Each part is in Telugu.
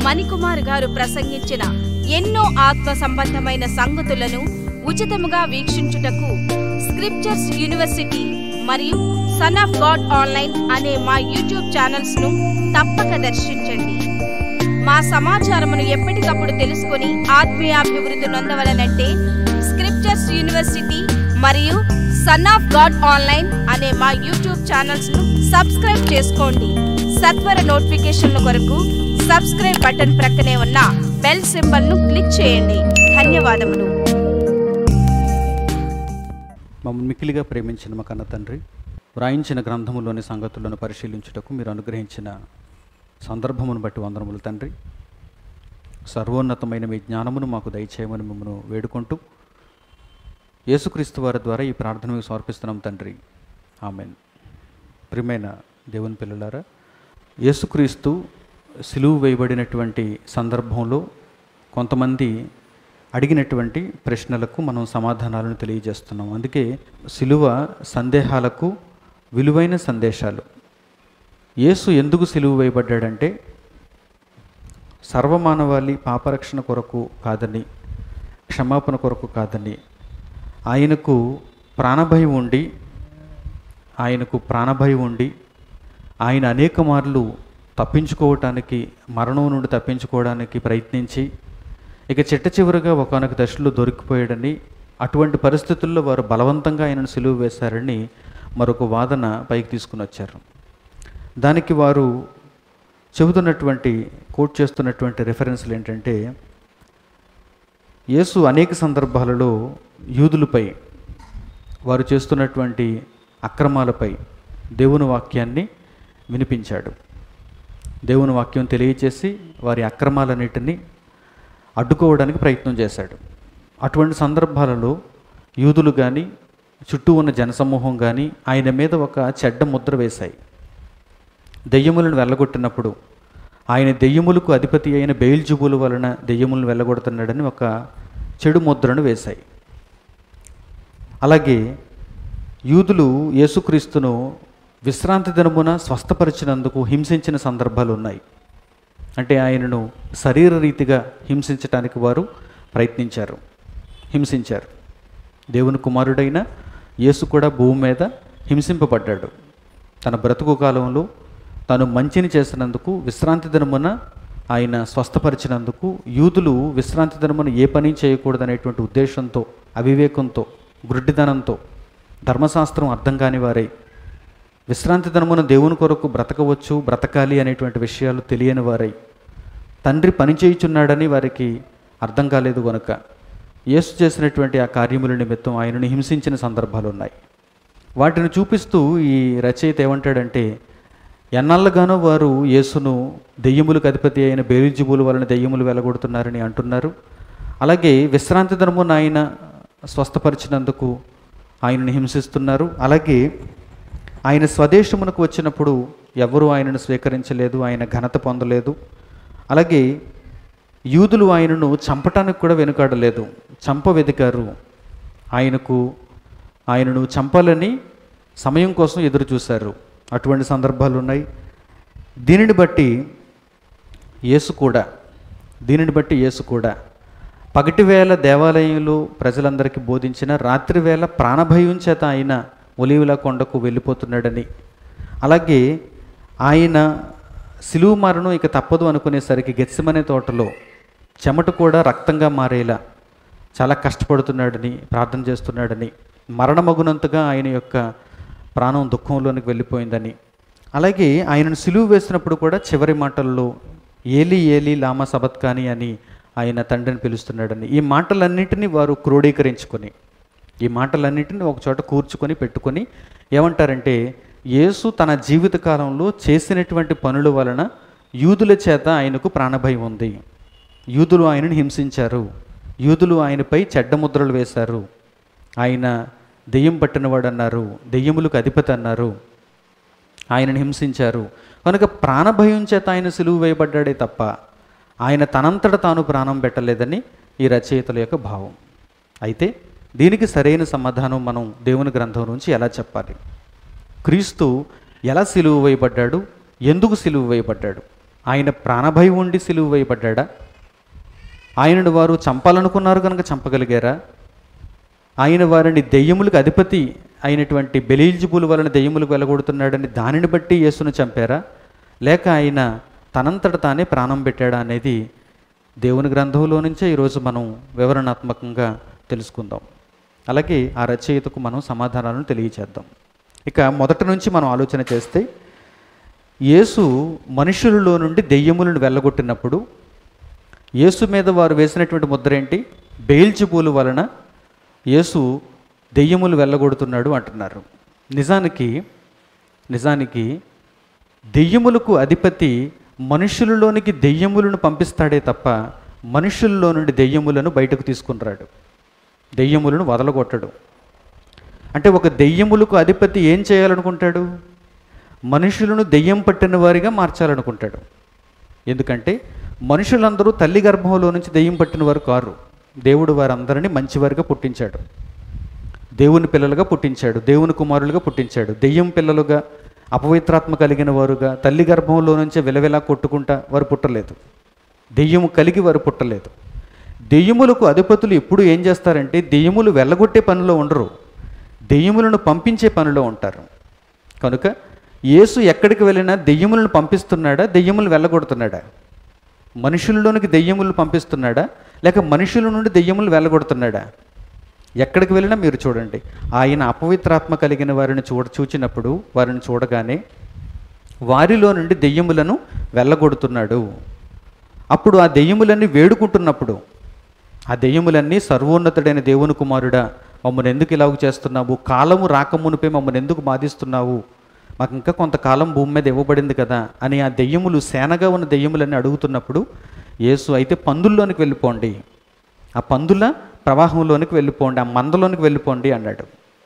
మణికుమార్ గారు ప్రసంగించిన ఎన్నో ఆత్మ సంబంధమైన సంగతులను ఉచితముగా వీక్షించుటకు స్క్రిప్చర్స్ యూనివర్సిటీ మరియు సన్ ఆఫ్ గాడ్ ఆన్లైన్ అనే మా యూట్యూబ్ ఛానల్స్ ను తప్పక దర్శించండి మా సమాచారమును ఎప్పటికప్పుడు తెలుసుకొని ఆత్మీయాభివృద్ధి నొందవలనంటే స్క్రిప్చర్స్ యూనివర్సిటీ మరియు సన్ ఆఫ్ గాడ్ ఆన్లైన్ అనే మా యూట్యూబ్ ఛానల్స్ ను సబ్స్క్రైబ్ చేసుకోండి సత్వర నోటిఫికేషన్ల కొరకు సబ్స్క్రైబ్ బటన్ ప్రక్కనే ఉన్న బెల్ సింబల్ ను క్లిక్ చేయండి ధన్యవాదములు మమ్మల్ని మిక్కిలిగా ప్రేమించిన మా కన్న తండ్రి వ్రాయించిన గ్రంథములోని సంగతులను పరిశీలించుటకు మీరు అనుగ్రహించిన సందర్భమును బట్టి వందనములు తండ్రి సర్వోన్నతమైన మీ జ్ఞానమును మాకు దయచేయమని మిమ్మల్ని వేడుకుంటూ యేసుక్రీస్తు వారి ద్వారా ఈ ప్రార్థన మీకు సమర్పిస్తున్నాం తండ్రి ఆమెన్ ప్రియమైన దేవుని పిల్లలారా యేసుక్రీస్తు సిలువు వేయబడినటువంటి సందర్భంలో కొంతమంది అడిగినటువంటి ప్రశ్నలకు మనం సమాధానాలను తెలియజేస్తున్నాం అందుకే సిలువ సందేహాలకు విలువైన సందేశాలు యేసు ఎందుకు సిలువు వేయబడ్డాడంటే సర్వమానవాళి పాపరక్షణ కొరకు కాదని క్షమాపణ కొరకు కాదని ఆయనకు ప్రాణభయం ఉండి ఆయనకు ప్రాణభయం ఉండి ఆయన అనేక మార్లు తప్పించుకోవటానికి మరణం నుండి తప్పించుకోవడానికి ప్రయత్నించి ఇక చిట్ట చివరిగా ఒకనొక దశలో దొరికిపోయాడని అటువంటి పరిస్థితుల్లో వారు బలవంతంగా ఆయనను సిలువ వేశారని మరొక వాదన పైకి తీసుకుని వచ్చారు దానికి వారు చెబుతున్నటువంటి కోట్ చేస్తున్నటువంటి రెఫరెన్స్లు ఏంటంటే యేసు అనేక సందర్భాలలో యూదులపై వారు చేస్తున్నటువంటి అక్రమాలపై దేవుని వాక్యాన్ని వినిపించాడు దేవుని వాక్యం తెలియచేసి వారి అక్రమాలన్నిటినీ అడ్డుకోవడానికి ప్రయత్నం చేశాడు అటువంటి సందర్భాలలో యూదులు కానీ చుట్టూ ఉన్న జనసమూహం కానీ ఆయన మీద ఒక చెడ్డ ముద్ర వేశాయి దెయ్యములను వెళ్ళగొట్టినప్పుడు ఆయన దెయ్యములకు అధిపతి అయిన బెయిల్జుబుల వలన దెయ్యములను వెళ్ళగొడుతున్నాడని ఒక చెడు ముద్రను వేశాయి అలాగే యూదులు యేసుక్రీస్తును విశ్రాంతి దినమున స్వస్థపరిచినందుకు హింసించిన సందర్భాలు ఉన్నాయి అంటే ఆయనను శరీర రీతిగా హింసించటానికి వారు ప్రయత్నించారు హింసించారు దేవుని కుమారుడైన యేసు కూడా భూమి మీద హింసింపబడ్డాడు తన బ్రతుకు కాలంలో తాను మంచిని చేసినందుకు విశ్రాంతి దినమున ఆయన స్వస్థపరిచినందుకు యూదులు విశ్రాంతి దినమున ఏ పని చేయకూడదనేటువంటి ఉద్దేశంతో అవివేకంతో గుడ్డిదనంతో ధర్మశాస్త్రం అర్థం కాని వారై విశ్రాంతి దినమున దేవుని కొరకు బ్రతకవచ్చు బ్రతకాలి అనేటువంటి విషయాలు తెలియని వారై తండ్రి పని చేయుచున్నాడని వారికి అర్థం కాలేదు గనుక యేసు చేసినటువంటి ఆ కార్యముల నిమిత్తం ఆయనను హింసించిన సందర్భాలు ఉన్నాయి వాటిని చూపిస్తూ ఈ రచయిత ఏమంటాడంటే ఎన్నాళ్ళగానో వారు యేసును దెయ్యములకు అధిపతి అయిన బేరిజిబుల వలన దెయ్యములు వెలగొడుతున్నారని అంటున్నారు అలాగే విశ్రాంతి దినమున ఆయన స్వస్థపరిచినందుకు ఆయనను హింసిస్తున్నారు అలాగే ఆయన స్వదేశమునకు వచ్చినప్పుడు ఎవరూ ఆయనను స్వీకరించలేదు ఆయన ఘనత పొందలేదు అలాగే యూదులు ఆయనను చంపటానికి కూడా వెనుకాడలేదు చంప వెదికారు ఆయనకు ఆయనను చంపాలని సమయం కోసం ఎదురు చూశారు అటువంటి సందర్భాలు ఉన్నాయి దీనిని బట్టి యేసు కూడా దీనిని బట్టి యేసు కూడా పగటి వేళ దేవాలయంలో ప్రజలందరికీ బోధించిన రాత్రి వేళ ప్రాణభయం చేత ఆయన ఒలివుల కొండకు వెళ్ళిపోతున్నాడని అలాగే ఆయన సిలువు మరణం ఇక తప్పదు అనుకునేసరికి గెత్సిమనే తోటలో చెమట కూడా రక్తంగా మారేలా చాలా కష్టపడుతున్నాడని ప్రార్థన చేస్తున్నాడని మరణమగునంతగా ఆయన యొక్క ప్రాణం దుఃఖంలోనికి వెళ్ళిపోయిందని అలాగే ఆయనను సిలువు వేసినప్పుడు కూడా చివరి మాటల్లో ఏలి ఏలి లామా సబత్కాని అని ఆయన తండ్రిని పిలుస్తున్నాడని ఈ మాటలన్నింటినీ వారు క్రోడీకరించుకొని ఈ మాటలన్నింటినీ ఒక చోట కూర్చుకొని పెట్టుకొని ఏమంటారంటే యేసు తన జీవిత కాలంలో చేసినటువంటి పనుల వలన యూదుల చేత ఆయనకు ప్రాణభయం ఉంది యూదులు ఆయనను హింసించారు యూదులు ఆయనపై చెడ్డ ముద్రలు వేశారు ఆయన దెయ్యం పట్టినవాడు అన్నారు దెయ్యములకు అధిపతి అన్నారు ఆయనను హింసించారు కనుక ప్రాణభయం చేత ఆయన సిలువు వేయబడ్డాడే తప్ప ఆయన తనంతట తాను ప్రాణం పెట్టలేదని ఈ రచయితల యొక్క భావం అయితే దీనికి సరైన సమాధానం మనం దేవుని గ్రంథం నుంచి ఎలా చెప్పాలి క్రీస్తు ఎలా సిలువు వేయబడ్డాడు ఎందుకు సిలువు వేయబడ్డాడు ఆయన ప్రాణభయం ఉండి సిలువ వేయబడ్డా ఆయనను వారు చంపాలనుకున్నారు కనుక చంపగలిగారా ఆయన వారిని దెయ్యములకు అధిపతి అయినటువంటి బెలీల్జుబుల్ వలన దెయ్యములకు వెళ్ళగొడుతున్నాడని దానిని బట్టి యేసును చంపారా లేక ఆయన తనంతట తానే ప్రాణం పెట్టాడా అనేది దేవుని గ్రంథంలో నుంచే ఈరోజు మనం వివరణాత్మకంగా తెలుసుకుందాం అలాగే ఆ రచయితకు మనం సమాధానాలను తెలియచేద్దాం ఇక మొదటి నుంచి మనం ఆలోచన చేస్తే యేసు మనుషులలో నుండి దెయ్యములను వెళ్ళగొట్టినప్పుడు యేసు మీద వారు వేసినటువంటి ముద్ర ఏంటి బెయిల్చిపూలు వలన యేసు దెయ్యములు వెళ్ళగొడుతున్నాడు అంటున్నారు నిజానికి నిజానికి దెయ్యములకు అధిపతి మనుషులలోనికి దెయ్యములను పంపిస్తాడే తప్ప మనుషుల్లో నుండి దెయ్యములను బయటకు తీసుకునిరాడు దెయ్యములను వదలగొట్టడు అంటే ఒక దెయ్యములకు అధిపతి ఏం చేయాలనుకుంటాడు మనుషులను దెయ్యం పట్టిన వారిగా మార్చాలనుకుంటాడు ఎందుకంటే మనుషులందరూ తల్లి గర్భంలో నుంచి దెయ్యం పట్టిన వారు కారు దేవుడు వారందరినీ మంచివారిగా పుట్టించాడు దేవుని పిల్లలుగా పుట్టించాడు దేవుని కుమారులుగా పుట్టించాడు దెయ్యం పిల్లలుగా అపవిత్రాత్మ కలిగిన వారుగా తల్లి గర్భంలో నుంచే విలవిలా కొట్టుకుంటా వారు పుట్టలేదు దెయ్యము కలిగి వారు పుట్టలేదు దెయ్యములకు అధిపతులు ఎప్పుడు ఏం చేస్తారంటే దెయ్యములు వెళ్ళగొట్టే పనిలో ఉండరు దెయ్యములను పంపించే పనిలో ఉంటారు కనుక యేసు ఎక్కడికి వెళ్ళినా దెయ్యములను పంపిస్తున్నాడా దెయ్యములు వెళ్ళగొడుతున్నాడా మనుషుల్లోనికి దెయ్యములు పంపిస్తున్నాడా లేక మనుషుల నుండి దెయ్యములు వెళ్ళగొడుతున్నాడా ఎక్కడికి వెళ్ళినా మీరు చూడండి ఆయన అపవిత్రాత్మ కలిగిన వారిని చూడ చూచినప్పుడు వారిని చూడగానే వారిలో నుండి దెయ్యములను వెళ్ళగొడుతున్నాడు అప్పుడు ఆ దెయ్యములన్నీ వేడుకుంటున్నప్పుడు ఆ దెయ్యములన్నీ సర్వోన్నతుడైన దేవుని కుమారుడా మమ్మల్ని ఎందుకు ఇలాగ చేస్తున్నావు కాలము రాకమునిపై మమ్మల్ని ఎందుకు బాధిస్తున్నావు మాకు ఇంకా కొంతకాలం భూమి మీద ఇవ్వబడింది కదా అని ఆ దెయ్యములు సేనగా ఉన్న దెయ్యములన్నీ అడుగుతున్నప్పుడు యేసు అయితే పందుల్లోనికి వెళ్ళిపోండి ఆ పందుల ప్రవాహంలోనికి వెళ్ళిపోండి ఆ మందలోనికి వెళ్ళిపోండి అన్నాడు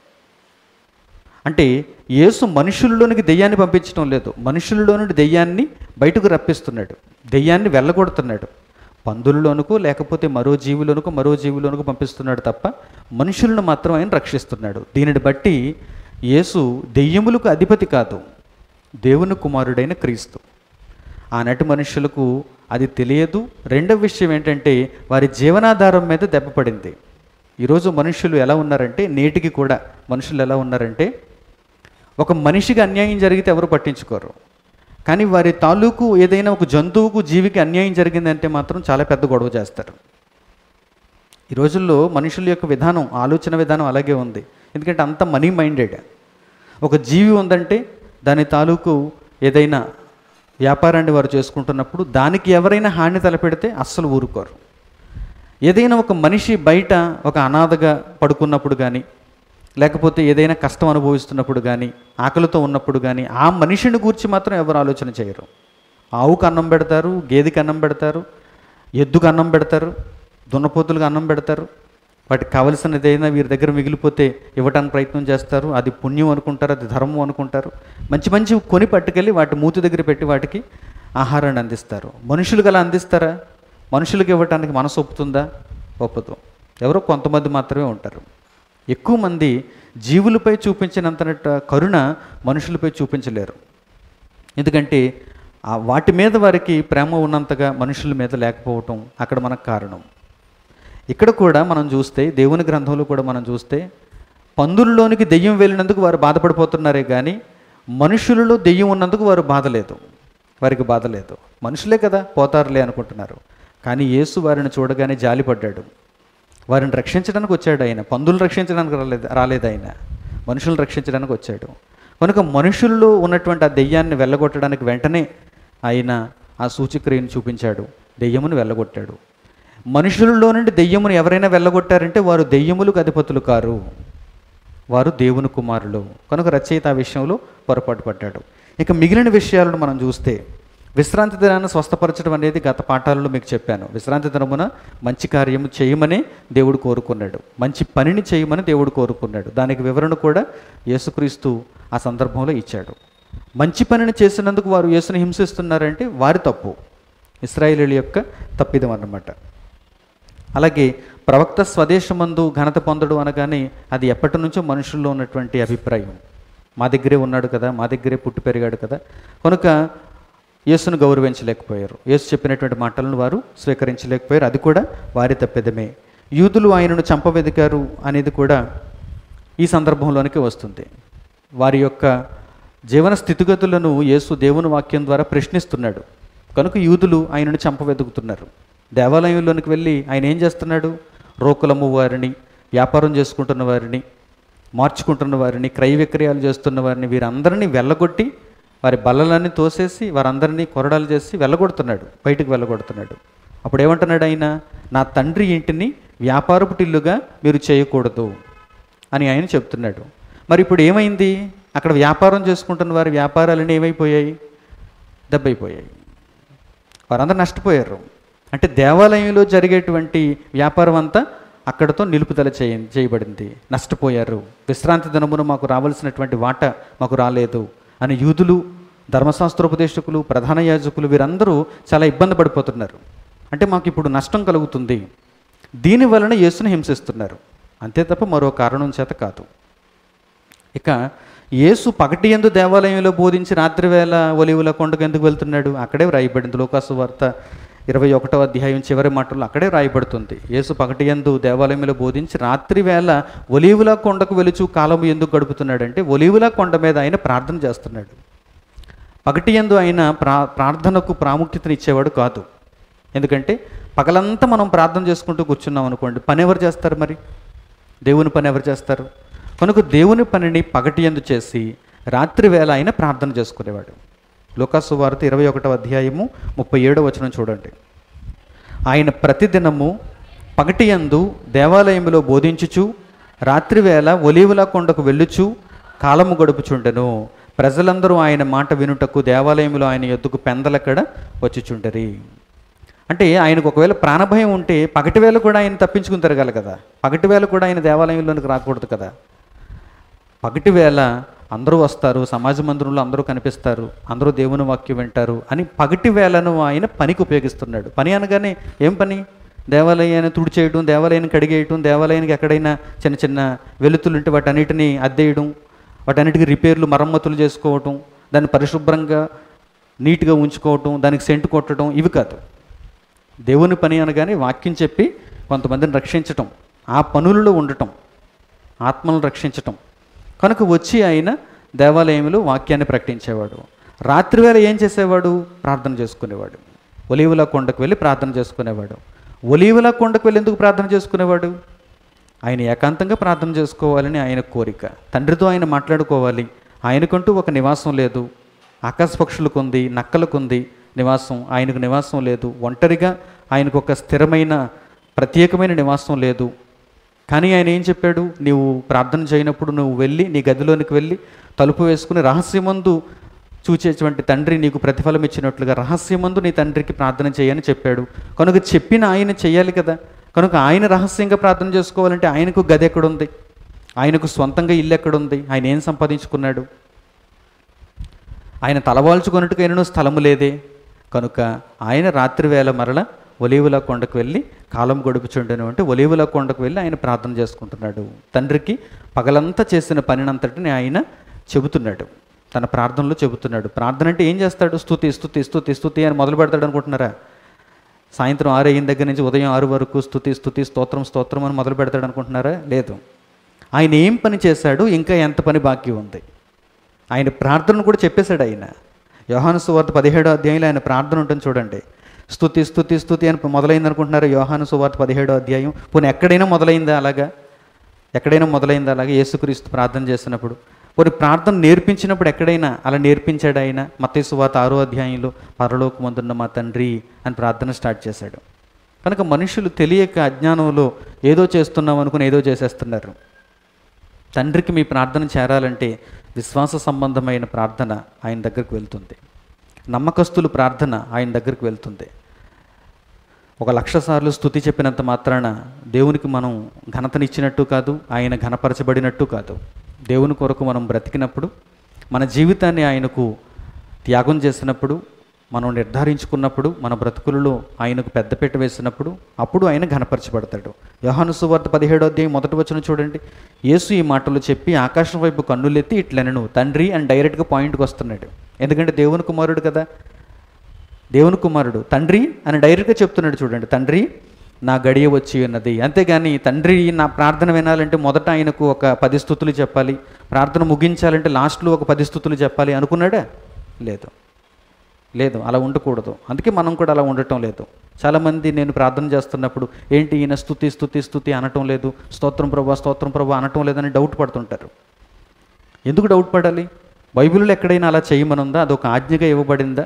అంటే యేసు మనుషుల్లోనికి దెయ్యాన్ని పంపించడం లేదు మనుషుల్లో నుండి దెయ్యాన్ని బయటకు రప్పిస్తున్నాడు దెయ్యాన్ని వెళ్ళగొడుతున్నాడు పందులలోనుకు లేకపోతే మరో జీవులోనుకు మరో జీవులోనుకు పంపిస్తున్నాడు తప్ప మనుషులను మాత్రం ఆయన రక్షిస్తున్నాడు దీనిని బట్టి యేసు దెయ్యములకు అధిపతి కాదు దేవుని కుమారుడైన క్రీస్తు ఆనాటి మనుషులకు అది తెలియదు రెండవ విషయం ఏంటంటే వారి జీవనాధారం మీద దెబ్బపడింది ఈరోజు మనుషులు ఎలా ఉన్నారంటే నేటికి కూడా మనుషులు ఎలా ఉన్నారంటే ఒక మనిషికి అన్యాయం జరిగితే ఎవరు పట్టించుకోరు కానీ వారి తాలూకు ఏదైనా ఒక జంతువుకు జీవికి అన్యాయం జరిగిందంటే మాత్రం చాలా పెద్ద గొడవ చేస్తారు ఈ రోజుల్లో మనుషుల యొక్క విధానం ఆలోచన విధానం అలాగే ఉంది ఎందుకంటే అంత మనీ మైండెడ్ ఒక జీవి ఉందంటే దాని తాలూకు ఏదైనా వ్యాపారాన్ని వారు చేసుకుంటున్నప్పుడు దానికి ఎవరైనా హాని తలపెడితే అస్సలు ఊరుకోరు ఏదైనా ఒక మనిషి బయట ఒక అనాథగా పడుకున్నప్పుడు కానీ లేకపోతే ఏదైనా కష్టం అనుభవిస్తున్నప్పుడు కానీ ఆకలితో ఉన్నప్పుడు కానీ ఆ మనిషిని గూర్చి మాత్రం ఎవరు ఆలోచన చేయరు ఆవుకు అన్నం పెడతారు గేదెకి అన్నం పెడతారు ఎద్దుకు అన్నం పెడతారు దున్నపోతులకు అన్నం పెడతారు వాటికి కావలసినది ఏదైనా వీరి దగ్గర మిగిలిపోతే ఇవ్వడానికి ప్రయత్నం చేస్తారు అది పుణ్యం అనుకుంటారు అది ధర్మం అనుకుంటారు మంచి మంచి కొని పట్టుకెళ్ళి వాటి మూతి దగ్గర పెట్టి వాటికి ఆహారాన్ని అందిస్తారు మనుషులకు అలా అందిస్తారా మనుషులకు ఇవ్వటానికి మనసు ఒప్పుతుందా ఒప్పదు ఎవరో కొంతమంది మాత్రమే ఉంటారు ఎక్కువ మంది జీవులపై చూపించినంత కరుణ మనుషులపై చూపించలేరు ఎందుకంటే ఆ వాటి మీద వారికి ప్రేమ ఉన్నంతగా మనుషుల మీద లేకపోవటం అక్కడ మనకు కారణం ఇక్కడ కూడా మనం చూస్తే దేవుని గ్రంథంలో కూడా మనం చూస్తే పందుల్లోనికి దెయ్యం వెళ్ళినందుకు వారు బాధపడిపోతున్నారే కానీ మనుషులలో దెయ్యం ఉన్నందుకు వారు బాధ లేదు వారికి బాధ లేదు మనుషులే కదా పోతారులే అనుకుంటున్నారు కానీ యేసు వారిని చూడగానే జాలిపడ్డాడు వారిని రక్షించడానికి వచ్చాడు ఆయన పందులు రక్షించడానికి రాలేదు రాలేదు ఆయన మనుషులను రక్షించడానికి వచ్చాడు కనుక మనుషుల్లో ఉన్నటువంటి ఆ దెయ్యాన్ని వెళ్ళగొట్టడానికి వెంటనే ఆయన ఆ సూచక్రియను చూపించాడు దెయ్యమును వెళ్ళగొట్టాడు మనుషులలో నుండి దెయ్యమును ఎవరైనా వెళ్ళగొట్టారంటే వారు దెయ్యములకు అధిపతులు కారు వారు దేవుని కుమారులు కనుక రచయిత ఆ విషయంలో పొరపాటు పడ్డాడు ఇక మిగిలిన విషయాలను మనం చూస్తే విశ్రాంతి దినాన్ని స్వస్థపరచడం అనేది గత పాఠాలలో మీకు చెప్పాను విశ్రాంతి దినమున మంచి కార్యము చేయమని దేవుడు కోరుకున్నాడు మంచి పనిని చేయమని దేవుడు కోరుకున్నాడు దానికి వివరణ కూడా యేసుక్రీస్తు ఆ సందర్భంలో ఇచ్చాడు మంచి పనిని చేసినందుకు వారు యేసుని హింసిస్తున్నారంటే వారి తప్పు ఇస్రాయేలీల యొక్క తప్పిదం అన్నమాట అలాగే ప్రవక్త స్వదేశమందు ఘనత పొందడు అనగానే అది ఎప్పటి నుంచో మనుషుల్లో ఉన్నటువంటి అభిప్రాయం మా దగ్గరే ఉన్నాడు కదా మా దగ్గరే పుట్టి పెరిగాడు కదా కనుక యేసును గౌరవించలేకపోయారు యేసు చెప్పినటువంటి మాటలను వారు స్వీకరించలేకపోయారు అది కూడా వారి తప్పెదమే యూదులు ఆయనను చంపవెదికారు అనేది కూడా ఈ సందర్భంలోనికి వస్తుంది వారి యొక్క జీవన స్థితిగతులను యేసు దేవుని వాక్యం ద్వారా ప్రశ్నిస్తున్నాడు కనుక యూదులు ఆయనను చంపవెదుకుతున్నారు దేవాలయంలోనికి వెళ్ళి ఆయన ఏం చేస్తున్నాడు రోకులమ్ము వారిని వ్యాపారం చేసుకుంటున్న వారిని మార్చుకుంటున్న వారిని క్రయ విక్రయాలు చేస్తున్న వారిని వీరందరినీ వెళ్ళగొట్టి వారి బల్లలన్నీ తోసేసి వారందరినీ కొరడాలు చేసి వెళ్ళగొడుతున్నాడు బయటికి వెళ్ళగొడుతున్నాడు అప్పుడు ఏమంటున్నాడు ఆయన నా తండ్రి ఇంటిని వ్యాపారపు టిల్లుగా మీరు చేయకూడదు అని ఆయన చెప్తున్నాడు మరి ఇప్పుడు ఏమైంది అక్కడ వ్యాపారం చేసుకుంటున్న వారి వ్యాపారాలన్నీ ఏమైపోయాయి దెబ్బైపోయాయి వారందరూ నష్టపోయారు అంటే దేవాలయంలో జరిగేటువంటి వ్యాపారం అంతా అక్కడతో నిలుపుదల చేయ చేయబడింది నష్టపోయారు విశ్రాంతి దినమున మాకు రావాల్సినటువంటి వాట మాకు రాలేదు అని యూదులు ధర్మశాస్త్రోపదేశకులు ప్రధాన యాజకులు వీరందరూ చాలా ఇబ్బంది పడిపోతున్నారు అంటే మాకు ఇప్పుడు నష్టం కలుగుతుంది దీని వలన యేసును హింసిస్తున్నారు అంతే తప్ప మరో కారణం చేత కాదు ఇక యేసు పగటి ఎందు దేవాలయంలో బోధించి రాత్రి వేళ ఒలివుల కొండకు ఎందుకు వెళ్తున్నాడు అక్కడే వ్రాయబడింది లోకాసు వార్త ఇరవై ఒకటో అధ్యాయం చివరి మాటల్లో అక్కడే వ్రాయబడుతుంది యేసు పగటి ఎందు దేవాలయంలో బోధించి రాత్రి వేళ ఒలివుల కొండకు వెలుచు కాలము ఎందుకు గడుపుతున్నాడంటే ఒలివుల కొండ మీద ఆయన ప్రార్థన చేస్తున్నాడు పగటి ఎందు ఆయన ప్రా ప్రార్థనకు ప్రాముఖ్యతను ఇచ్చేవాడు కాదు ఎందుకంటే పగలంతా మనం ప్రార్థన చేసుకుంటూ కూర్చున్నాం అనుకోండి పని ఎవరు చేస్తారు మరి దేవుని పని ఎవరు చేస్తారు కనుక దేవుని పనిని పగటి ఎందు చేసి రాత్రి వేళ ఆయన ప్రార్థన చేసుకునేవాడు లోకాసు వార్త ఇరవై ఒకటవ అధ్యాయము ముప్పై ఏడవ వచనం చూడండి ఆయన ప్రతిదినము పగటి యందు దేవాలయములో బోధించుచు రాత్రివేళ ఒలీవుల కొండకు వెళ్ళుచు కాలము గడుపుచుండెను ప్రజలందరూ ఆయన మాట వినుటకు దేవాలయంలో ఆయన ఎద్దుకు పెందలక్కడ వచ్చిచుండరి అంటే ఆయనకు ఒకవేళ ప్రాణభయం ఉంటే పగటి వేళ కూడా ఆయన తప్పించుకుని తిరగాలి కదా పగటి వేళ కూడా ఆయన దేవాలయంలోనికి రాకూడదు కదా పగటి వేళ అందరూ వస్తారు సమాజ మందిరంలో అందరూ కనిపిస్తారు అందరూ దేవుని వాక్యం వింటారు అని పగటి వేళను ఆయన పనికి ఉపయోగిస్తున్నాడు పని అనగానే ఏం పని దేవాలయాన్ని తుడిచేయడం దేవాలయాన్ని కడిగేయటం దేవాలయానికి ఎక్కడైనా చిన్న చిన్న వెలుతులు ఉంటే వాటన్నిటిని అద్దెయడం వాటన్నిటికి రిపేర్లు మరమ్మతులు చేసుకోవటం దాన్ని పరిశుభ్రంగా నీట్గా ఉంచుకోవటం దానికి సెంటు కొట్టడం ఇవి కాదు దేవుని పని అనగానే వాక్యం చెప్పి కొంతమందిని రక్షించటం ఆ పనులలో ఉండటం ఆత్మలను రక్షించటం కనుక వచ్చి ఆయన దేవాలయంలో వాక్యాన్ని ప్రకటించేవాడు రాత్రివేళ ఏం చేసేవాడు ప్రార్థన చేసుకునేవాడు ఒలీవుల కొండకు వెళ్ళి ప్రార్థన చేసుకునేవాడు ఒలీవుల కొండకు వెళ్ళి ఎందుకు ప్రార్థన చేసుకునేవాడు ఆయన ఏకాంతంగా ప్రార్థన చేసుకోవాలని ఆయన కోరిక తండ్రితో ఆయన మాట్లాడుకోవాలి ఆయనకంటూ ఒక నివాసం లేదు ఆకాశ పక్షులకు ఉంది నక్కలకు ఉంది నివాసం ఆయనకు నివాసం లేదు ఒంటరిగా ఆయనకు ఒక స్థిరమైన ప్రత్యేకమైన నివాసం లేదు కానీ ఆయన ఏం చెప్పాడు నీవు ప్రార్థన చేయనప్పుడు నువ్వు వెళ్ళి నీ గదిలోనికి వెళ్ళి తలుపు వేసుకుని రహస్యమందు చూచేటువంటి తండ్రి నీకు ప్రతిఫలం ఇచ్చినట్లుగా రహస్యమందు నీ తండ్రికి ప్రార్థన చేయని చెప్పాడు కనుక చెప్పిన ఆయన చేయాలి కదా కనుక ఆయన రహస్యంగా ప్రార్థన చేసుకోవాలంటే ఆయనకు గది ఎక్కడుంది ఆయనకు స్వంతంగా ఇల్లు ఎక్కడుంది ఆయన ఏం సంపాదించుకున్నాడు ఆయన తలవాల్చుకున్నట్టుకైనా స్థలము లేదే కనుక ఆయన రాత్రి వేళ మరల ఒలీవుల కొండకు వెళ్ళి కాలం గడుపుచుండెను అంటే ఒలీవుల కొండకు వెళ్ళి ఆయన ప్రార్థన చేసుకుంటున్నాడు తండ్రికి పగలంతా చేసిన పనినంతటిని ఆయన చెబుతున్నాడు తన ప్రార్థనలో చెబుతున్నాడు ప్రార్థన అంటే ఏం చేస్తాడు స్తుతి స్తుతి స్తుతి స్తుతి అని మొదలు పెడతాడు అనుకుంటున్నారా సాయంత్రం ఆరు అయిన దగ్గర నుంచి ఉదయం ఆరు వరకు స్తుతి స్తుతి స్తోత్రం స్తోత్రం అని మొదలు పెడతాడు అనుకుంటున్నారా లేదు ఆయన ఏం పని చేశాడు ఇంకా ఎంత పని బాకీ ఉంది ఆయన ప్రార్థనను కూడా చెప్పేశాడు ఆయన యోహాను సువార్త పదిహేడో అధ్యాయంలో ఆయన ప్రార్థన ఉంటుంది చూడండి స్తుతి స్తుతి స్తుతి అని మొదలైంది అనుకుంటున్నారు యోహాను సువార్త పదిహేడో అధ్యాయం పోనీ ఎక్కడైనా మొదలైందా అలాగా ఎక్కడైనా మొదలైందా అలాగా యేసుక్రీస్తు ప్రార్థన చేసినప్పుడు పోనీ ప్రార్థన నేర్పించినప్పుడు ఎక్కడైనా అలా నేర్పించాడు ఆయన మత్తయి సువార్త ఆరో అధ్యాయంలో పరలోకమందున్న మా తండ్రి అని ప్రార్థన స్టార్ట్ చేశాడు కనుక మనుషులు తెలియక అజ్ఞానంలో ఏదో చేస్తున్నాం అనుకుని ఏదో చేసేస్తున్నారు తండ్రికి మీ ప్రార్థన చేరాలంటే విశ్వాస సంబంధమైన ప్రార్థన ఆయన దగ్గరికి వెళ్తుంది నమ్మకస్తులు ప్రార్థన ఆయన దగ్గరికి వెళ్తుంది ఒక లక్ష సార్లు స్థుతి చెప్పినంత మాత్రాన దేవునికి మనం ఘనతనిచ్చినట్టు కాదు ఆయన ఘనపరచబడినట్టు కాదు దేవుని కొరకు మనం బ్రతికినప్పుడు మన జీవితాన్ని ఆయనకు త్యాగం చేసినప్పుడు మనం నిర్ధారించుకున్నప్పుడు మన బ్రతుకులలో ఆయనకు పెద్దపీట వేసినప్పుడు అప్పుడు ఆయన ఘనపరచబడతాడు యోహాను సువార్త పదిహేడో అధ్యాయం మొదటి వచ్చిన చూడండి యేసు ఈ మాటలు చెప్పి ఆకాశం వైపు కన్నులెత్తి ఇట్లనను తండ్రి అని డైరెక్ట్గా పాయింట్కి వస్తున్నాడు ఎందుకంటే దేవుని కుమారుడు కదా దేవుని కుమారుడు తండ్రి అని డైరెక్ట్గా చెప్తున్నాడు చూడండి తండ్రి నా గడియ వచ్చి ఉన్నది అంతేగాని తండ్రి నా ప్రార్థన వినాలంటే మొదట ఆయనకు ఒక పది స్థుతులు చెప్పాలి ప్రార్థన ముగించాలంటే లాస్ట్లో ఒక పది స్థుతులు చెప్పాలి అనుకున్నాడా లేదు లేదు అలా ఉండకూడదు అందుకే మనం కూడా అలా ఉండటం లేదు చాలామంది నేను ప్రార్థన చేస్తున్నప్పుడు ఏంటి ఈయన స్థుతి స్థుతి స్థుతి అనటం లేదు స్తోత్రం ప్రభా స్తోత్రం ప్రభా అనటం లేదని డౌట్ పడుతుంటారు ఎందుకు డౌట్ పడాలి బైబిల్లో ఎక్కడైనా అలా చేయమనుందా అదొక ఆజ్ఞగా ఇవ్వబడిందా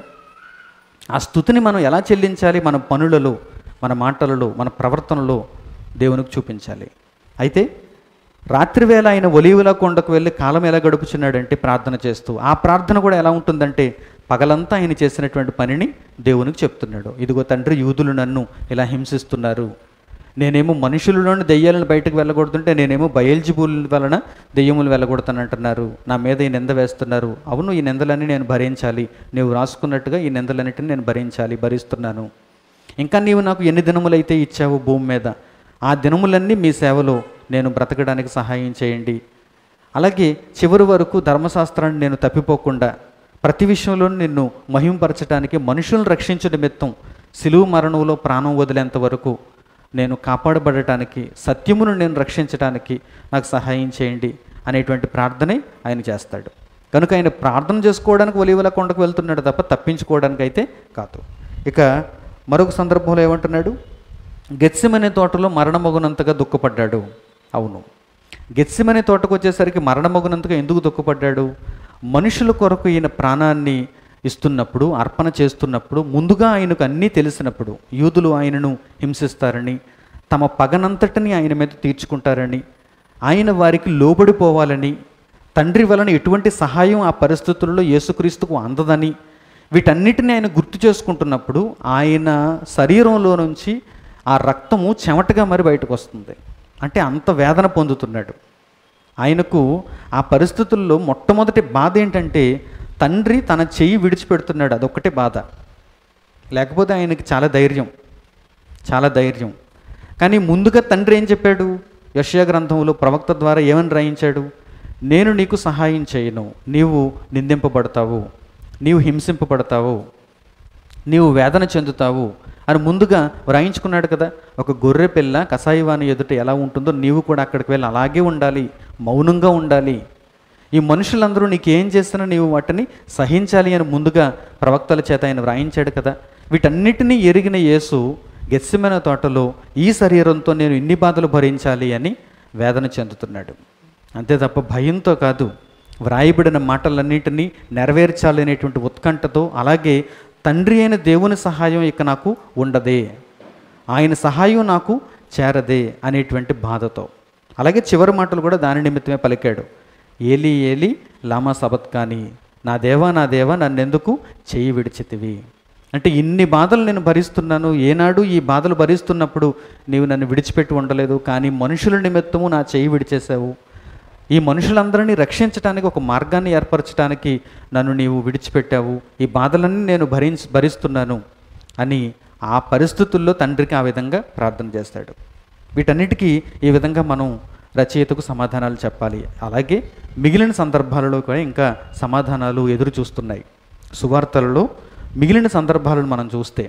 ఆ స్థుతిని మనం ఎలా చెల్లించాలి మన పనులలో మన మాటలలో మన ప్రవర్తనలో దేవునికి చూపించాలి అయితే రాత్రివేళ ఆయన ఒలీవుల కొండకు వెళ్ళి కాలం ఎలా గడుపుచున్నాడంటే ప్రార్థన చేస్తూ ఆ ప్రార్థన కూడా ఎలా ఉంటుందంటే పగలంతా ఆయన చేసినటువంటి పనిని దేవునికి చెప్తున్నాడు ఇదిగో తండ్రి యూదులు నన్ను ఇలా హింసిస్తున్నారు నేనేమో మనుషులలోని దెయ్యాలను బయటకు వెళ్ళగొడుతుంటే నేనేమో బయల్జిబుల్ వలన దెయ్యములు వెళ్ళగొడతానంటున్నారు నా మీద ఈ నింద వేస్తున్నారు అవును ఈ నిందలన్నీ నేను భరించాలి నీవు రాసుకున్నట్టుగా ఈ నిందలన్నిటిని నేను భరించాలి భరిస్తున్నాను ఇంకా నీవు నాకు ఎన్ని దినములైతే ఇచ్చావు భూమి మీద ఆ దినములన్నీ మీ సేవలో నేను బ్రతకడానికి సహాయం చేయండి అలాగే చివరి వరకు ధర్మశాస్త్రాన్ని నేను తప్పిపోకుండా ప్రతి విషయంలో నిన్ను మహింపరచడానికి మనుషులను రక్షించు నిమిత్తం సిలువు మరణంలో ప్రాణం వదిలేంత వరకు నేను కాపాడబడటానికి సత్యమును నేను రక్షించడానికి నాకు సహాయం చేయండి అనేటువంటి ప్రార్థనే ఆయన చేస్తాడు కనుక ఆయన ప్రార్థన చేసుకోవడానికి ఒలివల కొండకు వెళ్తున్నాడు తప్ప తప్పించుకోవడానికి అయితే కాదు ఇక మరొక సందర్భంలో ఏమంటున్నాడు గెత్సిమనే తోటలో మరణమగునంతగా దుఃఖపడ్డాడు అవును గెత్సిమనే తోటకు వచ్చేసరికి మరణమగునంతగా ఎందుకు దుఃఖపడ్డాడు మనుషుల కొరకు ఈయన ప్రాణాన్ని ఇస్తున్నప్పుడు అర్పణ చేస్తున్నప్పుడు ముందుగా ఆయనకు అన్నీ తెలిసినప్పుడు యూదులు ఆయనను హింసిస్తారని తమ పగనంతటిని ఆయన మీద తీర్చుకుంటారని ఆయన వారికి లోబడిపోవాలని తండ్రి వలన ఎటువంటి సహాయం ఆ పరిస్థితుల్లో యేసుక్రీస్తుకు అందదని వీటన్నిటిని ఆయన గుర్తు చేసుకుంటున్నప్పుడు ఆయన శరీరంలో నుంచి ఆ రక్తము చెమటగా మరి బయటకు వస్తుంది అంటే అంత వేదన పొందుతున్నాడు ఆయనకు ఆ పరిస్థితుల్లో మొట్టమొదటి బాధ ఏంటంటే తండ్రి తన చెయ్యి విడిచిపెడుతున్నాడు అదొక్కటే బాధ లేకపోతే ఆయనకి చాలా ధైర్యం చాలా ధైర్యం కానీ ముందుగా తండ్రి ఏం చెప్పాడు యషయా గ్రంథంలో ప్రవక్త ద్వారా ఏమని రాయించాడు నేను నీకు సహాయం చేయను నీవు నిందింపబడతావు నీవు హింసింపబడతావు నీవు వేదన చెందుతావు అని ముందుగా వ్రాయించుకున్నాడు కదా ఒక గొర్రె పిల్ల కసాయివాని ఎదుట ఎలా ఉంటుందో నీవు కూడా అక్కడికి వెళ్ళి అలాగే ఉండాలి మౌనంగా ఉండాలి ఈ మనుషులందరూ నీకు ఏం చేసినా నీవు వాటిని సహించాలి అని ముందుగా ప్రవక్తల చేత ఆయన వ్రాయించాడు కదా వీటన్నిటినీ ఎరిగిన యేసు గెస్సిమైన తోటలో ఈ శరీరంతో నేను ఇన్ని బాధలు భరించాలి అని వేదన చెందుతున్నాడు అంతే తప్ప భయంతో కాదు వ్రాయబడిన మాటలన్నింటినీ నెరవేర్చాలి అనేటువంటి ఉత్కంఠతో అలాగే తండ్రి అయిన దేవుని సహాయం ఇక నాకు ఉండదే ఆయన సహాయం నాకు చేరదే అనేటువంటి బాధతో అలాగే చివరి మాటలు కూడా దాని నిమిత్తమే పలికాడు ఏలి ఏలి లామా సబత్ కానీ నా దేవా నా దేవా నన్నెందుకు చేయి విడిచితివి అంటే ఇన్ని బాధలు నేను భరిస్తున్నాను ఏనాడు ఈ బాధలు భరిస్తున్నప్పుడు నీవు నన్ను విడిచిపెట్టి ఉండలేదు కానీ మనుషుల నిమిత్తము నా చేయి విడిచేశావు ఈ మనుషులందరినీ రక్షించడానికి ఒక మార్గాన్ని ఏర్పరచడానికి నన్ను నీవు విడిచిపెట్టావు ఈ బాధలన్నీ నేను భరించ భరిస్తున్నాను అని ఆ పరిస్థితుల్లో తండ్రికి ఆ విధంగా ప్రార్థన చేస్తాడు వీటన్నిటికీ ఈ విధంగా మనం రచయితకు సమాధానాలు చెప్పాలి అలాగే మిగిలిన సందర్భాలలో కూడా ఇంకా సమాధానాలు ఎదురు చూస్తున్నాయి సువార్తలలో మిగిలిన సందర్భాలను మనం చూస్తే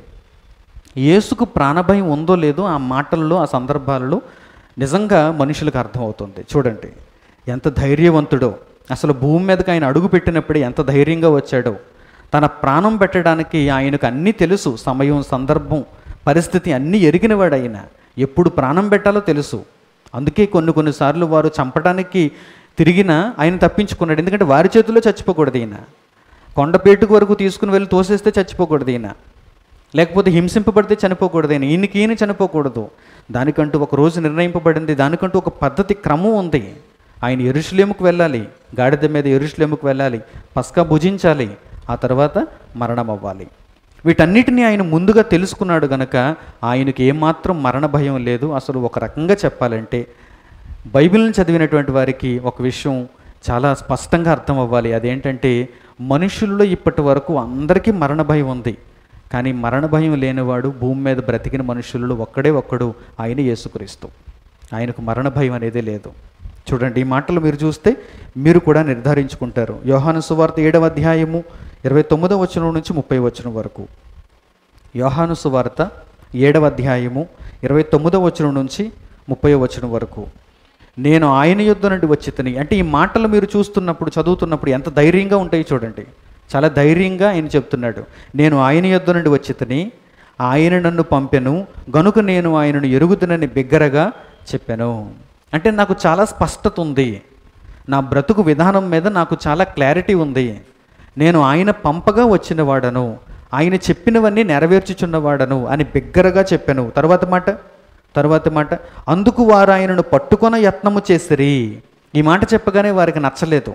యేసుకు ప్రాణభయం ఉందో లేదో ఆ మాటల్లో ఆ సందర్భాలలో నిజంగా మనుషులకు అర్థమవుతుంది చూడండి ఎంత ధైర్యవంతుడో అసలు భూమి మీదకి ఆయన అడుగు పెట్టినప్పుడు ఎంత ధైర్యంగా వచ్చాడో తన ప్రాణం పెట్టడానికి ఆయనకు అన్నీ తెలుసు సమయం సందర్భం పరిస్థితి అన్నీ ఎరిగినవాడు ఆయన ఎప్పుడు ప్రాణం పెట్టాలో తెలుసు అందుకే కొన్ని కొన్నిసార్లు వారు చంపడానికి తిరిగిన ఆయన తప్పించుకున్నాడు ఎందుకంటే వారి చేతుల్లో చచ్చిపోకూడదు ఈయన కొండపేటుకు వరకు తీసుకుని వెళ్ళి తోసేస్తే చచ్చిపోకూడదు ఈయన లేకపోతే హింసింపబడితే చనిపోకూడదు ఈయన ఈయనకి ఈయన చనిపోకూడదు దానికంటూ ఒక రోజు నిర్ణయింపబడింది దానికంటూ ఒక పద్ధతి క్రమం ఉంది ఆయన ఎరుషులేముకు వెళ్ళాలి గాడిద మీద ఎరుషులేముకు వెళ్ళాలి పస్కా భుజించాలి ఆ తర్వాత మరణం అవ్వాలి వీటన్నిటిని ఆయన ముందుగా తెలుసుకున్నాడు గనక ఆయనకి ఏమాత్రం మరణ భయం లేదు అసలు ఒక రకంగా చెప్పాలంటే బైబిల్ని చదివినటువంటి వారికి ఒక విషయం చాలా స్పష్టంగా అర్థం అవ్వాలి అదేంటంటే మనుషుల్లో ఇప్పటి వరకు అందరికీ మరణ భయం ఉంది కానీ మరణ భయం లేనివాడు భూమి మీద బ్రతికిన మనుషులలో ఒక్కడే ఒక్కడు ఆయన యేసుక్రీస్తు ఆయనకు మరణ భయం అనేది లేదు చూడండి ఈ మాటలు మీరు చూస్తే మీరు కూడా నిర్ధారించుకుంటారు యోహాను సువార్త ఏడవ అధ్యాయము ఇరవై తొమ్మిదవ వచనం నుంచి ముప్పై వచనం వరకు యోహాను సువార్త ఏడవ అధ్యాయము ఇరవై తొమ్మిదవ వచనం నుంచి ముప్పై వచనం వరకు నేను ఆయన యుద్ధ నుండి వచ్చి తిని అంటే ఈ మాటలు మీరు చూస్తున్నప్పుడు చదువుతున్నప్పుడు ఎంత ధైర్యంగా ఉంటాయి చూడండి చాలా ధైర్యంగా ఆయన చెప్తున్నాడు నేను ఆయన యుద్ధ నుండి వచ్చి తిని ఆయన నన్ను పంపెను గనుక నేను ఆయనను ఎరుగుతునని బిగ్గరగా చెప్పాను అంటే నాకు చాలా స్పష్టత ఉంది నా బ్రతుకు విధానం మీద నాకు చాలా క్లారిటీ ఉంది నేను ఆయన పంపగా వచ్చిన వాడను ఆయన చెప్పినవన్నీ నెరవేర్చుచున్నవాడను అని బిగ్గరగా చెప్పాను తర్వాత మాట తర్వాత మాట అందుకు వారు ఆయనను పట్టుకొన యత్నము చేసిరి ఈ మాట చెప్పగానే వారికి నచ్చలేదు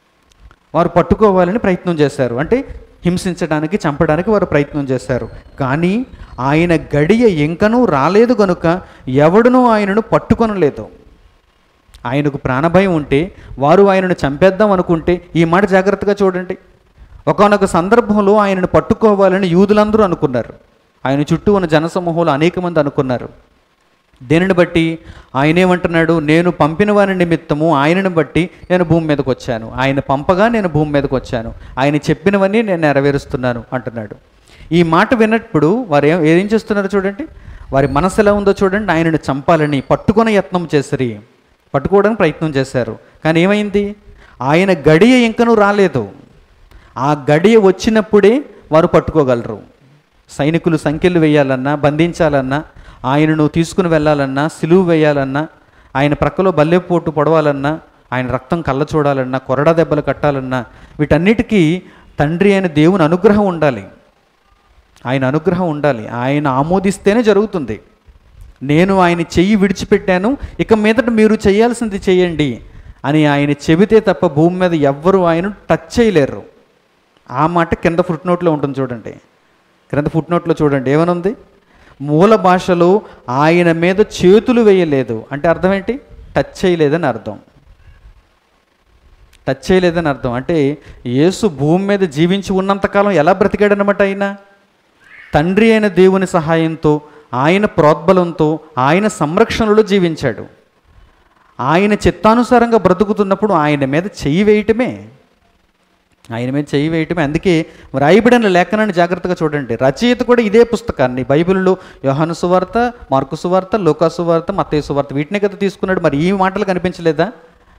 వారు పట్టుకోవాలని ప్రయత్నం చేశారు అంటే హింసించడానికి చంపడానికి వారు ప్రయత్నం చేశారు కానీ ఆయన గడియ ఇంకనూ రాలేదు గనుక ఎవడునూ ఆయనను పట్టుకొనలేదు ఆయనకు ప్రాణభయం ఉంటే వారు ఆయనను చంపేద్దాం అనుకుంటే ఈ మాట జాగ్రత్తగా చూడండి ఒకనొక సందర్భంలో ఆయనను పట్టుకోవాలని యూదులందరూ అనుకున్నారు ఆయన చుట్టూ ఉన్న జనసమూహంలో అనేక మంది అనుకున్నారు దేనిని బట్టి ఆయన ఏమంటున్నాడు నేను పంపిన వారి నిమిత్తము ఆయనను బట్టి నేను భూమి మీదకి వచ్చాను ఆయన పంపగా నేను భూమి మీదకి వచ్చాను ఆయన చెప్పినవన్నీ నేను నెరవేరుస్తున్నాను అంటున్నాడు ఈ మాట విన్నప్పుడు వారు ఏం ఏం చేస్తున్నారు చూడండి వారి మనసు ఎలా ఉందో చూడండి ఆయనను చంపాలని పట్టుకొని యత్నం చేసిరి పట్టుకోవడానికి ప్రయత్నం చేశారు కానీ ఏమైంది ఆయన గడియ ఇంకనూ రాలేదు ఆ గడియ వచ్చినప్పుడే వారు పట్టుకోగలరు సైనికులు సంఖ్యలు వేయాలన్నా బంధించాలన్నా ఆయనను తీసుకుని వెళ్ళాలన్నా సిలువు వేయాలన్నా ఆయన ప్రక్కలో బల్లెపోటు పొడవాలన్నా ఆయన రక్తం కళ్ళ చూడాలన్నా కొరడా దెబ్బలు కట్టాలన్నా వీటన్నిటికీ తండ్రి అయిన దేవుని అనుగ్రహం ఉండాలి ఆయన అనుగ్రహం ఉండాలి ఆయన ఆమోదిస్తేనే జరుగుతుంది నేను ఆయన చెయ్యి విడిచిపెట్టాను ఇక మీదట మీరు చేయాల్సింది చేయండి అని ఆయన చెబితే తప్ప భూమి మీద ఎవ్వరూ ఆయన టచ్ చేయలేరు ఆ మాట కింద ఫుట్ నోట్లో ఉంటుంది చూడండి క్రింద ఫుట్ నోట్లో చూడండి ఏమనుంది మూల భాషలో ఆయన మీద చేతులు వేయలేదు అంటే అర్థం ఏంటి టచ్ చేయలేదని అర్థం టచ్ చేయలేదని అర్థం అంటే యేసు భూమి మీద జీవించి ఉన్నంతకాలం ఎలా బ్రతికాడనమాట ఆయన తండ్రి అయిన దేవుని సహాయంతో ఆయన ప్రోద్బలంతో ఆయన సంరక్షణలో జీవించాడు ఆయన చిత్తానుసారంగా బ్రతుకుతున్నప్పుడు ఆయన మీద చెయ్యి వేయటమే ఆయన మీద చెయ్యి వేయటమే అందుకే రాయబడిన లేఖనాన్ని జాగ్రత్తగా చూడండి రచయిత కూడా ఇదే పుస్తకాన్ని బైబిల్లో యోహాను సువార్త మార్కు సువార్త లోకా సువార్త మత్తయ్య సువార్త వీటినే కదా తీసుకున్నాడు మరి ఈ మాటలు కనిపించలేదా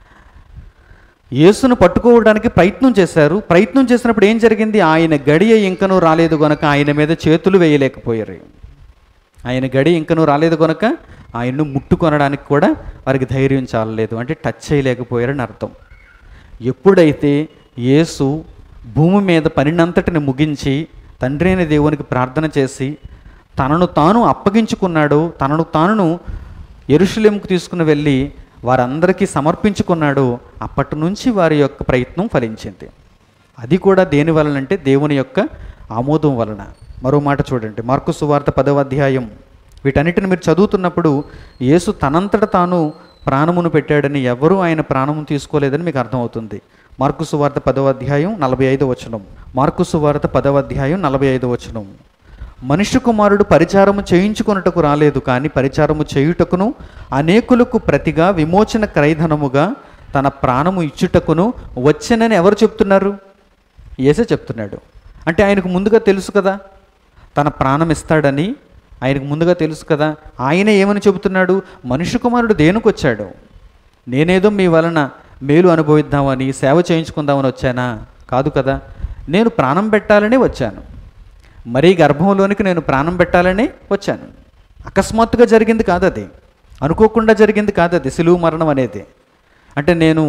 యేసును పట్టుకోవడానికి ప్రయత్నం చేశారు ప్రయత్నం చేసినప్పుడు ఏం జరిగింది ఆయన గడియ ఇంకనూ రాలేదు గనక ఆయన మీద చేతులు వేయలేకపోయారు ఆయన గడి ఇంకనూ రాలేదు గనక ఆయన్ను ముట్టుకొనడానికి కూడా వారికి ధైర్యం చాలలేదు అంటే టచ్ చేయలేకపోయారని అర్థం ఎప్పుడైతే యేసు భూమి మీద పనినంతటిని ముగించి తండ్రి అయిన దేవునికి ప్రార్థన చేసి తనను తాను అప్పగించుకున్నాడు తనను తాను ఎరుషులేంకు తీసుకుని వెళ్ళి వారందరికీ సమర్పించుకున్నాడు అప్పటి నుంచి వారి యొక్క ప్రయత్నం ఫలించింది అది కూడా దేని వలన అంటే దేవుని యొక్క ఆమోదం వలన మరో మాట చూడండి మార్కు సువార్త పదవ అధ్యాయం వీటన్నిటిని మీరు చదువుతున్నప్పుడు యేసు తనంతట తాను ప్రాణమును పెట్టాడని ఎవరూ ఆయన ప్రాణము తీసుకోలేదని మీకు అర్థమవుతుంది మార్కు సువార్త పదవ అధ్యాయం నలభై ఐదు వచనం మార్కు సువార్త పదవ అధ్యాయం నలభై ఐదు వచనం మనుష్య కుమారుడు పరిచారము చేయించుకొనుటకు రాలేదు కానీ పరిచారము చేయుటకును అనేకులకు ప్రతిగా విమోచన క్రైధనముగా తన ప్రాణము ఇచ్చుటకును వచ్చనని ఎవరు చెప్తున్నారు ఏసే చెప్తున్నాడు అంటే ఆయనకు ముందుగా తెలుసు కదా తన ప్రాణం ఇస్తాడని ఆయనకు ముందుగా తెలుసు కదా ఆయన ఏమని చెబుతున్నాడు మనుష్య కుమారుడు దేనికి వచ్చాడు నేనేదో మీ వలన మేలు అనుభవిద్దామని సేవ చేయించుకుందామని వచ్చానా కాదు కదా నేను ప్రాణం పెట్టాలని వచ్చాను మరీ గర్భంలోనికి నేను ప్రాణం పెట్టాలని వచ్చాను అకస్మాత్తుగా జరిగింది కాదు అది అనుకోకుండా జరిగింది కాదు అది సిలువు మరణం అనేది అంటే నేను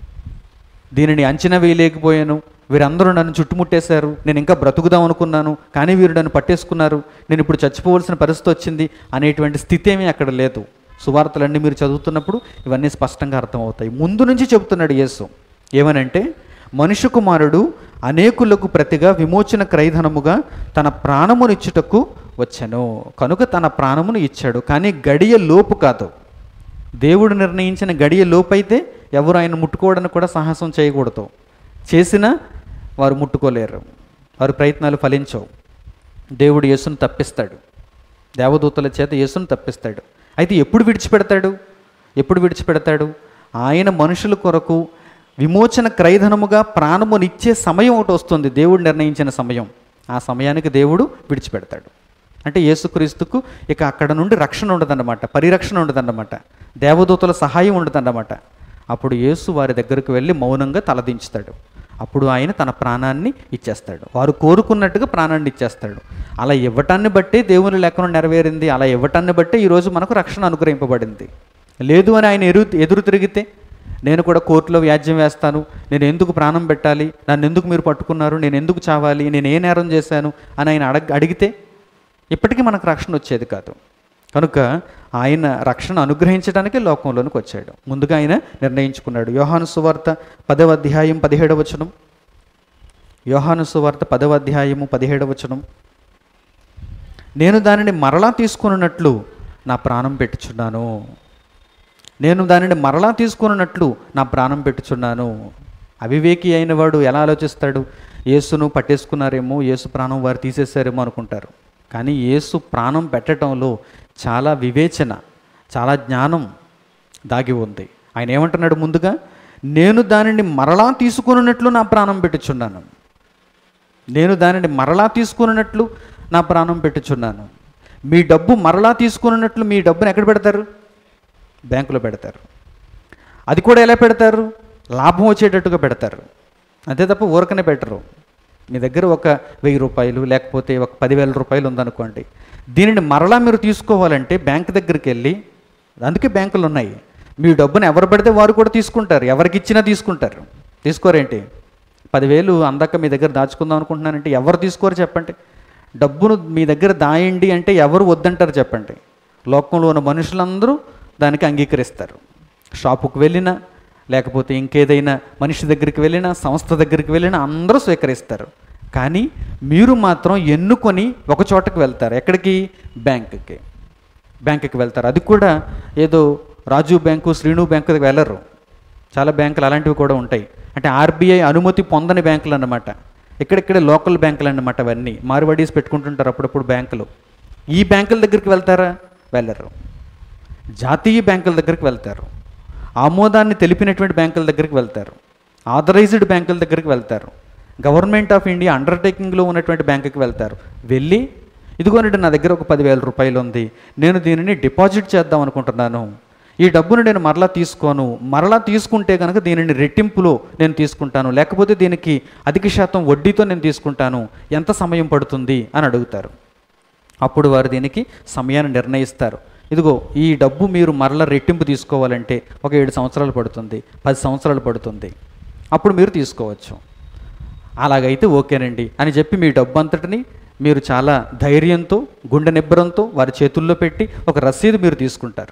దీనిని అంచనా వేయలేకపోయాను వీరందరూ నన్ను చుట్టుముట్టేశారు నేను ఇంకా బ్రతుకుదాం అనుకున్నాను కానీ వీరు నన్ను పట్టేసుకున్నారు నేను ఇప్పుడు చచ్చిపోవలసిన పరిస్థితి వచ్చింది అనేటువంటి స్థితి ఏమీ అక్కడ లేదు సువార్తలన్నీ మీరు చదువుతున్నప్పుడు ఇవన్నీ స్పష్టంగా అర్థమవుతాయి ముందు నుంచి చెబుతున్నాడు యేసు ఏమనంటే మనుష్య కుమారుడు అనేకులకు ప్రతిగా విమోచన క్రైధనముగా తన ప్రాణమునిచ్చుటకు వచ్చాను కనుక తన ప్రాణమును ఇచ్చాడు కానీ గడియ లోపు కాదు దేవుడు నిర్ణయించిన గడియ లోపైతే ఎవరు ఆయన ముట్టుకోవడానికి కూడా సాహసం చేయకూడదు చేసినా వారు ముట్టుకోలేరు వారి ప్రయత్నాలు ఫలించవు దేవుడు యేసును తప్పిస్తాడు దేవదూతల చేత యేసును తప్పిస్తాడు అయితే ఎప్పుడు విడిచిపెడతాడు ఎప్పుడు విడిచిపెడతాడు ఆయన మనుషుల కొరకు విమోచన క్రైధనముగా ప్రాణమునిచ్చే సమయం ఒకటి వస్తుంది దేవుడు నిర్ణయించిన సమయం ఆ సమయానికి దేవుడు విడిచిపెడతాడు అంటే యేసుక్రీస్తుకు ఇక అక్కడ నుండి రక్షణ ఉండదన్నమాట పరిరక్షణ ఉండదన్నమాట దేవదూతల సహాయం ఉండదన్నమాట అప్పుడు యేసు వారి దగ్గరకు వెళ్ళి మౌనంగా తలదించుతాడు అప్పుడు ఆయన తన ప్రాణాన్ని ఇచ్చేస్తాడు వారు కోరుకున్నట్టుగా ప్రాణాన్ని ఇచ్చేస్తాడు అలా ఇవ్వటాన్ని బట్టే దేవుని లెక్కను నెరవేరింది అలా ఇవ్వటాన్ని బట్టే ఈరోజు మనకు రక్షణ అనుగ్రహింపబడింది లేదు అని ఆయన ఎరు ఎదురు తిరిగితే నేను కూడా కోర్టులో వ్యాజ్యం వేస్తాను నేను ఎందుకు ప్రాణం పెట్టాలి నన్ను ఎందుకు మీరు పట్టుకున్నారు నేను ఎందుకు చావాలి నేను ఏ నేరం చేశాను అని ఆయన అడగ అడిగితే ఇప్పటికీ మనకు రక్షణ వచ్చేది కాదు కనుక ఆయన రక్షణ అనుగ్రహించడానికే లోకంలోనికి వచ్చాడు ముందుగా ఆయన నిర్ణయించుకున్నాడు యోహాను సువార్త పదవ అధ్యాయం పదిహేడవ వచనం యోహాను సువార్త పదవ అధ్యాయము పదిహేడవ వచనం నేను దానిని మరలా తీసుకున్నట్లు నా ప్రాణం పెట్టుచున్నాను నేను దానిని మరలా తీసుకున్నట్లు నా ప్రాణం పెట్టుచున్నాను అవివేకి అయిన వాడు ఎలా ఆలోచిస్తాడు యేసును పట్టేసుకున్నారేమో యేసు ప్రాణం వారు తీసేశారేమో అనుకుంటారు కానీ యేసు ప్రాణం పెట్టడంలో చాలా వివేచన చాలా జ్ఞానం దాగి ఉంది ఆయన ఏమంటున్నాడు ముందుగా నేను దానిని మరలా తీసుకున్నట్లు నా ప్రాణం పెట్టుచున్నాను నేను దానిని మరలా తీసుకున్నట్లు నా ప్రాణం పెట్టుచున్నాను మీ డబ్బు మరలా తీసుకున్నట్లు మీ డబ్బును ఎక్కడ పెడతారు బ్యాంకులో పెడతారు అది కూడా ఎలా పెడతారు లాభం వచ్చేటట్టుగా పెడతారు అంతే తప్ప ఊరకనే పెట్టరు మీ దగ్గర ఒక వెయ్యి రూపాయలు లేకపోతే ఒక పదివేల రూపాయలు ఉందనుకోండి దీనిని మరలా మీరు తీసుకోవాలంటే బ్యాంక్ దగ్గరికి వెళ్ళి అందుకే బ్యాంకులు ఉన్నాయి మీ డబ్బును ఎవరు పెడితే వారు కూడా తీసుకుంటారు ఎవరికి ఇచ్చినా తీసుకుంటారు తీసుకోరేంటి పదివేలు అందాక మీ దగ్గర దాచుకుందాం అనుకుంటున్నానంటే ఎవరు తీసుకోరు చెప్పండి డబ్బును మీ దగ్గర దాయండి అంటే ఎవరు వద్దంటారు చెప్పండి లోకంలో ఉన్న మనుషులందరూ దానికి అంగీకరిస్తారు షాపుకు వెళ్ళినా లేకపోతే ఇంకేదైనా మనిషి దగ్గరికి వెళ్ళినా సంస్థ దగ్గరికి వెళ్ళినా అందరూ స్వీకరిస్తారు కానీ మీరు మాత్రం ఎన్నుకొని ఒక చోటకి వెళ్తారు ఎక్కడికి బ్యాంకుకి బ్యాంకుకి వెళ్తారు అది కూడా ఏదో రాజు బ్యాంకు శ్రీను బ్యాంకుకి వెళ్ళరు చాలా బ్యాంకులు అలాంటివి కూడా ఉంటాయి అంటే ఆర్బీఐ అనుమతి పొందని బ్యాంకులు అన్నమాట ఇక్కడిక్కడే లోకల్ బ్యాంకులు అన్నమాట అవన్నీ మారువడీస్ పెట్టుకుంటుంటారు అప్పుడప్పుడు బ్యాంకులు ఈ బ్యాంకుల దగ్గరికి వెళ్తారా వెళ్ళరు జాతీయ బ్యాంకుల దగ్గరికి వెళ్తారు ఆమోదాన్ని తెలిపినటువంటి బ్యాంకుల దగ్గరికి వెళ్తారు ఆథరైజ్డ్ బ్యాంకుల దగ్గరికి వెళ్తారు గవర్నమెంట్ ఆఫ్ ఇండియా అండర్టేకింగ్లో ఉన్నటువంటి బ్యాంకుకి వెళ్తారు వెళ్ళి ఇదిగోనండి నా దగ్గర ఒక పదివేల రూపాయలు ఉంది నేను దీనిని డిపాజిట్ చేద్దాం అనుకుంటున్నాను ఈ డబ్బును నేను మరలా తీసుకోను మరలా తీసుకుంటే కనుక దీనిని రెట్టింపులో నేను తీసుకుంటాను లేకపోతే దీనికి అధిక శాతం వడ్డీతో నేను తీసుకుంటాను ఎంత సమయం పడుతుంది అని అడుగుతారు అప్పుడు వారు దీనికి సమయాన్ని నిర్ణయిస్తారు ఇదిగో ఈ డబ్బు మీరు మరల రెట్టింపు తీసుకోవాలంటే ఒక ఏడు సంవత్సరాలు పడుతుంది పది సంవత్సరాలు పడుతుంది అప్పుడు మీరు తీసుకోవచ్చు అలాగైతే ఓకేనండి అని చెప్పి మీ డబ్బు అంతటిని మీరు చాలా ధైర్యంతో గుండె నిబ్బరంతో వారి చేతుల్లో పెట్టి ఒక రసీదు మీరు తీసుకుంటారు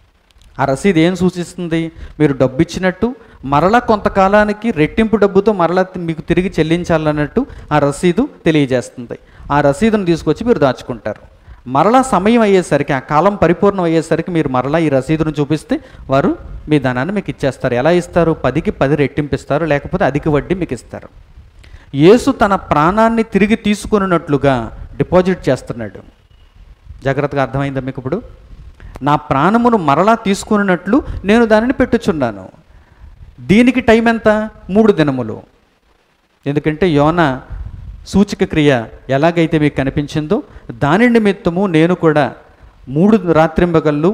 ఆ రసీదు ఏం సూచిస్తుంది మీరు డబ్బు ఇచ్చినట్టు మరలా కొంతకాలానికి రెట్టింపు డబ్బుతో మరలా మీకు తిరిగి చెల్లించాలన్నట్టు ఆ రసీదు తెలియజేస్తుంది ఆ రసీదును తీసుకొచ్చి మీరు దాచుకుంటారు మరలా సమయం అయ్యేసరికి ఆ కాలం పరిపూర్ణం అయ్యేసరికి మీరు మరలా ఈ రసీదును చూపిస్తే వారు మీ ధనాన్ని మీకు ఇచ్చేస్తారు ఎలా ఇస్తారు పదికి పది రెట్టింపిస్తారు లేకపోతే అధిక వడ్డీ మీకు ఇస్తారు యేసు తన ప్రాణాన్ని తిరిగి తీసుకున్నట్లుగా డిపాజిట్ చేస్తున్నాడు జాగ్రత్తగా అర్థమైందా మీకు ఇప్పుడు నా ప్రాణమును మరలా తీసుకున్నట్లు నేను దానిని పెట్టుచున్నాను దీనికి టైం ఎంత మూడు దినములు ఎందుకంటే యోన సూచిక క్రియ ఎలాగైతే మీకు కనిపించిందో దాని నిమిత్తము నేను కూడా మూడు రాత్రింబగళ్ళు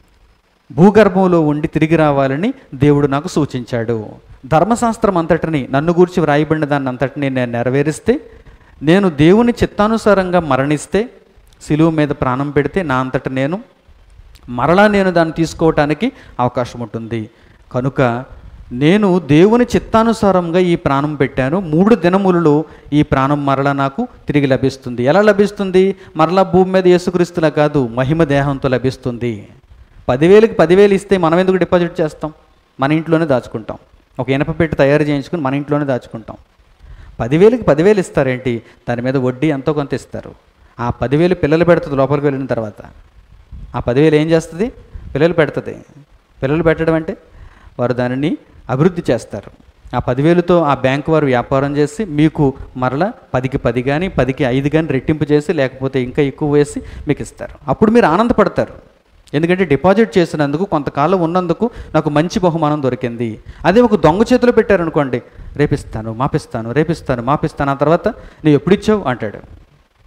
భూగర్భంలో ఉండి తిరిగి రావాలని దేవుడు నాకు సూచించాడు ధర్మశాస్త్రం అంతటిని నన్ను గూర్చి వ్రాయబడిన దాన్ని అంతటిని నేను నెరవేరిస్తే నేను దేవుని చిత్తానుసారంగా మరణిస్తే సిలువ మీద ప్రాణం పెడితే నా అంతట నేను మరలా నేను దాన్ని తీసుకోవటానికి అవకాశం ఉంటుంది కనుక నేను దేవుని చిత్తానుసారంగా ఈ ప్రాణం పెట్టాను మూడు దినములలో ఈ ప్రాణం మరలా నాకు తిరిగి లభిస్తుంది ఎలా లభిస్తుంది మరలా భూమి మీద యేసుక్రీస్తులా కాదు మహిమ దేహంతో లభిస్తుంది పదివేలకి పదివేలు ఇస్తే మనం ఎందుకు డిపాజిట్ చేస్తాం మన ఇంట్లోనే దాచుకుంటాం ఒక ఇనప పెట్టి తయారు చేయించుకుని మన ఇంట్లోనే దాచుకుంటాం పదివేలకి పదివేలు ఇస్తారేంటి దాని మీద వడ్డీ ఎంతో కొంత ఇస్తారు ఆ పదివేలు పిల్లలు పెడుతుంది లోపలికి వెళ్ళిన తర్వాత ఆ పదివేలు ఏం చేస్తుంది పిల్లలు పెడుతుంది పిల్లలు పెట్టడం అంటే వారు దానిని అభివృద్ధి చేస్తారు ఆ పదివేలుతో ఆ బ్యాంకు వారు వ్యాపారం చేసి మీకు మరలా పదికి పది కానీ పదికి ఐదు కానీ రెట్టింపు చేసి లేకపోతే ఇంకా ఎక్కువ వేసి మీకు ఇస్తారు అప్పుడు మీరు ఆనందపడతారు ఎందుకంటే డిపాజిట్ చేసినందుకు కొంతకాలం ఉన్నందుకు నాకు మంచి బహుమానం దొరికింది అదే ఒక దొంగ చేతిలో పెట్టారనుకోండి రేపిస్తాను మాపిస్తాను రేపిస్తాను మాపిస్తాను ఆ తర్వాత నువ్వు ఎప్పుడు ఇచ్చావు అంటాడు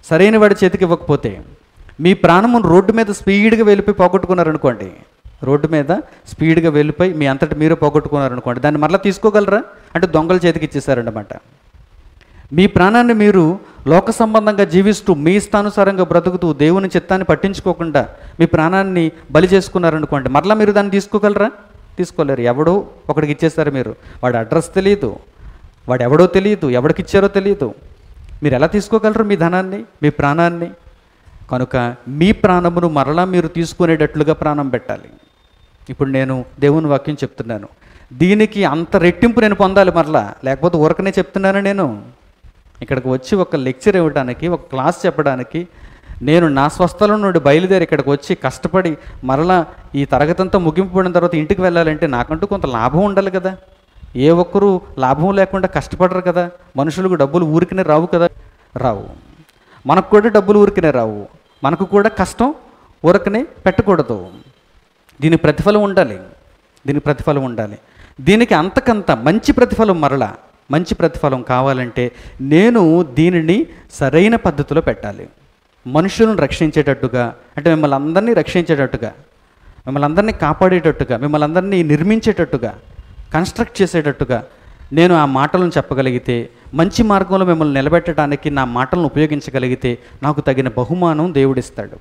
సరైన వాడి చేతికి ఇవ్వకపోతే మీ ప్రాణమును రోడ్డు మీద స్పీడ్గా వెళ్ళిపోయి పోగొట్టుకున్నారనుకోండి రోడ్డు మీద స్పీడ్గా వెళ్ళిపోయి మీ అంతటి మీరు పోగొట్టుకున్నారనుకోండి దాన్ని మరలా తీసుకోగలరా అంటే దొంగల చేతికి ఇచ్చేసారన్నమాట మీ ప్రాణాన్ని మీరు లోక సంబంధంగా జీవిస్తూ మీ ఇష్టానుసారంగా బ్రతుకుతూ దేవుని చిత్తాన్ని పట్టించుకోకుండా మీ ప్రాణాన్ని బలి చేసుకున్నారనుకోండి మరలా మీరు దాన్ని తీసుకోగలరా తీసుకోలేరు ఎవడో ఒకడికి ఇచ్చేస్తారు మీరు వాడి అడ్రస్ తెలియదు వాడు ఎవడో తెలియదు ఎవడికి ఇచ్చారో తెలియదు మీరు ఎలా తీసుకోగలరు మీ ధనాన్ని మీ ప్రాణాన్ని కనుక మీ ప్రాణమును మరలా మీరు తీసుకునేటట్లుగా ప్రాణం పెట్టాలి ఇప్పుడు నేను దేవుని వాక్యం చెప్తున్నాను దీనికి అంత రెట్టింపు నేను పొందాలి మరలా లేకపోతే ఊరకనే చెప్తున్నాను నేను ఇక్కడికి వచ్చి ఒక లెక్చర్ ఇవ్వడానికి ఒక క్లాస్ చెప్పడానికి నేను నా స్వస్థలం నుండి బయలుదేరి ఇక్కడికి వచ్చి కష్టపడి మరలా ఈ తరగతి అంతా ముగింపబడిన తర్వాత ఇంటికి వెళ్ళాలంటే నాకంటూ కొంత లాభం ఉండాలి కదా ఏ ఒక్కరూ లాభం లేకుండా కష్టపడరు కదా మనుషులకు డబ్బులు ఊరికనే రావు కదా రావు మనకు కూడా డబ్బులు ఊరికనే రావు మనకు కూడా కష్టం ఊరకనే పెట్టకూడదు దీని ప్రతిఫలం ఉండాలి దీని ప్రతిఫలం ఉండాలి దీనికి అంతకంత మంచి ప్రతిఫలం మరలా మంచి ప్రతిఫలం కావాలంటే నేను దీనిని సరైన పద్ధతిలో పెట్టాలి మనుషులను రక్షించేటట్టుగా అంటే మిమ్మల్ని అందరినీ రక్షించేటట్టుగా మిమ్మల్ని అందరినీ కాపాడేటట్టుగా మిమ్మల్ని అందరినీ నిర్మించేటట్టుగా కన్స్ట్రక్ట్ చేసేటట్టుగా నేను ఆ మాటలను చెప్పగలిగితే మంచి మార్గంలో మిమ్మల్ని నిలబెట్టడానికి నా మాటలను ఉపయోగించగలిగితే నాకు తగిన బహుమానం దేవుడిస్తాడు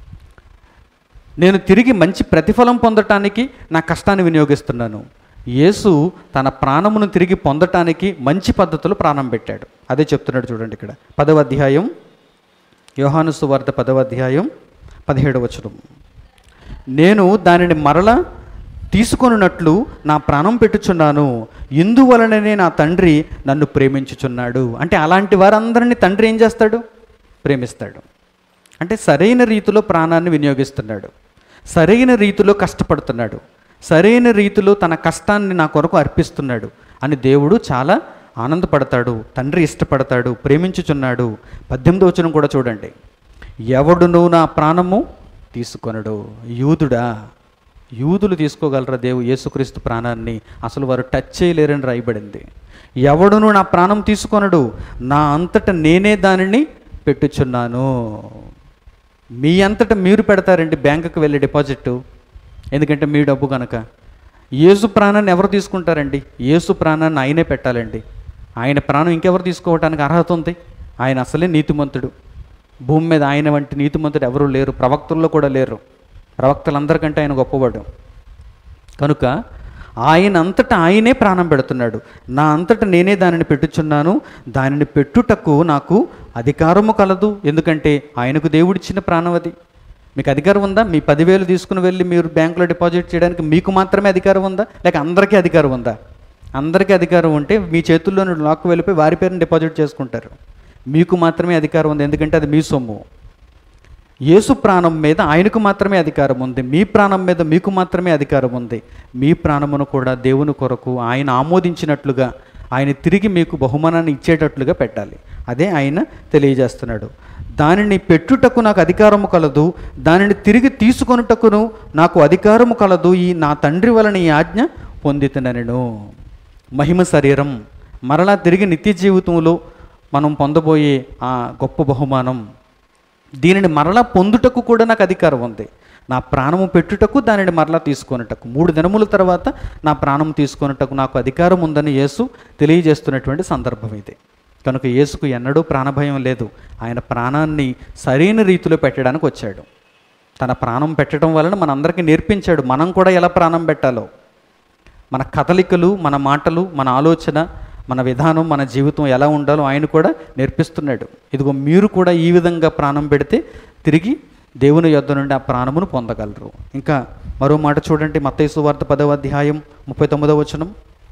నేను తిరిగి మంచి ప్రతిఫలం పొందటానికి నా కష్టాన్ని వినియోగిస్తున్నాను యేసు తన ప్రాణమును తిరిగి పొందటానికి మంచి పద్ధతిలో ప్రాణం పెట్టాడు అదే చెప్తున్నాడు చూడండి ఇక్కడ పదవ అధ్యాయం యోహాను సువార్త పదవ అధ్యాయం పదిహేడు వచనం నేను దానిని మరల తీసుకొనున్నట్లు నా ప్రాణం పెట్టుచున్నాను ఇందువలననే నా తండ్రి నన్ను ప్రేమించుచున్నాడు అంటే అలాంటి వారందరినీ తండ్రి ఏం చేస్తాడు ప్రేమిస్తాడు అంటే సరైన రీతిలో ప్రాణాన్ని వినియోగిస్తున్నాడు సరైన రీతిలో కష్టపడుతున్నాడు సరైన రీతిలో తన కష్టాన్ని నా కొరకు అర్పిస్తున్నాడు అని దేవుడు చాలా ఆనందపడతాడు తండ్రి ఇష్టపడతాడు ప్రేమించుచున్నాడు పద్దెనిమిది వచనం కూడా చూడండి ఎవడును నా ప్రాణము తీసుకొనడు యూదుడా యూదులు తీసుకోగలరా దేవు యేసుక్రీస్తు ప్రాణాన్ని అసలు వారు టచ్ చేయలేరని రాయబడింది ఎవడును నా ప్రాణం తీసుకొనడు నా అంతట నేనే దానిని పెట్టుచున్నాను మీ అంతట మీరు పెడతారండి బ్యాంకుకి వెళ్ళి డిపాజిట్ ఎందుకంటే మీ డబ్బు కనుక యేసు ప్రాణాన్ని ఎవరు తీసుకుంటారండి యేసు ప్రాణాన్ని ఆయనే పెట్టాలండి ఆయన ప్రాణం ఇంకెవరు తీసుకోవడానికి అర్హత ఉంది ఆయన అసలే నీతిమంతుడు భూమి మీద ఆయన వంటి నీతిమంతుడు ఎవరు లేరు ప్రవక్తల్లో కూడా లేరు ప్రవక్తలందరికంటే ఆయన గొప్పవాడు కనుక ఆయన అంతటా ఆయనే ప్రాణం పెడుతున్నాడు నా అంతటా నేనే దానిని పెట్టుచున్నాను దానిని పెట్టుటకు నాకు అధికారము కలదు ఎందుకంటే ఆయనకు దేవుడిచ్చిన ప్రాణం అది మీకు అధికారం ఉందా మీ పదివేలు తీసుకుని వెళ్ళి మీరు బ్యాంకులో డిపాజిట్ చేయడానికి మీకు మాత్రమే అధికారం ఉందా లేక అందరికీ అధికారం ఉందా అందరికీ అధికారం ఉంటే మీ చేతుల్లో నుండి లాక్కు వెళ్ళిపోయి వారి పేరుని డిపాజిట్ చేసుకుంటారు మీకు మాత్రమే అధికారం ఉంది ఎందుకంటే అది మీ సొమ్ము యేసు ప్రాణం మీద ఆయనకు మాత్రమే అధికారం ఉంది మీ ప్రాణం మీద మీకు మాత్రమే అధికారం ఉంది మీ ప్రాణమును కూడా దేవుని కొరకు ఆయన ఆమోదించినట్లుగా ఆయన తిరిగి మీకు బహుమానాన్ని ఇచ్చేటట్లుగా పెట్టాలి అదే ఆయన తెలియజేస్తున్నాడు దానిని పెట్టుటకు నాకు అధికారము కలదు దానిని తిరిగి తీసుకొనుటకును నాకు అధికారము కలదు ఈ నా తండ్రి వలన ఈ ఆజ్ఞ పొందితనను మహిమ శరీరం మరలా తిరిగి నిత్య జీవితంలో మనం పొందబోయే ఆ గొప్ప బహుమానం దీనిని మరలా పొందుటకు కూడా నాకు అధికారం ఉంది నా ప్రాణము పెట్టుటకు దానిని మరలా తీసుకొనుటకు మూడు దినముల తర్వాత నా ప్రాణం తీసుకొనుటకు నాకు అధికారం ఉందని యేసు తెలియజేస్తున్నటువంటి సందర్భం ఇది కనుక యేసుకు ఎన్నడూ ప్రాణభయం లేదు ఆయన ప్రాణాన్ని సరైన రీతిలో పెట్టడానికి వచ్చాడు తన ప్రాణం పెట్టడం వలన మనందరికీ నేర్పించాడు మనం కూడా ఎలా ప్రాణం పెట్టాలో మన కదలికలు మన మాటలు మన ఆలోచన మన విధానం మన జీవితం ఎలా ఉండాలో ఆయన కూడా నేర్పిస్తున్నాడు ఇదిగో మీరు కూడా ఈ విధంగా ప్రాణం పెడితే తిరిగి దేవుని యొద్ద నుండి ఆ ప్రాణమును పొందగలరు ఇంకా మరో మాట చూడండి మత్తైసు వార్త పదవ అధ్యాయం ముప్పై తొమ్మిదవ వచనం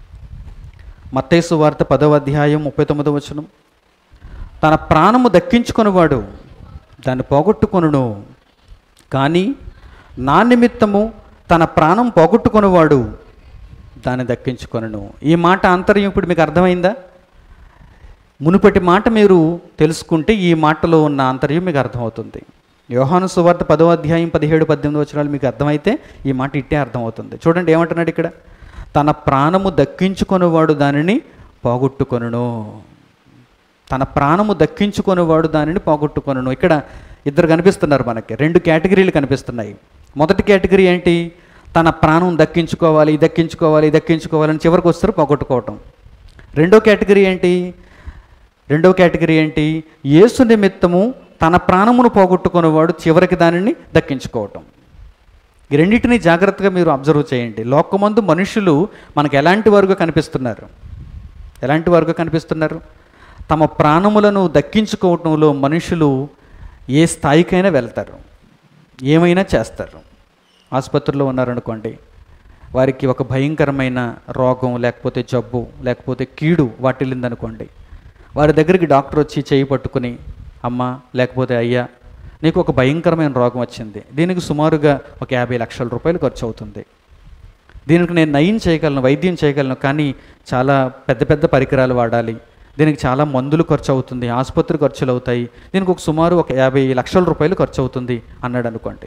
మత్తైసు వార్త పదవ అధ్యాయం ముప్పై తొమ్మిదవ వచనం తన ప్రాణము దక్కించుకొనివాడు దాన్ని పోగొట్టుకొనును కానీ నా నిమిత్తము తన ప్రాణం పోగొట్టుకొనివాడు దాన్ని దక్కించుకొనను ఈ మాట ఆంతర్యం ఇప్పుడు మీకు అర్థమైందా మునుపటి మాట మీరు తెలుసుకుంటే ఈ మాటలో ఉన్న ఆంతర్యం మీకు అర్థమవుతుంది యోహాను సువార్త పదో అధ్యాయం పదిహేడు పద్దెనిమిది వచనాలు మీకు అర్థమైతే ఈ మాట ఇట్టే అర్థమవుతుంది చూడండి ఏమంటున్నాడు ఇక్కడ తన ప్రాణము దక్కించుకొనివాడు దానిని పోగొట్టుకొనును తన ప్రాణము దక్కించుకొనివాడు దానిని పోగొట్టుకొనను ఇక్కడ ఇద్దరు కనిపిస్తున్నారు మనకి రెండు కేటగిరీలు కనిపిస్తున్నాయి మొదటి కేటగిరీ ఏంటి తన ప్రాణం దక్కించుకోవాలి దక్కించుకోవాలి దక్కించుకోవాలని చివరికి వస్తారు పోగొట్టుకోవటం రెండో కేటగిరీ ఏంటి రెండో కేటగిరీ ఏంటి యేసు నిమిత్తము తన ప్రాణమును పోగొట్టుకునేవాడు చివరికి దానిని దక్కించుకోవటం ఈ రెండింటిని జాగ్రత్తగా మీరు అబ్జర్వ్ చేయండి లోకమందు మనుషులు మనకు ఎలాంటి వారుగా కనిపిస్తున్నారు ఎలాంటి వారుగా కనిపిస్తున్నారు తమ ప్రాణములను దక్కించుకోవటంలో మనుషులు ఏ స్థాయికైనా వెళ్తారు ఏమైనా చేస్తారు ఆసుపత్రిలో ఉన్నారనుకోండి వారికి ఒక భయంకరమైన రోగం లేకపోతే జబ్బు లేకపోతే కీడు వాటిల్లిందనుకోండి వారి దగ్గరికి డాక్టర్ వచ్చి చేయి పట్టుకుని అమ్మ లేకపోతే అయ్యా నీకు ఒక భయంకరమైన రోగం వచ్చింది దీనికి సుమారుగా ఒక యాభై లక్షల రూపాయలు ఖర్చు అవుతుంది దీనికి నేను నయం చేయగలను వైద్యం చేయగలను కానీ చాలా పెద్ద పెద్ద పరికరాలు వాడాలి దీనికి చాలా మందులు ఖర్చు అవుతుంది ఆసుపత్రి ఖర్చులు అవుతాయి దీనికి ఒక సుమారు ఒక యాభై లక్షల రూపాయలు ఖర్చు అవుతుంది అన్నాడు అనుకోండి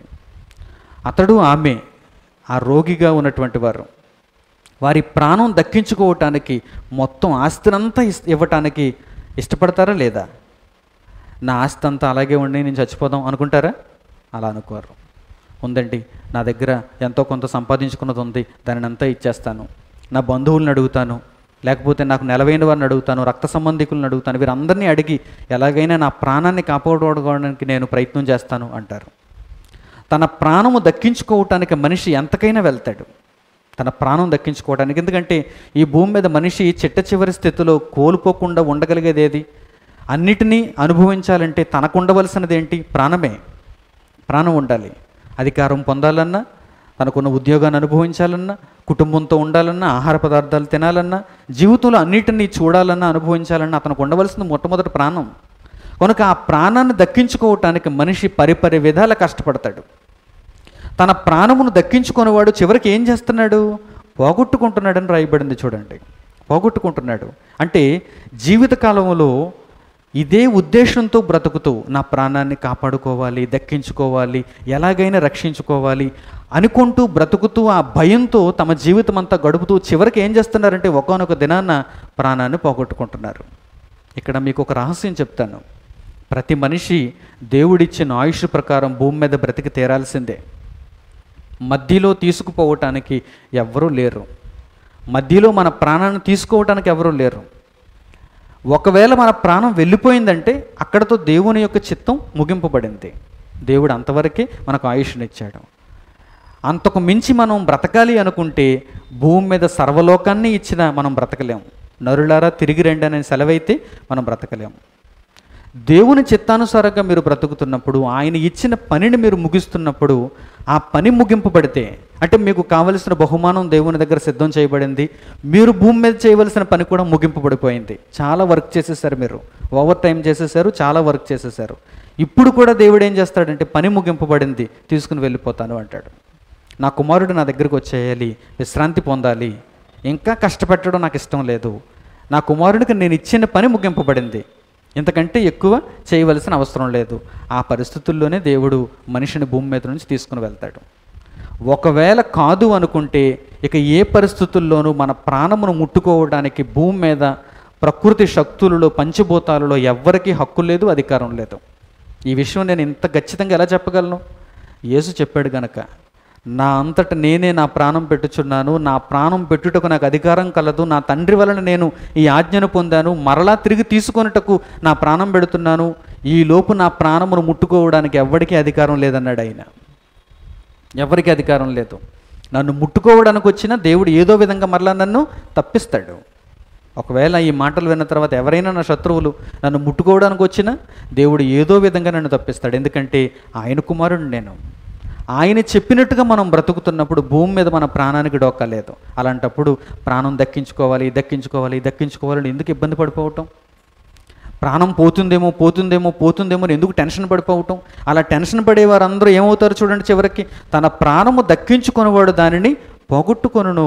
అతడు ఆమె ఆ రోగిగా ఉన్నటువంటి వారు వారి ప్రాణం దక్కించుకోవటానికి మొత్తం ఆస్తినంతా ఇస్- ఇవ్వటానికి ఇష్టపడతారా లేదా నా ఆస్తి అంతా అలాగే ఉండి నేను చచ్చిపోదాం అనుకుంటారా అలా అనుకోరు ఉందండి నా దగ్గర ఎంతో కొంత సంపాదించుకున్నది ఉంది దానిని అంతా ఇచ్చేస్తాను నా బంధువులను అడుగుతాను లేకపోతే నాకు నెలవైన వారిని అడుగుతాను రక్త సంబంధికులను అడుగుతాను వీరందరినీ అడిగి ఎలాగైనా నా ప్రాణాన్ని కాపాడుకోవడానికి నేను ప్రయత్నం చేస్తాను అంటారు తన ప్రాణము దక్కించుకోవటానికి మనిషి ఎంతకైనా వెళ్తాడు తన ప్రాణం దక్కించుకోవడానికి ఎందుకంటే ఈ భూమి మీద మనిషి చిట్ట చివరి స్థితిలో కోల్పోకుండా ఉండగలిగేది ఏది అన్నిటినీ అనుభవించాలంటే తనకు ఉండవలసినది ఏంటి ప్రాణమే ప్రాణం ఉండాలి అధికారం పొందాలన్నా తనకున్న ఉద్యోగాన్ని అనుభవించాలన్నా కుటుంబంతో ఉండాలన్నా ఆహార పదార్థాలు తినాలన్నా జీవితంలో అన్నిటినీ చూడాలన్నా అనుభవించాలన్నా అతనికి ఉండవలసిన మొట్టమొదటి ప్రాణం కనుక ఆ ప్రాణాన్ని దక్కించుకోవటానికి మనిషి పరిపరి విధాల కష్టపడతాడు తన ప్రాణమును దక్కించుకునేవాడు చివరికి ఏం చేస్తున్నాడు పోగొట్టుకుంటున్నాడని రాయబడింది చూడండి పోగొట్టుకుంటున్నాడు అంటే జీవితకాలంలో ఇదే ఉద్దేశంతో బ్రతుకుతూ నా ప్రాణాన్ని కాపాడుకోవాలి దక్కించుకోవాలి ఎలాగైనా రక్షించుకోవాలి అనుకుంటూ బ్రతుకుతూ ఆ భయంతో తమ జీవితం అంతా గడుపుతూ చివరికి ఏం చేస్తున్నారంటే ఒకనొక దినాన ప్రాణాన్ని పోగొట్టుకుంటున్నారు ఇక్కడ మీకు ఒక రహస్యం చెప్తాను ప్రతి మనిషి దేవుడిచ్చిన ఆయుష్ ప్రకారం భూమి మీద బ్రతికి తీరాల్సిందే మధ్యలో తీసుకుపోవటానికి ఎవ్వరూ లేరు మధ్యలో మన ప్రాణాన్ని తీసుకోవటానికి ఎవరూ లేరు ఒకవేళ మన ప్రాణం వెళ్ళిపోయిందంటే అక్కడతో దేవుని యొక్క చిత్తం ముగింపబడింది దేవుడు అంతవరకే మనకు ఆయుష్నిచ్చాడు అంతకు మించి మనం బ్రతకాలి అనుకుంటే భూమి మీద సర్వలోకాన్ని ఇచ్చిన మనం బ్రతకలేం నరులారా తిరిగి రండి అనే సెలవైతే మనం బ్రతకలేం దేవుని చిత్తానుసారంగా మీరు బ్రతుకుతున్నప్పుడు ఆయన ఇచ్చిన పనిని మీరు ముగిస్తున్నప్పుడు ఆ పని ముగింపబడితే అంటే మీకు కావలసిన బహుమానం దేవుని దగ్గర సిద్ధం చేయబడింది మీరు భూమి మీద చేయవలసిన పని కూడా ముగింపబడిపోయింది చాలా వర్క్ చేసేసారు మీరు ఓవర్ టైం చేసేసారు చాలా వర్క్ చేసేసారు ఇప్పుడు కూడా దేవుడు ఏం చేస్తాడంటే పని ముగింపబడింది తీసుకుని వెళ్ళిపోతాను అంటాడు నా కుమారుడు నా దగ్గరికి వచ్చేయాలి విశ్రాంతి పొందాలి ఇంకా కష్టపెట్టడం నాకు ఇష్టం లేదు నా కుమారుడికి నేను ఇచ్చిన పని ముగింపబడింది ఇంతకంటే ఎక్కువ చేయవలసిన అవసరం లేదు ఆ పరిస్థితుల్లోనే దేవుడు మనిషిని భూమి మీద నుంచి తీసుకుని వెళ్తాడు ఒకవేళ కాదు అనుకుంటే ఇక ఏ పరిస్థితుల్లోనూ మన ప్రాణమును ముట్టుకోవడానికి భూమి మీద ప్రకృతి శక్తులలో పంచభూతాలలో ఎవ్వరికీ హక్కు లేదు అధికారం లేదు ఈ విషయం నేను ఇంత ఖచ్చితంగా ఎలా చెప్పగలను యేసు చెప్పాడు గనక నా అంతట నేనే నా ప్రాణం పెట్టుచున్నాను నా ప్రాణం పెట్టుటకు నాకు అధికారం కలదు నా తండ్రి వలన నేను ఈ ఆజ్ఞను పొందాను మరలా తిరిగి తీసుకొనుటకు నా ప్రాణం పెడుతున్నాను ఈ లోపు నా ప్రాణమును ముట్టుకోవడానికి ఎవ్వడికి అధికారం లేదన్నాడు ఆయన ఎవరికి అధికారం లేదు నన్ను ముట్టుకోవడానికి వచ్చిన దేవుడు ఏదో విధంగా మరలా నన్ను తప్పిస్తాడు ఒకవేళ ఈ మాటలు విన్న తర్వాత ఎవరైనా నా శత్రువులు నన్ను ముట్టుకోవడానికి వచ్చినా దేవుడు ఏదో విధంగా నన్ను తప్పిస్తాడు ఎందుకంటే ఆయన కుమారుడు నేను ఆయన చెప్పినట్టుగా మనం బ్రతుకుతున్నప్పుడు భూమి మీద మన ప్రాణానికి డోక్కలేదు అలాంటప్పుడు ప్రాణం దక్కించుకోవాలి దక్కించుకోవాలి దక్కించుకోవాలని ఎందుకు ఇబ్బంది పడిపోవటం ప్రాణం పోతుందేమో పోతుందేమో పోతుందేమో అని ఎందుకు టెన్షన్ పడిపోవటం అలా టెన్షన్ పడే వారందరూ ఏమవుతారు చూడండి చివరికి తన ప్రాణము దక్కించుకునేవాడు దానిని పోగొట్టుకొనును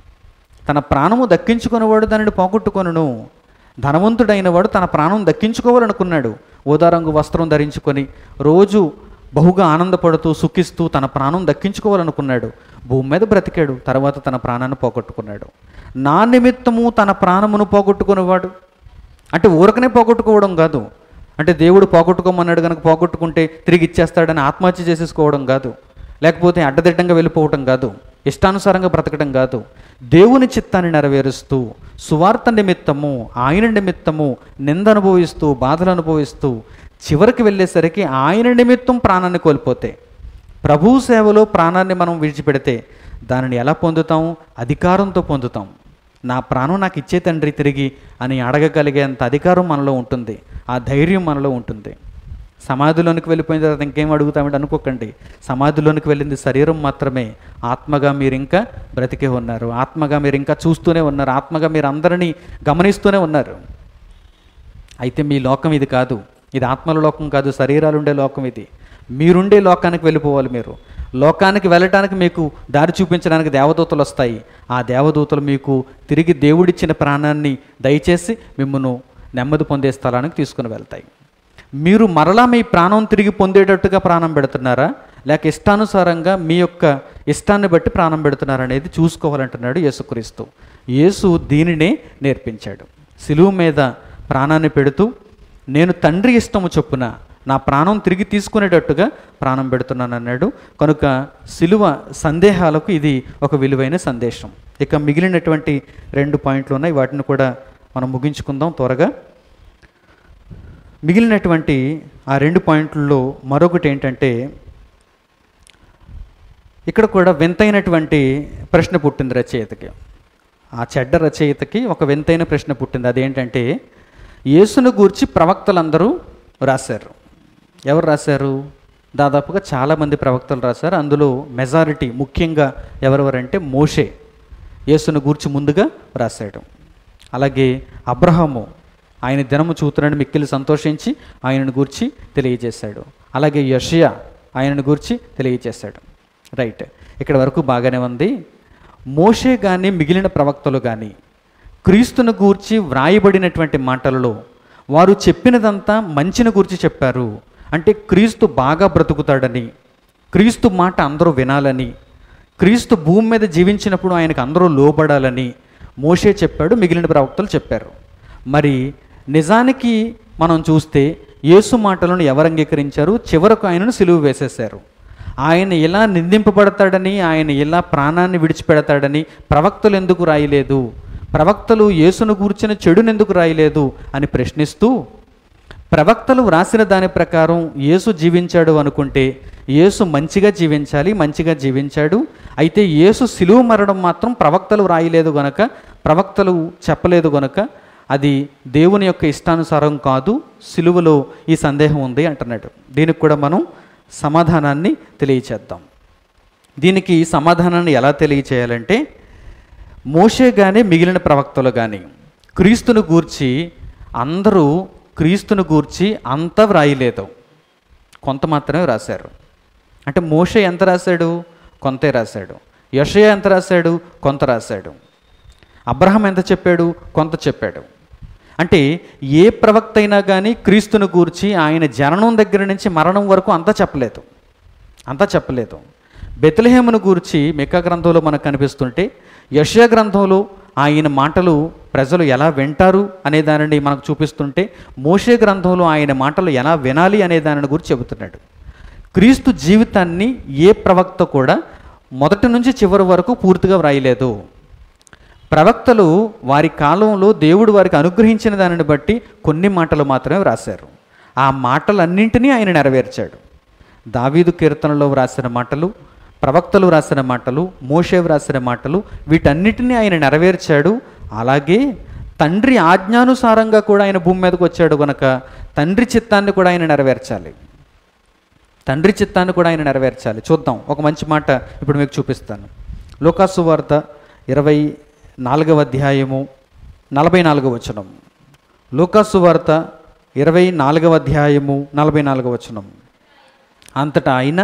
తన ప్రాణము దక్కించుకునేవాడు దానిని పోగొట్టుకొనును ధనవంతుడైన వాడు తన ప్రాణం దక్కించుకోవాలనుకున్నాడు ఊదారంగు వస్త్రం ధరించుకొని రోజు బహుగా ఆనందపడుతూ సుఖిస్తూ తన ప్రాణం దక్కించుకోవాలనుకున్నాడు భూమి మీద బ్రతికాడు తర్వాత తన ప్రాణాన్ని పోగొట్టుకున్నాడు నా నిమిత్తము తన ప్రాణమును పోగొట్టుకునేవాడు అంటే ఊరకనే పోగొట్టుకోవడం కాదు అంటే దేవుడు పోగొట్టుకోమన్నాడు కనుక పోగొట్టుకుంటే తిరిగి ఇచ్చేస్తాడని ఆత్మహత్య చేసేసుకోవడం కాదు లేకపోతే అడ్డదిడ్డంగా వెళ్ళిపోవటం కాదు ఇష్టానుసారంగా బ్రతకడం కాదు దేవుని చిత్తాన్ని నెరవేరుస్తూ సువార్త నిమిత్తము ఆయన నిమిత్తము నింద అనుభవిస్తూ బాధలు అనుభవిస్తూ చివరికి వెళ్ళేసరికి ఆయన నిమిత్తం ప్రాణాన్ని కోల్పోతే ప్రభు సేవలో ప్రాణాన్ని మనం విడిచిపెడితే దానిని ఎలా పొందుతాం అధికారంతో పొందుతాం నా ప్రాణం నాకు ఇచ్చే తండ్రి తిరిగి అని అడగగలిగేంత అధికారం మనలో ఉంటుంది ఆ ధైర్యం మనలో ఉంటుంది సమాధిలోనికి వెళ్ళిపోయిన తర్వాత ఇంకేం అడుగుతామంటే అనుకోకండి సమాధిలోనికి వెళ్ళింది శరీరం మాత్రమే ఆత్మగా మీరు ఇంకా బ్రతికే ఉన్నారు ఆత్మగా మీరు ఇంకా చూస్తూనే ఉన్నారు ఆత్మగా మీరు అందరినీ గమనిస్తూనే ఉన్నారు అయితే మీ లోకం ఇది కాదు ఇది ఆత్మల లోకం కాదు శరీరాలు ఉండే లోకం ఇది మీరుండే లోకానికి వెళ్ళిపోవాలి మీరు లోకానికి వెళ్ళటానికి మీకు దారి చూపించడానికి దేవదూతలు వస్తాయి ఆ దేవదూతలు మీకు తిరిగి దేవుడిచ్చిన ప్రాణాన్ని దయచేసి మిమ్మల్ని నెమ్మది పొందే స్థలానికి తీసుకుని వెళ్తాయి మీరు మరలా మీ ప్రాణం తిరిగి పొందేటట్టుగా ప్రాణం పెడుతున్నారా లేక ఇష్టానుసారంగా మీ యొక్క ఇష్టాన్ని బట్టి ప్రాణం పెడుతున్నారా అనేది చూసుకోవాలంటున్నాడు యేసుక్రీస్తు యేసు దీనినే నేర్పించాడు సిలువు మీద ప్రాణాన్ని పెడుతూ నేను తండ్రి ఇష్టము చొప్పున నా ప్రాణం తిరిగి తీసుకునేటట్టుగా ప్రాణం పెడుతున్నాను అన్నాడు కనుక సిలువ సందేహాలకు ఇది ఒక విలువైన సందేశం ఇక మిగిలినటువంటి రెండు పాయింట్లు ఉన్నాయి వాటిని కూడా మనం ముగించుకుందాం త్వరగా మిగిలినటువంటి ఆ రెండు పాయింట్లలో మరొకటి ఏంటంటే ఇక్కడ కూడా వింతైనటువంటి ప్రశ్న పుట్టింది రచయితకి ఆ చెడ్డ రచయితకి ఒక వింతైన ప్రశ్న పుట్టింది అదేంటంటే యేసును గూర్చి ప్రవక్తలందరూ రాశారు ఎవరు రాశారు దాదాపుగా చాలామంది ప్రవక్తలు రాశారు అందులో మెజారిటీ ముఖ్యంగా ఎవరెవరంటే మోషే యేసును గూర్చి ముందుగా రాశాడు అలాగే అబ్రహాము ఆయన దినము చూతున్నాడు మిక్కిలి సంతోషించి ఆయనను గూర్చి తెలియజేశాడు అలాగే యషియా ఆయనను గూర్చి తెలియజేశాడు రైట్ ఇక్కడ వరకు బాగానే ఉంది మోషే కానీ మిగిలిన ప్రవక్తలు కానీ క్రీస్తును గూర్చి వ్రాయబడినటువంటి మాటలలో వారు చెప్పినదంతా మంచిని గూర్చి చెప్పారు అంటే క్రీస్తు బాగా బ్రతుకుతాడని క్రీస్తు మాట అందరూ వినాలని క్రీస్తు భూమి మీద జీవించినప్పుడు ఆయనకు అందరూ లోబడాలని మోషే చెప్పాడు మిగిలిన ప్రవక్తలు చెప్పారు మరి నిజానికి మనం చూస్తే యేసు మాటలను ఎవరు అంగీకరించారు చివరకు ఆయనను సిలువ వేసేశారు ఆయన ఇలా నిందింపబడతాడని ఆయన ఇలా ప్రాణాన్ని విడిచిపెడతాడని ప్రవక్తలు ఎందుకు రాయలేదు ప్రవక్తలు యేసును గూర్చిన చెడును ఎందుకు రాయలేదు అని ప్రశ్నిస్తూ ప్రవక్తలు వ్రాసిన దాని ప్రకారం యేసు జీవించాడు అనుకుంటే యేసు మంచిగా జీవించాలి మంచిగా జీవించాడు అయితే యేసు సిలువ మరణం మాత్రం ప్రవక్తలు రాయలేదు గనక ప్రవక్తలు చెప్పలేదు గనక అది దేవుని యొక్క ఇష్టానుసారం కాదు సిలువలో ఈ సందేహం ఉంది అంటున్నాడు దీనికి కూడా మనం సమాధానాన్ని తెలియచేద్దాం దీనికి సమాధానాన్ని ఎలా తెలియచేయాలంటే మోషే కానీ మిగిలిన ప్రవక్తలు కానీ క్రీస్తును గూర్చి అందరూ క్రీస్తును గూర్చి అంత వ్రాయలేదు కొంత మాత్రమే రాశారు అంటే మోషే ఎంత రాశాడు కొంతే రాశాడు యషయ ఎంత రాశాడు కొంత రాశాడు అబ్రహం ఎంత చెప్పాడు కొంత చెప్పాడు అంటే ఏ ప్రవక్త అయినా కానీ క్రీస్తును గూర్చి ఆయన జననం దగ్గర నుంచి మరణం వరకు అంతా చెప్పలేదు అంతా చెప్పలేదు బెత్లహేమును గూర్చి మిక్క గ్రంథంలో మనకు కనిపిస్తుంటే యశయ గ్రంథంలో ఆయన మాటలు ప్రజలు ఎలా వింటారు అనే దానిని మనకు చూపిస్తుంటే మోషే గ్రంథంలో ఆయన మాటలు ఎలా వినాలి అనే దానిని గురించి చెబుతున్నాడు క్రీస్తు జీవితాన్ని ఏ ప్రవక్త కూడా మొదటి నుంచి చివరి వరకు పూర్తిగా వ్రాయలేదు ప్రవక్తలు వారి కాలంలో దేవుడు వారికి అనుగ్రహించిన దానిని బట్టి కొన్ని మాటలు మాత్రమే వ్రాశారు ఆ మాటలన్నింటినీ ఆయన నెరవేర్చాడు దావీదు కీర్తనలో వ్రాసిన మాటలు ప్రవక్తలు వ్రాసిన మాటలు మోషే వ్రాసిన మాటలు వీటన్నిటినీ ఆయన నెరవేర్చాడు అలాగే తండ్రి ఆజ్ఞానుసారంగా కూడా ఆయన భూమి మీదకి వచ్చాడు కనుక తండ్రి చిత్తాన్ని కూడా ఆయన నెరవేర్చాలి తండ్రి చిత్తాన్ని కూడా ఆయన నెరవేర్చాలి చూద్దాం ఒక మంచి మాట ఇప్పుడు మీకు చూపిస్తాను లోకాసు వార్త ఇరవై నాలుగవ అధ్యాయము నలభై నాలుగవ వచనం లోకాసు వార్త ఇరవై నాలుగవ అధ్యాయము నలభై నాలుగవ వచనం అంతటా ఆయన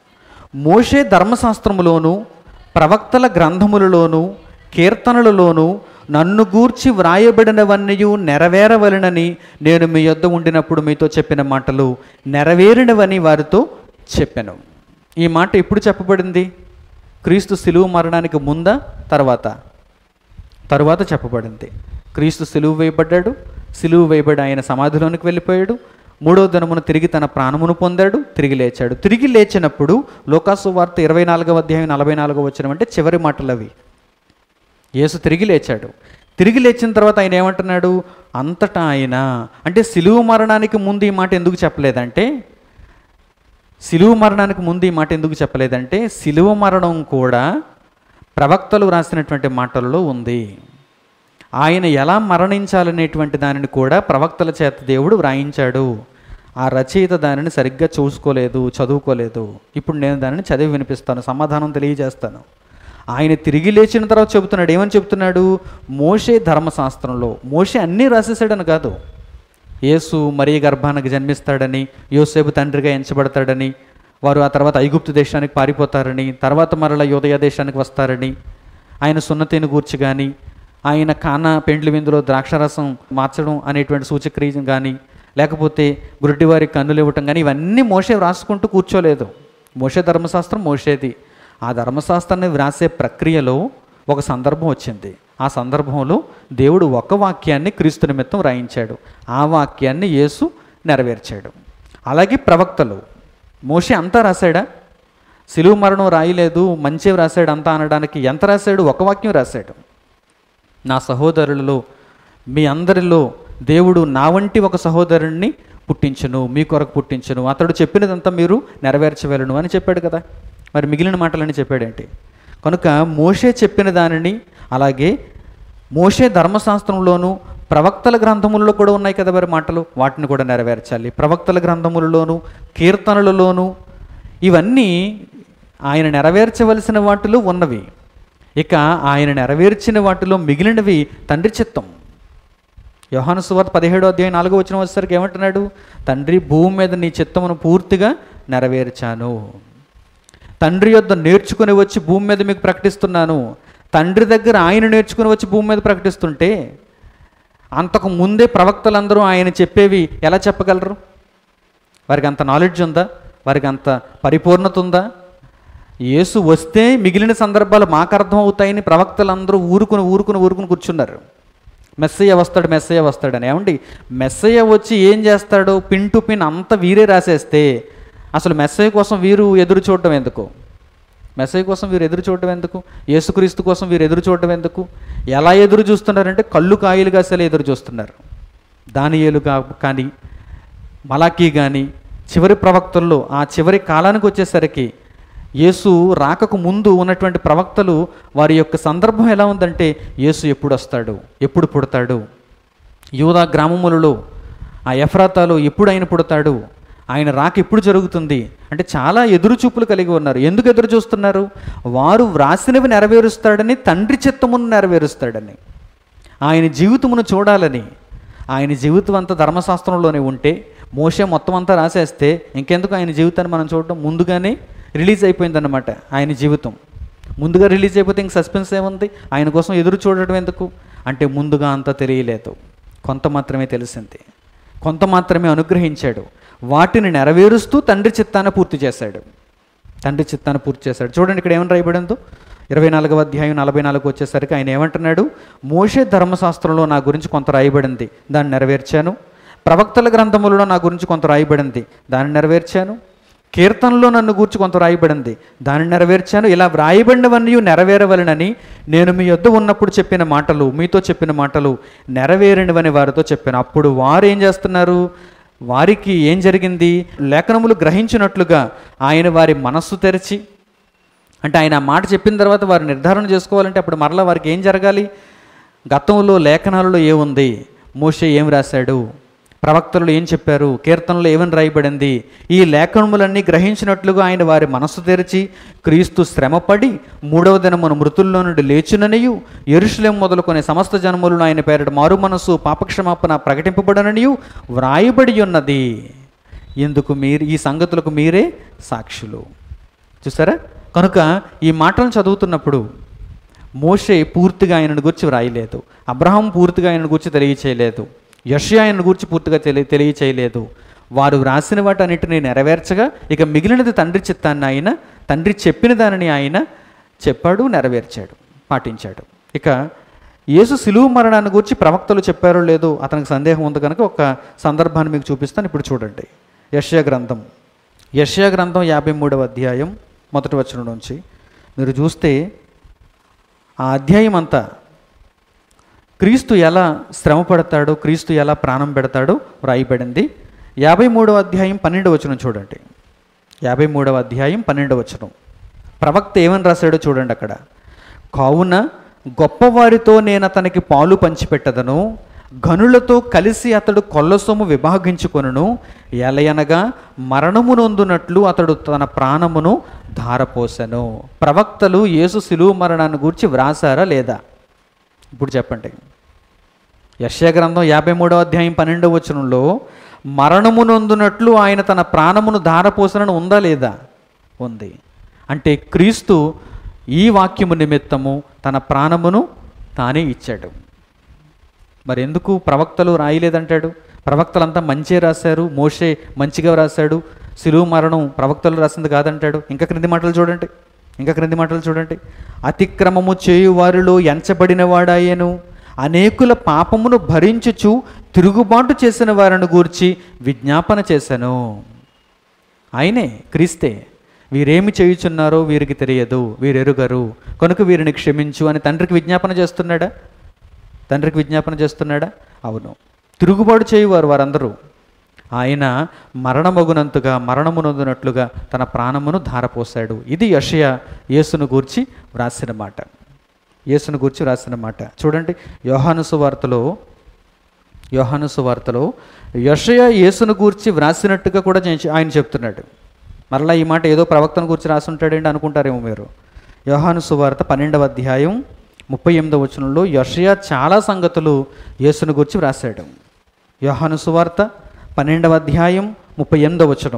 మోషే ధర్మశాస్త్రములోను ప్రవక్తల గ్రంథములలోను కీర్తనలలోను నన్ను గూర్చి వ్రాయబడినవన్నీ నెరవేరవలనని నేను మీ యొద్ద ఉండినప్పుడు మీతో చెప్పిన మాటలు నెరవేరినవని వారితో చెప్పాను ఈ మాట ఎప్పుడు చెప్పబడింది క్రీస్తు సిలువు మరణానికి ముందా తర్వాత తరువాత చెప్పబడింది క్రీస్తు సిలువు వేయబడ్డాడు సిలువు వేయబడి ఆయన సమాధిలోనికి వెళ్ళిపోయాడు మూడో దినమున తిరిగి తన ప్రాణమును పొందాడు తిరిగి లేచాడు తిరిగి లేచినప్పుడు లోకాసు వార్త ఇరవై నాలుగవ అధ్యాయం నలభై నాలుగవ వచ్చిన అంటే చివరి మాటలు అవి యేసు తిరిగి లేచాడు తిరిగి లేచిన తర్వాత ఆయన ఏమంటున్నాడు అంతటా ఆయన అంటే సిలువు మరణానికి ముందు ఈ మాట ఎందుకు చెప్పలేదంటే సిలువ మరణానికి ముందు ఈ మాట ఎందుకు చెప్పలేదంటే సిలువ మరణం కూడా ప్రవక్తలు రాసినటువంటి మాటల్లో ఉంది ఆయన ఎలా మరణించాలనేటువంటి దానిని కూడా ప్రవక్తల చేత దేవుడు వ్రాయించాడు ఆ రచయిత దానిని సరిగ్గా చూసుకోలేదు చదువుకోలేదు ఇప్పుడు నేను దానిని చదివి వినిపిస్తాను సమాధానం తెలియజేస్తాను ఆయన తిరిగి లేచిన తర్వాత చెబుతున్నాడు ఏమని చెబుతున్నాడు మోషే ధర్మశాస్త్రంలో మోషే అన్నీ రాసేసాడని కాదు యేసు మరీ గర్భానికి జన్మిస్తాడని యోసేపు తండ్రిగా ఎంచబడతాడని వారు ఆ తర్వాత ఐగుప్తు దేశానికి పారిపోతారని తర్వాత మరల యోదయ దేశానికి వస్తారని ఆయన సున్నతిని గూర్చి కానీ ఆయన కానా పెండ్లి విందులో ద్రాక్షరసం మార్చడం అనేటువంటి సూచక్రియ కానీ లేకపోతే గురుడివారి కన్నులు ఇవ్వటం కానీ ఇవన్నీ మోసే వ్రాసుకుంటూ కూర్చోలేదు మోసే ధర్మశాస్త్రం మోసేది ఆ ధర్మశాస్త్రాన్ని వ్రాసే ప్రక్రియలో ఒక సందర్భం వచ్చింది ఆ సందర్భంలో దేవుడు ఒక వాక్యాన్ని క్రీస్తు నిమిత్తం రాయించాడు ఆ వాక్యాన్ని యేసు నెరవేర్చాడు అలాగే ప్రవక్తలు మోషే అంతా రాశాడా సిలువు మరణం రాయలేదు మంచి రాశాడు అంతా అనడానికి ఎంత రాశాడు ఒక వాక్యం రాశాడు నా సహోదరులలో మీ అందరిలో దేవుడు నా వంటి ఒక సహోదరుణ్ణి పుట్టించును మీ కొరకు పుట్టించును అతడు చెప్పినదంతా మీరు నెరవేర్చవలను అని చెప్పాడు కదా మరి మిగిలిన మాటలని చెప్పాడేంటి కనుక మోషే చెప్పిన దానిని అలాగే మోషే ధర్మశాస్త్రంలోను ప్రవక్తల గ్రంథములలో కూడా ఉన్నాయి కదా మరి మాటలు వాటిని కూడా నెరవేర్చాలి ప్రవక్తల గ్రంథములలోను కీర్తనలలోను ఇవన్నీ ఆయన నెరవేర్చవలసిన వాటిలో ఉన్నవి ఇక ఆయన నెరవేర్చిన వాటిలో మిగిలినవి తండ్రి చిత్తం యోహాను సువార్త పదిహేడో అధ్యాయం నాలుగో వచ్చిన వచ్చేసరికి ఏమంటున్నాడు తండ్రి భూమి మీద నీ చిత్తమును పూర్తిగా నెరవేర్చాను తండ్రి యొద్ద నేర్చుకుని వచ్చి భూమి మీద మీకు ప్రకటిస్తున్నాను తండ్రి దగ్గర ఆయన నేర్చుకుని వచ్చి భూమి మీద ప్రకటిస్తుంటే అంతకు ముందే ప్రవక్తలందరూ ఆయన చెప్పేవి ఎలా చెప్పగలరు వారికి అంత నాలెడ్జ్ ఉందా వారికి అంత పరిపూర్ణత ఉందా యేసు వస్తే మిగిలిన సందర్భాలు మాకు అర్థం అవుతాయని ప్రవక్తలందరూ ఊరుకుని ఊరుకుని ఊరుకుని కూర్చున్నారు మెస్సయ్య వస్తాడు మెస్సయ్య వస్తాడని ఏమండి మెస్సయ్య వచ్చి ఏం చేస్తాడో పిన్ టు పిన్ అంత వీరే రాసేస్తే అసలు మెస్సయ్య కోసం వీరు ఎదురు చూడటం ఎందుకు మెస్సయ్య కోసం వీరు ఎదురు చూడటం ఎందుకు యేసుక్రీస్తు కోసం వీరు ఎదురు చూడటం ఎందుకు ఎలా ఎదురు చూస్తున్నారంటే కళ్ళు కాయలుగా అసలు ఎదురు చూస్తున్నారు దానియేలు కా కానీ మలాకీ కానీ చివరి ప్రవక్తల్లో ఆ చివరి కాలానికి వచ్చేసరికి యేసు రాకకు ముందు ఉన్నటువంటి ప్రవక్తలు వారి యొక్క సందర్భం ఎలా ఉందంటే యేసు ఎప్పుడు వస్తాడు ఎప్పుడు పుడతాడు యూదా గ్రామములలో ఆ ఎఫ్రాతాలో ఎప్పుడు ఆయన పుడతాడు ఆయన రాక ఎప్పుడు జరుగుతుంది అంటే చాలా ఎదురు చూపులు కలిగి ఉన్నారు ఎందుకు ఎదురు చూస్తున్నారు వారు వ్రాసినవి నెరవేరుస్తాడని తండ్రి చిత్తమును నెరవేరుస్తాడని ఆయన జీవితమును చూడాలని ఆయన జీవితం అంతా ధర్మశాస్త్రంలోనే ఉంటే మోసే మొత్తం అంతా రాసేస్తే ఇంకెందుకు ఆయన జీవితాన్ని మనం చూడడం ముందుగానే రిలీజ్ అయిపోయిందన్నమాట ఆయన జీవితం ముందుగా రిలీజ్ అయిపోతే ఇంక సస్పెన్స్ ఏముంది ఆయన కోసం ఎదురు చూడడం ఎందుకు అంటే ముందుగా అంతా తెలియలేదు కొంత మాత్రమే తెలిసింది కొంత మాత్రమే అనుగ్రహించాడు వాటిని నెరవేరుస్తూ తండ్రి చిత్తాన్ని పూర్తి చేశాడు తండ్రి చిత్తాన్ని పూర్తి చేశాడు చూడండి ఇక్కడ ఏమని రాయబడిందో ఇరవై నాలుగవ అధ్యాయం నలభై నాలుగు వచ్చేసరికి ఆయన ఏమంటున్నాడు మోషే ధర్మశాస్త్రంలో నా గురించి కొంత రాయబడింది దాన్ని నెరవేర్చాను ప్రవక్తల గ్రంథములలో నా గురించి కొంత రాయబడింది దాన్ని నెరవేర్చాను కీర్తనలో నన్ను గూర్చి కొంత రాయబడింది దాన్ని నెరవేర్చాను ఇలా వ్రాయబడినవన్నీ నెరవేరవలనని నేను మీ యొద్ద ఉన్నప్పుడు చెప్పిన మాటలు మీతో చెప్పిన మాటలు నెరవేరినవని వారితో చెప్పాను అప్పుడు వారు ఏం చేస్తున్నారు వారికి ఏం జరిగింది లేఖనములు గ్రహించినట్లుగా ఆయన వారి మనస్సు తెరిచి అంటే ఆయన ఆ మాట చెప్పిన తర్వాత వారు నిర్ధారణ చేసుకోవాలంటే అప్పుడు మరలా వారికి ఏం జరగాలి గతంలో లేఖనాలలో ఏముంది మోషే ఏం రాశాడు ప్రవక్తలు ఏం చెప్పారు కీర్తనలో ఏమని రాయబడింది ఈ లేఖనములన్నీ గ్రహించినట్లుగా ఆయన వారి మనస్సు తెరిచి క్రీస్తు శ్రమపడి మూడవ దినమున మృతుల్లో నుండి లేచుననియు ఎరుషులేం మొదలుకొని సమస్త జనములను ఆయన పేరిట మారు మనస్సు పాపక్షమాపణ ప్రకటింపబడననియు వ్రాయబడి ఉన్నది ఇందుకు మీరు ఈ సంగతులకు మీరే సాక్షులు చూసారా కనుక ఈ మాటలను చదువుతున్నప్పుడు మోషే పూర్తిగా ఆయనను గురించి వ్రాయలేదు అబ్రహాం పూర్తిగా ఆయనను గురించి తెలియచేయలేదు యషి ఆయనను గురించి పూర్తిగా తెలియ తెలియచేయలేదు వారు వ్రాసిన వాటన్నిటిని నెరవేర్చగా ఇక మిగిలినది తండ్రి చిత్తాన్ని ఆయన తండ్రి చెప్పిన దానిని ఆయన చెప్పాడు నెరవేర్చాడు పాటించాడు ఇక యేసు సిలువు మరణాన్ని గురించి ప్రవక్తలు చెప్పారో లేదో అతనికి సందేహం ఉంది కనుక ఒక సందర్భాన్ని మీకు చూపిస్తాను ఇప్పుడు చూడండి యష్యా గ్రంథం యష్యా గ్రంథం యాభై మూడవ అధ్యాయం మొదటి వచనం నుంచి మీరు చూస్తే ఆ అధ్యాయం అంతా క్రీస్తు ఎలా శ్రమ పడతాడో క్రీస్తు ఎలా ప్రాణం పెడతాడో వ్రాయబడింది యాభై మూడవ అధ్యాయం పన్నెండు వచనం చూడండి యాభై మూడవ అధ్యాయం పన్నెండు వచనం ప్రవక్త ఏమని రాశాడో చూడండి అక్కడ కావున గొప్పవారితో నేను అతనికి పాలు పంచిపెట్టదను గనులతో కలిసి అతడు కొల్లసొమ్ము విభాగించుకొనును ఎలయనగా మరణము నొందునట్లు అతడు తన ప్రాణమును ధారపోసెను ప్రవక్తలు యేసు సిలువు మరణాన్ని గురించి వ్రాసారా లేదా ఇప్పుడు చెప్పండి యశ్యా గ్రంథం యాభై మూడవ అధ్యాయం పన్నెండవ వచనంలో మరణము నొందునట్లు ఆయన తన ప్రాణమును ధారపోసనని ఉందా లేదా ఉంది అంటే క్రీస్తు ఈ వాక్యము నిమిత్తము తన ప్రాణమును తానే ఇచ్చాడు మరి ఎందుకు ప్రవక్తలు రాయలేదంటాడు ప్రవక్తలంతా మంచే రాశారు మోషే మంచిగా రాశాడు సిలువు మరణం ప్రవక్తలు రాసింది కాదంటాడు ఇంకా క్రింది మాటలు చూడండి ఇంకా క్రింది మాటలు చూడండి అతిక్రమము చేయు వారిలో ఎంచబడిన వాడాయను అనేకుల పాపమును భరించుచు తిరుగుబాటు చేసిన వారిని గూర్చి విజ్ఞాపన చేశాను ఆయనే క్రీస్తే వీరేమి చేయుచున్నారో వీరికి తెలియదు వీరెరుగరు కనుక వీరిని క్షమించు అని తండ్రికి విజ్ఞాపన చేస్తున్నాడా తండ్రికి విజ్ఞాపన చేస్తున్నాడా అవును తిరుగుబాటు చేయువారు వారందరూ ఆయన మరణమగునంతగా మరణమునొందునట్లుగా తన ప్రాణమును ధారపోశాడు ఇది యషయ యేసును గూర్చి వ్రాసిన మాట యేసును గూర్చి వ్రాసిన మాట చూడండి యోహాను సువార్తలో యోహాను సువార్తలో యషయ యేసును గూర్చి వ్రాసినట్టుగా కూడా చేయించి- ఆయన చెప్తున్నాడు మరలా ఈ మాట ఏదో ప్రవక్తను గురించి రాసి ఉంటాడేంటి అనుకుంటారేమో మీరు యోహాను సువార్త పన్నెండవ అధ్యాయం ముప్పై ఎనిమిదవ వచనంలో యషయ చాలా సంగతులు యేసును గురించి వ్రాసాడు యోహాను సువార్త పన్నెండవ అధ్యాయం ముప్పై ఎనిమిదవ వచనం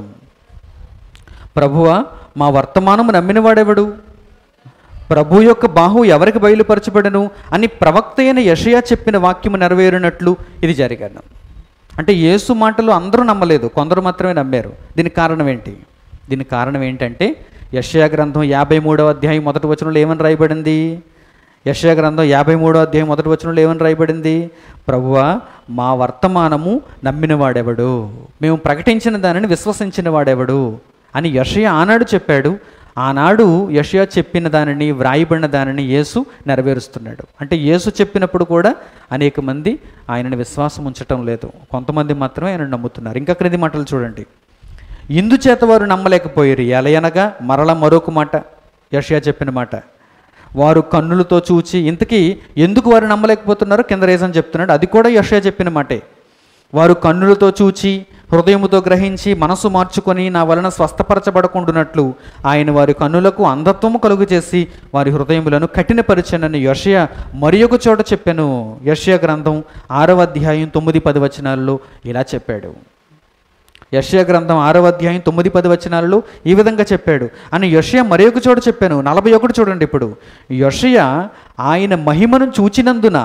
ప్రభువ మా వర్తమానము నమ్మినవాడెవడు ప్రభు యొక్క బాహు ఎవరికి బయలుపరచబడను అని ప్రవక్త అయిన యషయా చెప్పిన వాక్యము నెరవేరినట్లు ఇది జరిగాను అంటే యేసు మాటలు అందరూ నమ్మలేదు కొందరు మాత్రమే నమ్మారు దీనికి కారణం ఏంటి దీనికి కారణం ఏంటంటే యషయా గ్రంథం యాభై మూడవ అధ్యాయం మొదటి వచనంలో ఏమని రాయబడింది యషయా గ్రంథం యాభై మూడవ అధ్యాయం మొదటి వచనంలో ఏమని రాయబడింది ప్రభువా మా వర్తమానము నమ్మిన వాడెవడు మేము ప్రకటించిన దానిని విశ్వసించిన వాడెవడు అని యషయ ఆనాడు చెప్పాడు ఆనాడు యషయా చెప్పిన దానిని వ్రాయబడిన దానిని యేసు నెరవేరుస్తున్నాడు అంటే యేసు చెప్పినప్పుడు కూడా అనేక మంది ఆయనని విశ్వాసం ఉంచటం లేదు కొంతమంది మాత్రమే ఆయన నమ్ముతున్నారు ఇంకా క్రింది మాటలు చూడండి ఇందుచేత వారు నమ్మలేకపోయారు ఎలయనగా మరల మరొక మాట యషయా చెప్పిన మాట వారు కన్నులతో చూచి ఇంతకీ ఎందుకు వారు నమ్మలేకపోతున్నారో కింద రీజన్ చెప్తున్నాడు అది కూడా యషయా చెప్పిన మాటే వారు కన్నులతో చూచి హృదయముతో గ్రహించి మనసు మార్చుకొని నా వలన స్వస్థపరచబడకుండునట్లు ఆయన వారి కన్నులకు అంధత్వము కలుగు చేసి వారి హృదయములను కఠినపరిచనని యషయ మరి ఒక చోట చెప్పాను యషయ గ్రంథం ఆరవ అధ్యాయం తొమ్మిది పది వచనాల్లో ఇలా చెప్పాడు యషయ గ్రంథం ఆరవ అధ్యాయం తొమ్మిది పది వచనాలలో ఈ విధంగా చెప్పాడు అని యషయ మరి ఒక చోట చెప్పాను నలభై ఒకటి చూడండి ఇప్పుడు యషయ ఆయన మహిమను చూచినందున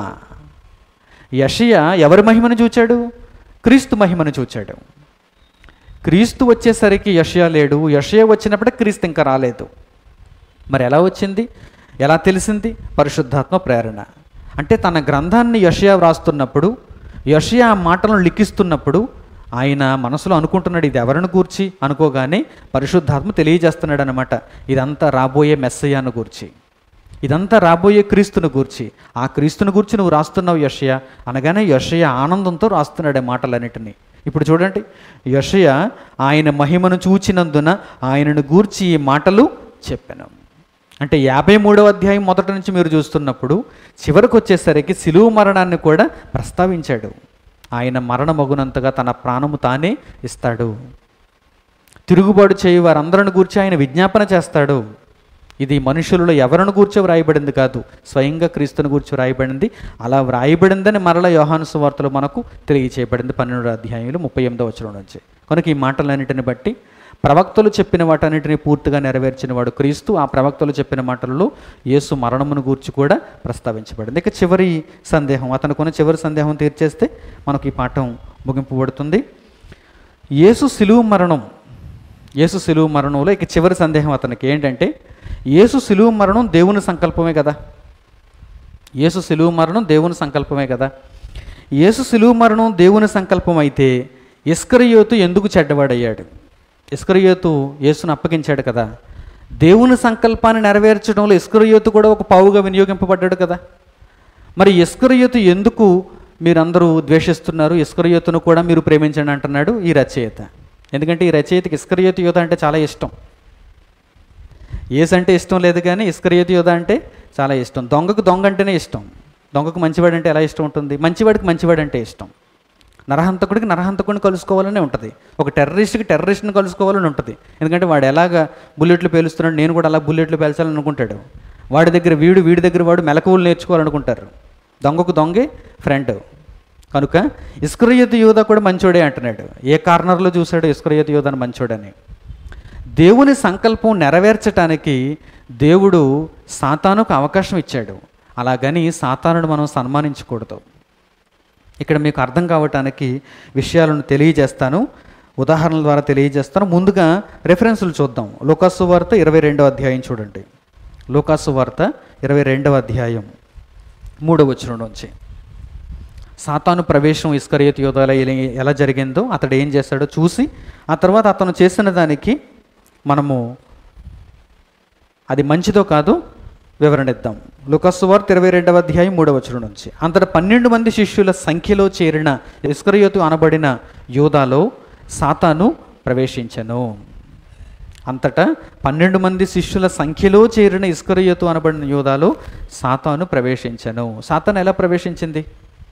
యషయ ఎవరి మహిమను చూచాడు క్రీస్తు మహిమను చూచాడు క్రీస్తు వచ్చేసరికి యషయ లేడు యషయ వచ్చినప్పుడే క్రీస్తు ఇంకా రాలేదు మరి ఎలా వచ్చింది ఎలా తెలిసింది పరిశుద్ధాత్మ ప్రేరణ అంటే తన గ్రంథాన్ని యషయా వ్రాస్తున్నప్పుడు యషయా ఆ మాటలను లిఖిస్తున్నప్పుడు ఆయన మనసులో అనుకుంటున్నాడు ఇది ఎవరిని గూర్చి అనుకోగానే పరిశుద్ధాత్మ తెలియజేస్తున్నాడు అనమాట ఇదంతా రాబోయే మెస్సయ్యాను గూర్చి ఇదంతా రాబోయే క్రీస్తుని గూర్చి ఆ క్రీస్తుని గూర్చి నువ్వు రాస్తున్నావు యషయ అనగానే యషయ ఆనందంతో రాస్తున్నాడు ఆ మాటలన్నిటినీ ఇప్పుడు చూడండి యషయ ఆయన మహిమను చూచినందున ఆయనను గూర్చి ఈ మాటలు చెప్పాను అంటే యాభై మూడవ అధ్యాయం మొదటి నుంచి మీరు చూస్తున్నప్పుడు చివరికి వచ్చేసరికి సిలువు మరణాన్ని కూడా ప్రస్తావించాడు ఆయన మరణమగునంతగా తన ప్రాణము తానే ఇస్తాడు తిరుగుబాటు చేయి వారందరిని గూర్చి ఆయన విజ్ఞాపన చేస్తాడు ఇది మనుషులలో ఎవరిని గూర్చి వ్రాయబడింది కాదు స్వయంగా క్రీస్తుని గూర్చి వ్రాయబడింది అలా వ్రాయబడిందని మరల యోహాను సువార్తలు మనకు తెలియచేయబడింది పన్నెండు అధ్యాయులు ముప్పై ఎనిమిదో వచనం నుంచి కనుక ఈ మాటలన్నిటిని బట్టి ప్రవక్తలు చెప్పిన వాటన్నిటిని పూర్తిగా నెరవేర్చిన వాడు క్రీస్తు ఆ ప్రవక్తలు చెప్పిన మాటలలో యేసు మరణమును గూర్చి కూడా ప్రస్తావించబడింది ఇక చివరి సందేహం అతనుకున్న చివరి సందేహం తీర్చేస్తే మనకు ఈ పాఠం ముగింపబడుతుంది యేసు సిలువు మరణం యేసు సిలువు మరణంలో ఇక చివరి సందేహం అతనికి ఏంటంటే యేసు సిలువు మరణం దేవుని సంకల్పమే కదా యేసు సిలువు మరణం దేవుని సంకల్పమే కదా యేసు సిలువు మరణం దేవుని సంకల్పం అయితే ఇస్కరియోతు ఎందుకు చెడ్డవాడయ్యాడు ఇస్కరియోతు యేసును అప్పగించాడు కదా దేవుని సంకల్పాన్ని నెరవేర్చడంలో ఇస్కరియోతు కూడా ఒక పావుగా వినియోగింపబడ్డాడు కదా మరి ఇస్కరియోతు ఎందుకు మీరందరూ ద్వేషిస్తున్నారు ఇస్కరియోతును కూడా మీరు ప్రేమించండి అంటున్నాడు ఈ రచయిత ఎందుకంటే ఈ రచయితకి ఇస్కరియోతు యోధ అంటే చాలా ఇష్టం ఏసు అంటే ఇష్టం లేదు కానీ ఇస్కరియోతు యోధ అంటే చాలా ఇష్టం దొంగకు దొంగ అంటేనే ఇష్టం దొంగకు మంచివాడు అంటే ఎలా ఇష్టం ఉంటుంది మంచివాడికి మంచివాడు అంటే ఇష్టం నరహంతకుడికి నరహంతకుడిని కలుసుకోవాలనే ఉంటుంది ఒక టెర్రరిస్ట్కి టెర్రరిస్ట్ని కలుసుకోవాలని ఉంటుంది ఎందుకంటే వాడు ఎలాగ బుల్లెట్లు పేలుస్తున్నాడు నేను కూడా అలా బుల్లెట్లు పేల్చాలని అనుకుంటాడు వాడి దగ్గర వీడు వీడి దగ్గర వాడు మెలకువలు నేర్చుకోవాలనుకుంటారు దొంగకు దొంగే ఫ్రెండ్ కనుక ఇస్క్రయత్ యోధ కూడా మంచోడే అంటున్నాడు ఏ కార్నర్లో చూశాడు ఇస్క్రయత్ యోధని మంచోడని దేవుని సంకల్పం నెరవేర్చటానికి దేవుడు సాతానుకు అవకాశం ఇచ్చాడు అలాగని సాతానుడు మనం సన్మానించకూడదు ఇక్కడ మీకు అర్థం కావటానికి విషయాలను తెలియజేస్తాను ఉదాహరణల ద్వారా తెలియజేస్తాను ముందుగా రెఫరెన్సులు చూద్దాం లోకాసు వార్త ఇరవై రెండవ అధ్యాయం చూడండి లోకాసు వార్త ఇరవై రెండవ అధ్యాయం మూడవ వచనం నుంచి సాతాను ప్రవేశం ఇస్కరియత్ యోధాల ఎలా జరిగిందో అతడు ఏం చేశాడో చూసి ఆ తర్వాత అతను చేసిన దానికి మనము అది మంచిదో కాదో వివరణ ఇద్దాం లుకస్సు వార్త ఇరవై రెండవ అధ్యాయం మూడవ వచనం నుంచి అంతట పన్నెండు మంది శిష్యుల సంఖ్యలో చేరిన ఇస్కరియోతు అనబడిన యోధాలో సాతాను ప్రవేశించను అంతటా పన్నెండు మంది శిష్యుల సంఖ్యలో చేరిన ఇస్కరియోతు అనబడిన యోధాలో సాతాను ప్రవేశించను సాతాను ఎలా ప్రవేశించింది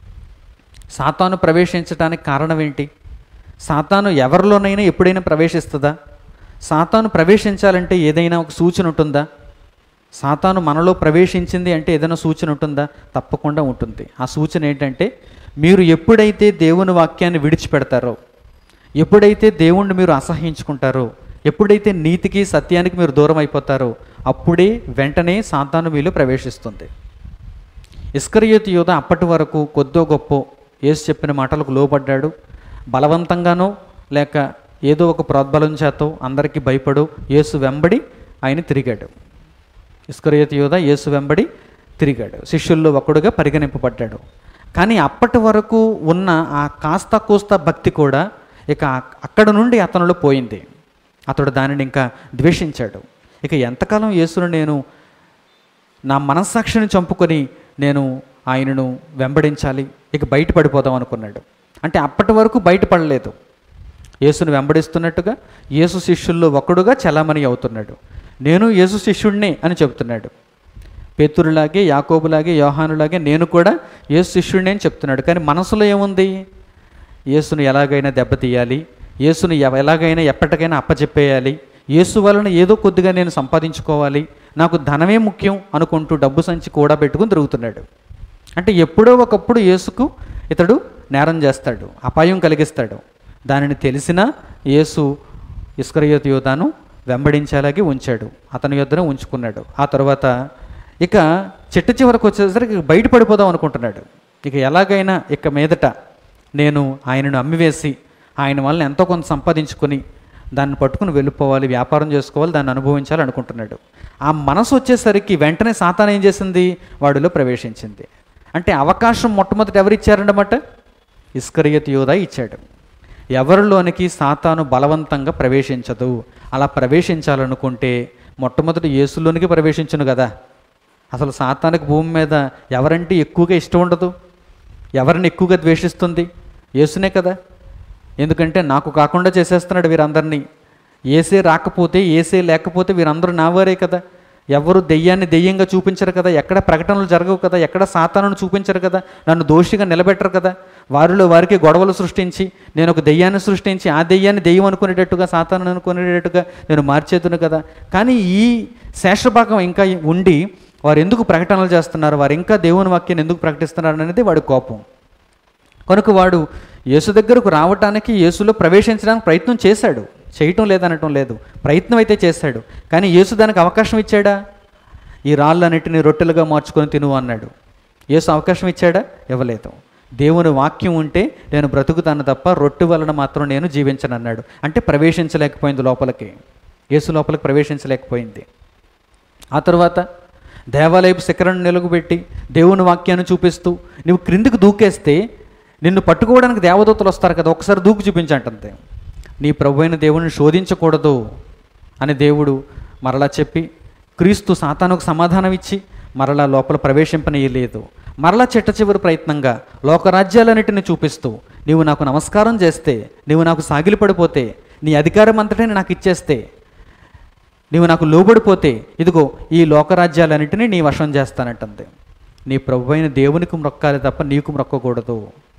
సాతాను ప్రవేశించడానికి కారణం ఏంటి సాతాను ఎవరిలోనైనా ఎప్పుడైనా ప్రవేశిస్తుందా సాతాను ప్రవేశించాలంటే ఏదైనా ఒక సూచన ఉంటుందా సాతాను మనలో ప్రవేశించింది అంటే ఏదైనా సూచన ఉంటుందా తప్పకుండా ఉంటుంది ఆ సూచన ఏంటంటే మీరు ఎప్పుడైతే దేవుని వాక్యాన్ని విడిచిపెడతారో ఎప్పుడైతే దేవుణ్ణి మీరు అసహించుకుంటారో ఎప్పుడైతే నీతికి సత్యానికి మీరు దూరం అయిపోతారో అప్పుడే వెంటనే సాతాను మీలో ప్రవేశిస్తుంది ఇస్కరియోత్ యోధ అప్పటి వరకు కొద్దో గొప్ప యేసు చెప్పిన మాటలకు లోబడ్డాడు బలవంతంగానో లేక ఏదో ఒక ప్రోద్బలం చేతో అందరికీ భయపడు యేసు వెంబడి ఆయన తిరిగాడు ఇస్కరియోత్ యోధ యేసు వెంబడి తిరిగాడు శిష్యుల్లో ఒకడుగా పరిగణింపబడ్డాడు కానీ అప్పటి వరకు ఉన్న ఆ కాస్త కూస్త భక్తి కూడా ఇక అక్కడ నుండి అతనిలో పోయింది అతడు దానిని ఇంకా ద్వేషించాడు ఇక ఎంతకాలం యేసును నేను నా మనస్సాక్షిని చంపుకొని నేను ఆయనను వెంబడించాలి ఇక బయటపడిపోదాం అనుకున్నాడు అంటే అప్పటి వరకు బయటపడలేదు యేసును వెంబడిస్తున్నట్టుగా యేసు శిష్యుల్లో ఒకడుగా చలామణి అవుతున్నాడు నేను యేసు శిష్యుడినే అని చెబుతున్నాడు పేతురులాగే యాకోబులాగే యోహానులాగే నేను కూడా యేసు శిష్యుడినే అని చెప్తున్నాడు కానీ మనసులో ఏముంది యేసును ఎలాగైనా దెబ్బతీయాలి యేసును ఎవ- ఎలాగైనా ఎప్పటికైనా అప్పచెప్పేయాలి యేసు వలన ఏదో కొద్దిగా నేను సంపాదించుకోవాలి నాకు ధనమే ముఖ్యం అనుకుంటూ డబ్బు సంచి కూడా పెట్టుకుని తిరుగుతున్నాడు అంటే ఎప్పుడో ఒకప్పుడు యేసుకు ఇతడు నేరం చేస్తాడు అపాయం కలిగిస్తాడు దానిని తెలిసినా యేసు ఇస్కరయోత్ యోధాను వెంబడించేలాగే ఉంచాడు అతని యొద్దనే ఉంచుకున్నాడు ఆ తర్వాత ఇక చెట్టు చివరకు వచ్చేసరికి బయటపడిపోదాం అనుకుంటున్నాడు ఇక ఎలాగైనా ఇక మీదట నేను ఆయనను అమ్మివేసి ఆయన వల్ల ఎంతో కొంత సంపాదించుకొని దాన్ని పట్టుకుని వెళ్ళిపోవాలి వ్యాపారం చేసుకోవాలి దాన్ని అనుభవించాలి అనుకుంటున్నాడు ఆ మనసు వచ్చేసరికి వెంటనే సాతాన్ ఏం చేసింది వాడిలో ప్రవేశించింది అంటే అవకాశం మొట్టమొదటి ఎవరు ఇచ్చారన్నమాట ఇస్కరియత్ యోధ ఇచ్చాడు ఎవరిలోనికి సాతాను బలవంతంగా ప్రవేశించదు అలా ప్రవేశించాలనుకుంటే మొట్టమొదటి యేసులోనికి ప్రవేశించును కదా అసలు సాతానికి భూమి మీద ఎవరంటే ఎక్కువగా ఇష్టం ఉండదు ఎవరిని ఎక్కువగా ద్వేషిస్తుంది యేసునే కదా ఎందుకంటే నాకు కాకుండా చేసేస్తున్నాడు వీరందరినీ ఏసే రాకపోతే ఏసే లేకపోతే వీరందరూ నావారే కదా ఎవరు దెయ్యాన్ని దెయ్యంగా చూపించరు కదా ఎక్కడ ప్రకటనలు జరగవు కదా ఎక్కడ సాతానును చూపించరు కదా నన్ను దోషిగా నిలబెట్టరు కదా వారిలో వారికి గొడవలు సృష్టించి నేను ఒక దెయ్యాన్ని సృష్టించి ఆ దెయ్యాన్ని దెయ్యం అనుకునేటట్టుగా సాతాను అనుకునేటట్టుగా నేను మార్చేదును కదా కానీ ఈ శేషభాగం ఇంకా ఉండి వారు ఎందుకు ప్రకటనలు చేస్తున్నారు వారు ఇంకా దేవుని వాక్యాన్ని ఎందుకు ప్రకటిస్తున్నారు అనేది వాడి కోపం కనుక వాడు యేసు దగ్గరకు రావటానికి యేసులో ప్రవేశించడానికి ప్రయత్నం చేశాడు చేయటం లేదనటం లేదు ప్రయత్నం అయితే చేశాడు కానీ యేసు దానికి అవకాశం ఇచ్చాడా ఈ రాళ్ళన్నిటిని రొట్టెలుగా మార్చుకొని తిను అన్నాడు యేసు అవకాశం ఇచ్చాడా ఇవ్వలేదు దేవుని వాక్యం ఉంటే నేను బ్రతుకుతాను తప్ప రొట్టె వలన మాత్రం నేను జీవించను అన్నాడు అంటే ప్రవేశించలేకపోయింది లోపలికి యేసు లోపలికి ప్రవేశించలేకపోయింది ఆ తర్వాత దేవాలయపు శిఖరాన్ని నిలగబెట్టి దేవుని వాక్యాన్ని చూపిస్తూ నువ్వు క్రిందికి దూకేస్తే నిన్ను పట్టుకోవడానికి దేవదూతలు వస్తారు కదా ఒకసారి దూకు చూపించంటే నీ ప్రభు అయిన దేవుని శోధించకూడదు అని దేవుడు మరలా చెప్పి క్రీస్తు సాతానుకు సమాధానం ఇచ్చి మరలా లోపల ప్రవేశింపనీయలేదు మరలా చిట్ట చివరి ప్రయత్నంగా లోకరాజ్యాలన్నిటిని చూపిస్తూ నీవు నాకు నమస్కారం చేస్తే నీవు నాకు సాగిలిపడిపోతే నీ అధికారం అంతటిని నాకు ఇచ్చేస్తే నీవు నాకు లోబడిపోతే ఇదిగో ఈ లోకరాజ్యాలన్నింటినీ నీ వశం చేస్తానంటుంది నీ ప్రభు అయిన దేవునికి మొక్కాలి తప్ప నీకు మొక్కకూడదు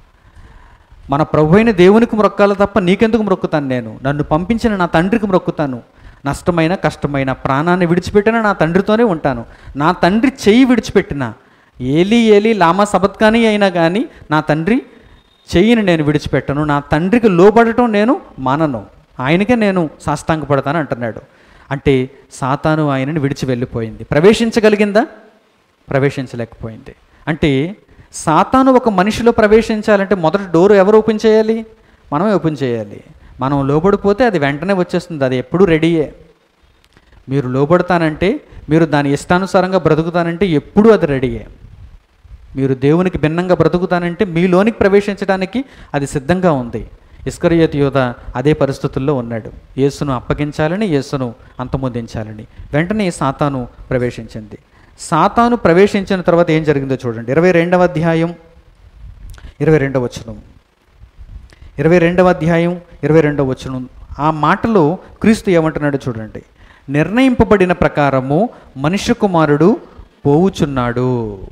మన ప్రభు అయిన దేవునికి మొక్కాలి తప్ప నీకెందుకు మొక్కుతాను నేను నన్ను పంపించిన నా తండ్రికి మొక్కుతాను నష్టమైన కష్టమైన ప్రాణాన్ని విడిచిపెట్టిన నా తండ్రితోనే ఉంటాను నా తండ్రి చెయ్యి విడిచిపెట్టిన ఏలి ఏలి లామా సబత్కాని అయినా కానీ నా తండ్రి చెయ్యిని నేను విడిచిపెట్టను నా తండ్రికి లోబడటం నేను మానను ఆయనకే నేను సాష్టాంగపడతాను అంటున్నాడు అంటే సాతాను ఆయనని విడిచి వెళ్ళిపోయింది ప్రవేశించగలిగిందా ప్రవేశించలేకపోయింది అంటే సాతాను ఒక మనిషిలో ప్రవేశించాలంటే మొదటి డోరు ఎవరు ఓపెన్ చేయాలి మనమే ఓపెన్ చేయాలి మనం లోబడిపోతే అది వెంటనే వచ్చేస్తుంది అది ఎప్పుడూ రెడీయే మీరు లోబడతానంటే మీరు దాని ఇష్టానుసారంగా బ్రతుకుతానంటే ఎప్పుడూ అది రెడీయే మీరు దేవునికి భిన్నంగా బ్రతుకుతానంటే మీలోనికి ప్రవేశించడానికి అది సిద్ధంగా ఉంది ఇస్కరియోత్ యోధ అదే పరిస్థితుల్లో ఉన్నాడు యేసును అప్పగించాలని యేసును అంతమొందించాలని వెంటనే సాతాను ప్రవేశించింది సాతాను ప్రవేశించిన తర్వాత ఏం జరిగిందో చూడండి ఇరవై రెండవ అధ్యాయం ఇరవై రెండవ వచనం ఇరవై రెండవ అధ్యాయం ఇరవై రెండవ వచనం ఆ మాటలో క్రీస్తు ఏమంటున్నాడు చూడండి నిర్ణయింపబడిన ప్రకారము మనుష్య కుమారుడు పోవుచున్నాడు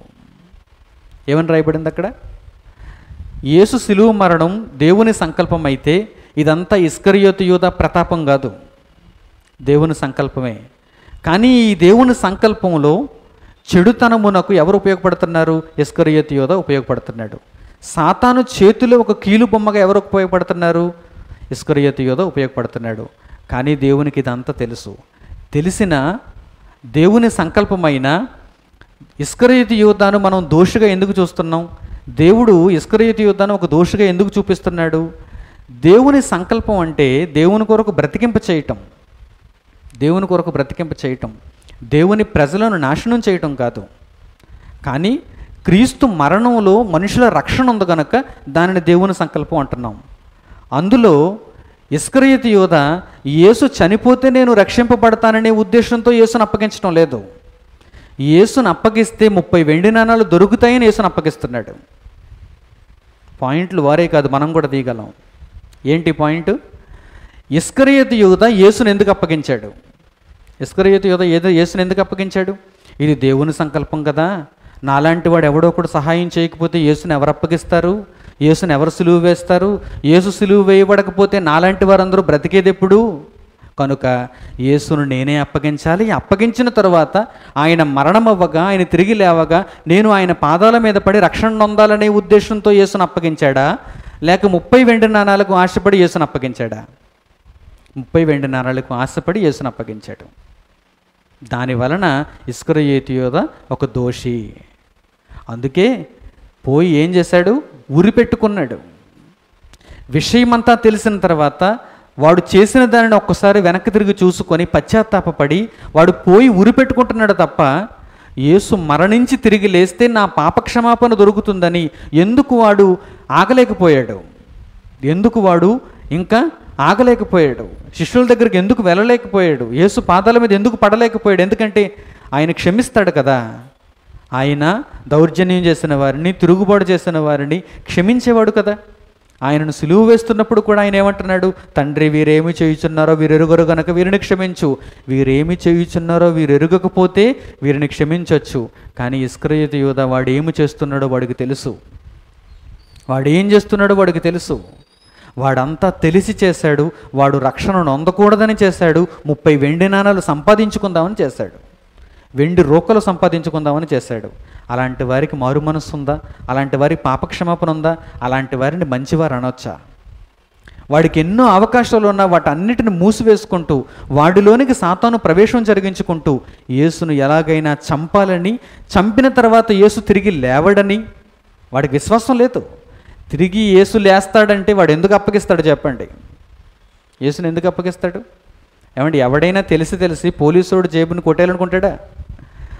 ఏమని రాయబడింది అక్కడ యేసు సిలువ మరణం దేవుని సంకల్పం అయితే ఇదంతా ఇస్కరియోతు యూద ప్రతాపం కాదు దేవుని సంకల్పమే కానీ ఈ దేవుని సంకల్పంలో చెడుతనమునకు ఎవరు ఉపయోగపడుతున్నారు ఇస్కరియోతు యోధ ఉపయోగపడుతున్నాడు సాతాను చేతిలో ఒక కీలు బొమ్మగా ఎవరు ఉపయోగపడుతున్నారు ఇస్కరియోతు యోధ ఉపయోగపడుతున్నాడు కానీ దేవునికి ఇదంతా తెలుసు తెలిసిన దేవుని సంకల్పమైన ఇస్కరయుతి యువతాను మనం దోషిగా ఎందుకు చూస్తున్నాం దేవుడు ఇస్కరయుతి యువతాను ఒక దోషిగా ఎందుకు చూపిస్తున్నాడు దేవుని సంకల్పం అంటే దేవుని కొరకు బ్రతికింప చేయటం దేవుని కొరకు బ్రతికింప చేయటం దేవుని ప్రజలను నాశనం చేయటం కాదు కానీ క్రీస్తు మరణంలో మనుషుల రక్షణ ఉంది కనుక దానిని దేవుని సంకల్పం అంటున్నాం అందులో ఇస్కరియతి యోధ యేసు చనిపోతే నేను రక్షింపబడతాననే ఉద్దేశంతో యేసును అప్పగించడం లేదు యేసును అప్పగిస్తే ముప్పై వెండి నాణాలు దొరుకుతాయని యేసును అప్పగిస్తున్నాడు పాయింట్లు వారే కాదు మనం కూడా తీయగలం ఏంటి పాయింట్ ఇస్కరియతి యూద యేసును ఎందుకు అప్పగించాడు ఇస్కరియతి యూద ఏదో యేసును ఎందుకు అప్పగించాడు ఇది దేవుని సంకల్పం కదా నాలాంటి వాడు ఎవడో ఒకడు సహాయం చేయకపోతే యేసుని ఎవరు అప్పగిస్తారు యేసుని ఎవరు సులువు వేస్తారు యేసు సులువు వేయబడకపోతే నాలాంటి వారందరూ బ్రతికేది ఎప్పుడు కనుక యేసును నేనే అప్పగించాలి అప్పగించిన తరువాత ఆయన మరణం అవ్వగా ఆయన తిరిగి లేవగా నేను ఆయన పాదాల మీద పడి రక్షణ నొందాలనే ఉద్దేశంతో యేసును అప్పగించాడా లేక ముప్పై వెండి నాణాలకు ఆశపడి యేసును అప్పగించాడా ముప్పై వెండి నాణాలకు ఆశపడి యేసును అప్పగించాడు దాని వలన ఇస్కరయేతియోద ఒక దోషి అందుకే పోయి ఏం చేశాడు ఉరి పెట్టుకున్నాడు విషయమంతా తెలిసిన తర్వాత వాడు చేసిన దానిని ఒక్కసారి వెనక్కి తిరిగి చూసుకొని పశ్చాత్తాపపడి వాడు పోయి ఉరి పెట్టుకుంటున్నాడు తప్ప యేసు మరణించి తిరిగి లేస్తే నా పాపక్షమాపణ దొరుకుతుందని ఎందుకు వాడు ఆగలేకపోయాడు ఎందుకు వాడు ఇంకా ఆగలేకపోయాడు శిష్యుల దగ్గరికి ఎందుకు వెళ్ళలేకపోయాడు యేసు పాదాల మీద ఎందుకు పడలేకపోయాడు ఎందుకంటే ఆయన క్షమిస్తాడు కదా ఆయన దౌర్జన్యం చేసిన వారిని తిరుగుబాటు చేసిన వారిని క్షమించేవాడు కదా ఆయనను సులువు వేస్తున్నప్పుడు కూడా ఆయన ఏమంటున్నాడు తండ్రి వీరేమి చేయుచున్నారో వీరెరుగరు గనక వీరిని క్షమించు వీరేమి చేయుచున్నారో వీరెరుగకపోతే వీరిని క్షమించవచ్చు కానీ ఇస్క్రయత యోధ వాడు ఏమి చేస్తున్నాడో వాడికి తెలుసు వాడు ఏం చేస్తున్నాడో వాడికి తెలుసు వాడంతా తెలిసి చేశాడు వాడు రక్షణను అందకూడదని చేశాడు ముప్పై వెండి నాణాలు సంపాదించుకుందామని చేశాడు వెండి రోకలు సంపాదించుకుందామని చేశాడు అలాంటి వారికి మారు మనస్సు ఉందా అలాంటి వారి పాపక్షమాపణ ఉందా అలాంటి వారిని మంచివారు అనొచ్చా వాడికి ఎన్నో అవకాశాలు ఉన్నా వాటన్నిటిని మూసివేసుకుంటూ వాడిలోనికి సాతాను ప్రవేశం జరిగించుకుంటూ యేసును ఎలాగైనా చంపాలని చంపిన తర్వాత యేసు తిరిగి లేవడని వాడికి విశ్వాసం లేదు తిరిగి యేసు లేస్తాడంటే వాడు ఎందుకు అప్పగిస్తాడు చెప్పండి యేసుని ఎందుకు అప్పగిస్తాడు ఏమండి ఎవడైనా తెలిసి తెలిసి పోలీసుడు జేబుని కొట్టేయాలనుకుంటాడా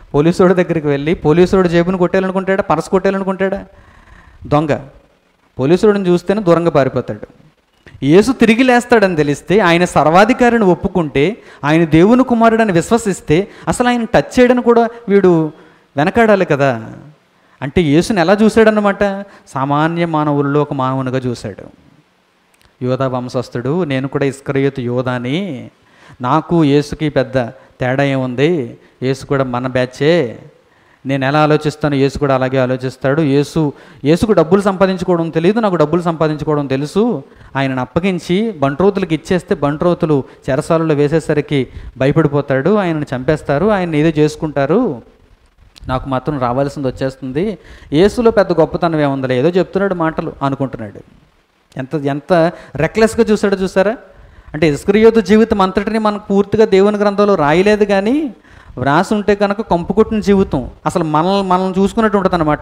పోలీసుడి దగ్గరికి వెళ్ళి పోలీసుడు జేబును కొట్టాలనుకుంటాడా పరస కొట్టాలనుకుంటాడా దొంగ పోలీసుడిని చూస్తేనే దూరంగా పారిపోతాడు యేసు తిరిగి లేస్తాడని తెలిస్తే ఆయన సర్వాధికారిని ఒప్పుకుంటే ఆయన దేవుని కుమారుడని విశ్వసిస్తే అసలు ఆయన టచ్ చేయడని కూడా వీడు వెనకాడాలి కదా అంటే యేసుని ఎలా చూశాడనమాట సామాన్య మానవుల్లో ఒక మానవునిగా చూశాడు యోధా వంశస్థుడు నేను కూడా ఇస్కరయోతు యోధాని నాకు యేసుకి పెద్ద తేడా ఏముంది యేసు కూడా మన బ్యాచే నేను ఎలా ఆలోచిస్తాను యేసు కూడా అలాగే ఆలోచిస్తాడు యేసు యేసుకు డబ్బులు సంపాదించుకోవడం తెలియదు నాకు డబ్బులు సంపాదించుకోవడం తెలుసు ఆయనను అప్పగించి బంట్రోతులకు ఇచ్చేస్తే బంట్రోతులు చెరసాలలో వేసేసరికి భయపడిపోతాడు ఆయనను చంపేస్తారు ఆయన ఏదో చేసుకుంటారు నాకు మాత్రం రావాల్సింది వచ్చేస్తుంది యేసులో పెద్ద గొప్పతనం ఏముందిలే ఏదో చెప్తున్నాడు మాటలు అనుకుంటున్నాడు ఎంత ఎంత రెక్లెస్గా చూసాడో చూసారా అంటే ఇస్క్రియోతు జీవితం అంతటిని మనకు పూర్తిగా దేవుని గ్రంథంలో రాయలేదు కానీ వ్రాసి ఉంటే కనుక కంపు కొట్టిన జీవితం అసలు మనల్ని మనల్ని చూసుకున్నట్టు ఉంటుంది అనమాట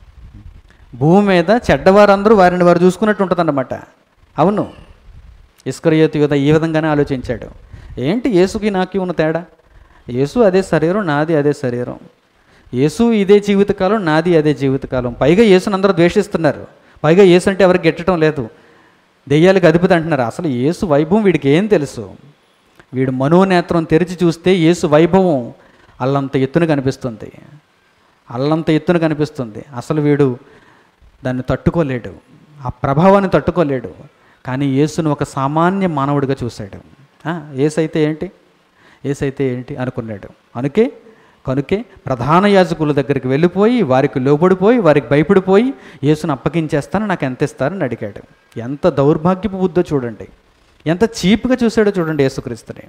భూమి మీద చెడ్డవారందరూ వారిని వారు చూసుకున్నట్టు ఉంటుంది అనమాట అవును ఇస్కరియోతు యోధ ఈ విధంగానే ఆలోచించాడు ఏంటి యేసుకి నాకి ఉన్న తేడా యేసు అదే శరీరం నాది అదే శరీరం యేసు ఇదే జీవితకాలం నాది అదే జీవితకాలం పైగా యేసుని అందరూ ద్వేషిస్తున్నారు పైగా యేసు అంటే ఎవరికి గెట్టడం లేదు దెయ్యాలకు అధిపతి అంటున్నారు అసలు యేసు వైభవం వీడికి ఏం తెలుసు వీడు మనోనేత్రం తెరిచి చూస్తే యేసు వైభవం అల్లంత ఎత్తున కనిపిస్తుంది అల్లంత ఎత్తున కనిపిస్తుంది అసలు వీడు దాన్ని తట్టుకోలేడు ఆ ప్రభావాన్ని తట్టుకోలేడు కానీ యేసును ఒక సామాన్య మానవుడిగా చూశాడు ఆ, యేసైతే ఏంటి యేసైతే ఏంటి అనుకున్నాడు అనుకే కనుకే ప్రధాన యాజకుల దగ్గరికి వెళ్ళిపోయి వారికి లోబడిపోయి వారికి భయపడిపోయి యేసును అప్పగించేస్తాను నాకు ఎంత ఇస్తారని అడిగాడు ఎంత దౌర్భాగ్యపు బుద్ధో చూడండి ఎంత చీప్గా చూశాడో చూడండి యేసుక్రీస్తుని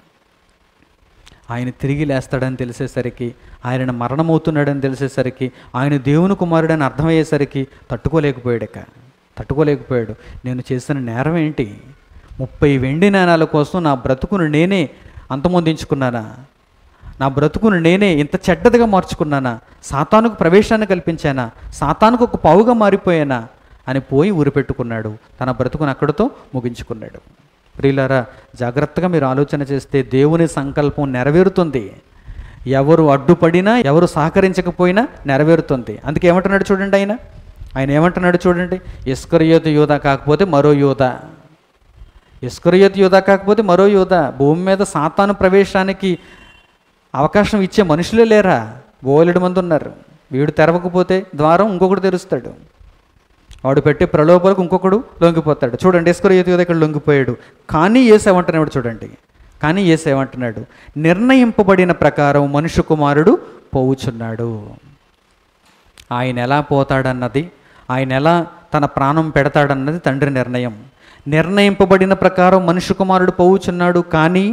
ఆయన తిరిగి లేస్తాడని తెలిసేసరికి ఆయన మరణమవుతున్నాడని తెలిసేసరికి ఆయన దేవుని కుమారుడని అర్థమయ్యేసరికి తట్టుకోలేకపోయాడక తట్టుకోలేకపోయాడు నేను చేసిన నేరం ఏంటి ముప్పై వెండి నాణాల కోసం నా బ్రతుకును నేనే అంతమొందించుకున్నానా నా బ్రతుకును నేనే ఇంత చెడ్డదిగా మార్చుకున్నానా సాతానుకు ప్రవేశాన్ని కల్పించానా సాతానుకు ఒక పావుగా మారిపోయానా అని పోయి ఊరిపెట్టుకున్నాడు తన బ్రతుకును అక్కడితో ముగించుకున్నాడు ప్రియులారా జాగ్రత్తగా మీరు ఆలోచన చేస్తే దేవుని సంకల్పం నెరవేరుతుంది ఎవరు అడ్డుపడినా ఎవరు సహకరించకపోయినా నెరవేరుతుంది అందుకే ఏమంటున్నాడు చూడండి ఆయన ఆయన ఏమంటున్నాడు చూడండి ఇస్కరియోతు యోధ కాకపోతే మరో యోధ ఇస్కరియోతు యోధ కాకపోతే మరో యోధ భూమి మీద సాతాను ప్రవేశానికి అవకాశం ఇచ్చే మనుషులే లేరా బోలెడు మంది ఉన్నారు వీడు తెరవకపోతే ద్వారం ఇంకొకడు తెరుస్తాడు వాడు పెట్టే ప్రలోభాలకు ఇంకొకడు లొంగిపోతాడు చూడండి ఇస్కరియోతు యోధ ఇక్కడ లొంగిపోయాడు కానీ ఏసేమంటున్నాడు చూడండి కానీ ఏసేమంటున్నాడు నిర్ణయింపబడిన ప్రకారం మనుష్య కుమారుడు పోవుచున్నాడు ఆయన ఎలా పోతాడన్నది ఆయన ఎలా తన ప్రాణం పెడతాడన్నది తండ్రి నిర్ణయం నిర్ణయింపబడిన ప్రకారం మనుష్య కుమారుడు పోవుచున్నాడు కానీ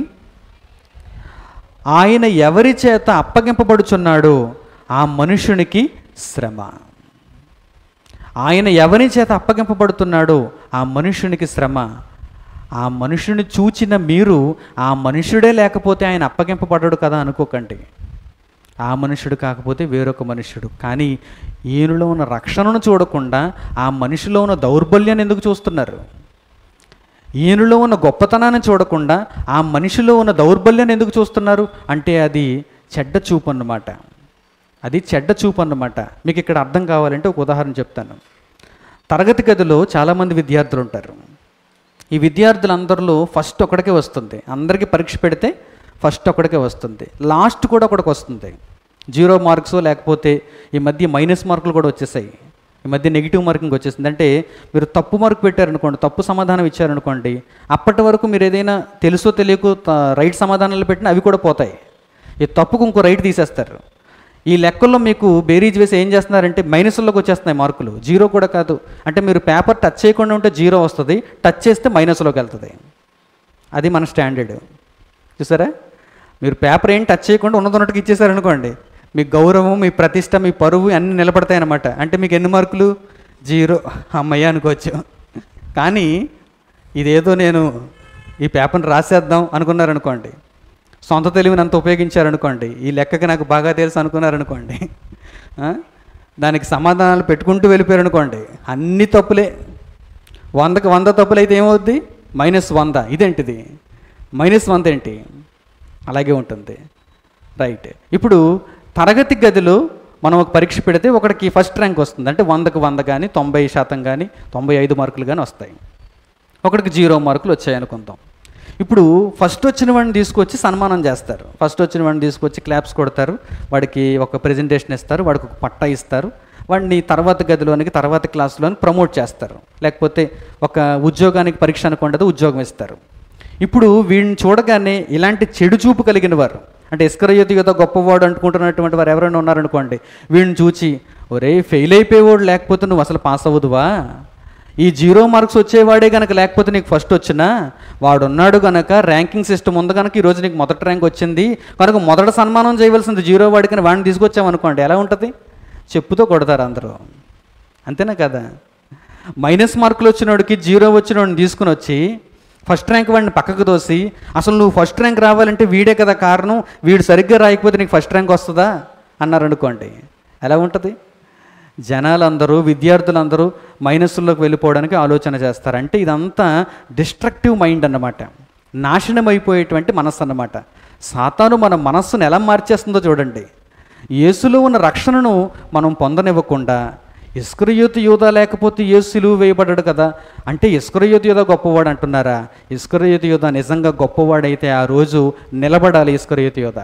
ఆయన ఎవరి చేత అప్పగింపబడుచున్నాడో ఆ మనుషునికి శ్రమ ఆయన ఎవరి చేత అప్పగింపబడుతున్నాడో ఆ మనుషునికి శ్రమ ఆ మనుషుని చూచిన మీరు ఆ మనుషుడే లేకపోతే ఆయన అప్పగింపబడ్డాడు కదా అనుకోకండి ఆ మనుషుడు కాకపోతే వేరొక మనుషుడు కానీ ఈయనలో ఉన్న రక్షణను చూడకుండా ఆ మనిషిలో ఉన్న దౌర్బల్యాన్ని ఎందుకు చూస్తున్నారు ఈయనలో ఉన్న గొప్పతనాన్ని చూడకుండా ఆ మనిషిలో ఉన్న దౌర్బల్యాన్ని ఎందుకు చూస్తున్నారు అంటే అది చెడ్డ చూపు అన్నమాట అది చెడ్డ చూపు అన్నమాట మీకు ఇక్కడ అర్థం కావాలంటే ఒక ఉదాహరణ చెప్తాను తరగతి గదిలో చాలామంది విద్యార్థులు ఉంటారు ఈ విద్యార్థులందరిలో ఫస్ట్ ఒకడికే వస్తుంది అందరికీ పరీక్ష పెడితే ఫస్ట్ ఒకడికే వస్తుంది లాస్ట్ కూడా ఒకడికి వస్తుంది జీరో మార్క్స్ లేకపోతే ఈ మధ్య మైనస్ మార్కులు కూడా వచ్చేసాయి ఈ మధ్య నెగిటివ్ మార్కింగ్ వచ్చేసింది అంటే మీరు తప్పు మార్క్ పెట్టారనుకోండి తప్పు సమాధానం ఇచ్చారనుకోండి అప్పటి వరకు మీరు ఏదైనా తెలుసో తెలియకో త- రైట్ సమాధానాలు పెట్టినా అవి కూడా పోతాయి ఈ తప్పుకు ఇంకో రైట్ తీసేస్తారు ఈ లెక్కల్లో మీకు బేరీజ్ వేసి ఏం చేస్తున్నారంటే మైనస్లోకి వచ్చేస్తున్నాయి మార్కులు జీరో కూడా కాదు అంటే మీరు పేపర్ టచ్ చేయకుండా ఉంటే జీరో వస్తుంది టచ్ చేస్తే మైనస్లోకి వెళ్తుంది అది మన స్టాండర్డ్ చూసారా మీరు పేపర్ ఏం టచ్ చేయకుండా ఉన్నదన్నట్టుగా ఇచ్చేసారనుకోండి మీ గౌరవం మీ ప్రతిష్ట మీ పరువు అన్నీ నిలబడతాయి అన్నమాట అంటే మీకు ఎన్ని మార్కులు జీరో అమ్మయ్య అనుకోవచ్చు కానీ ఇదేదో నేను ఈ పేపర్ని రాసేద్దాం అనుకున్నారనుకోండి సొంత తెలివిని అంత ఉపయోగించారనుకోండి ఈ లెక్కకి నాకు బాగా తెలుసు అనుకున్నారనుకోండి ఆ? దానికి సమాధానాలు పెట్టుకుంటూ వెళ్ళిపోయారనుకోండి అన్ని తప్పులే వందకి వంద తప్పులు అయితే ఏమవుద్ది మైనస్ వంద ఇదేంటిది మైనస్ వంద ఏంటి అలాగే ఉంటుంది రైట్ ఇప్పుడు తరగతి గదిలో మనం ఒక పరీక్ష పెడితే ఒకడికి ఫస్ట్ ర్యాంక్ వస్తుంది అంటే వందకు వంద కానీ తొంభై శాతం కానీ తొంభై ఐదు మార్కులు కానీ వస్తాయి ఒకడికి జీరో మార్కులు వచ్చాయి అనుకుందాం ఇప్పుడు ఫస్ట్ వచ్చిన వాడిని తీసుకొచ్చి సన్మానం చేస్తారు ఫస్ట్ వచ్చిన వాడిని తీసుకొచ్చి క్లాప్స్ కొడతారు వాడికి ఒక ప్రెజెంటేషన్ ఇస్తారు వాడికి ఒక పట్టా ఇస్తారు వాడిని తర్వాత గదిలోనికి తర్వాత క్లాస్లోనికి ప్రమోట్ చేస్తారు లేకపోతే ఒక ఉద్యోగానికి పరీక్ష అనుకుంటే ఉద్యోగం ఇస్తారు ఇప్పుడు వీడిని చూడగానే ఇలాంటి చెడు చూపు కలిగిన వారు అంటే ఇస్కరయోతి యుధ గొప్పవాడు అనుకుంటున్నటువంటి వారు ఎవరైనా ఉన్నారనుకోండి వీడిని చూచి ఒరే ఫెయిల్ అయిపోయేవాడు లేకపోతే నువ్వు అసలు పాస్ అవ్వదువా ఈ జీరో మార్క్స్ వచ్చేవాడే కనుక లేకపోతే నీకు ఫస్ట్ వచ్చినా వాడు ఉన్నాడు కనుక ర్యాంకింగ్ సిస్టమ్ ఉంది కనుక ఈరోజు నీకు మొదటి ర్యాంక్ వచ్చింది కనుక మొదట సన్మానం చేయవలసింది జీరో వాడికి వాడిని తీసుకొచ్చామనుకోండి ఎలా ఉంటుంది చెప్పుతో కొడతారు అందరూ అంతేనా కదా మైనస్ మార్కులు వచ్చినోడికి జీరో వచ్చినోడిని తీసుకుని వచ్చి ఫస్ట్ ర్యాంక్ వాడిని పక్కకు తోసి అసలు నువ్వు ఫస్ట్ ర్యాంక్ రావాలంటే వీడే కదా కారణం వీడు సరిగ్గా రాయకపోతే నీకు ఫస్ట్ ర్యాంక్ వస్తుందా అన్నారు అనుకోండి ఎలా ఉంటుంది జనాలందరూ విద్యార్థులందరూ మైనస్లోకి వెళ్ళిపోవడానికి ఆలోచన చేస్తారు అంటే ఇదంతా డిస్ట్రక్టివ్ మైండ్ అన్నమాట నాశనం అయిపోయేటువంటి మనస్సు అన్నమాట సాతాను మన మనస్సును ఎలా మార్చేస్తుందో చూడండి యేసులో ఉన్న రక్షణను మనం పొందనివ్వకుండా ఇస్కరయోతు యోధ లేకపోతే యేసు సిలువ వేయబడ్డాడు కదా అంటే ఇస్కరయోతు యోధ గొప్పవాడు అంటున్నారా ఇస్కరయోతు యోధ నిజంగా గొప్పవాడైతే ఆ రోజు నిలబడాలి ఇస్కరయోతు యోధ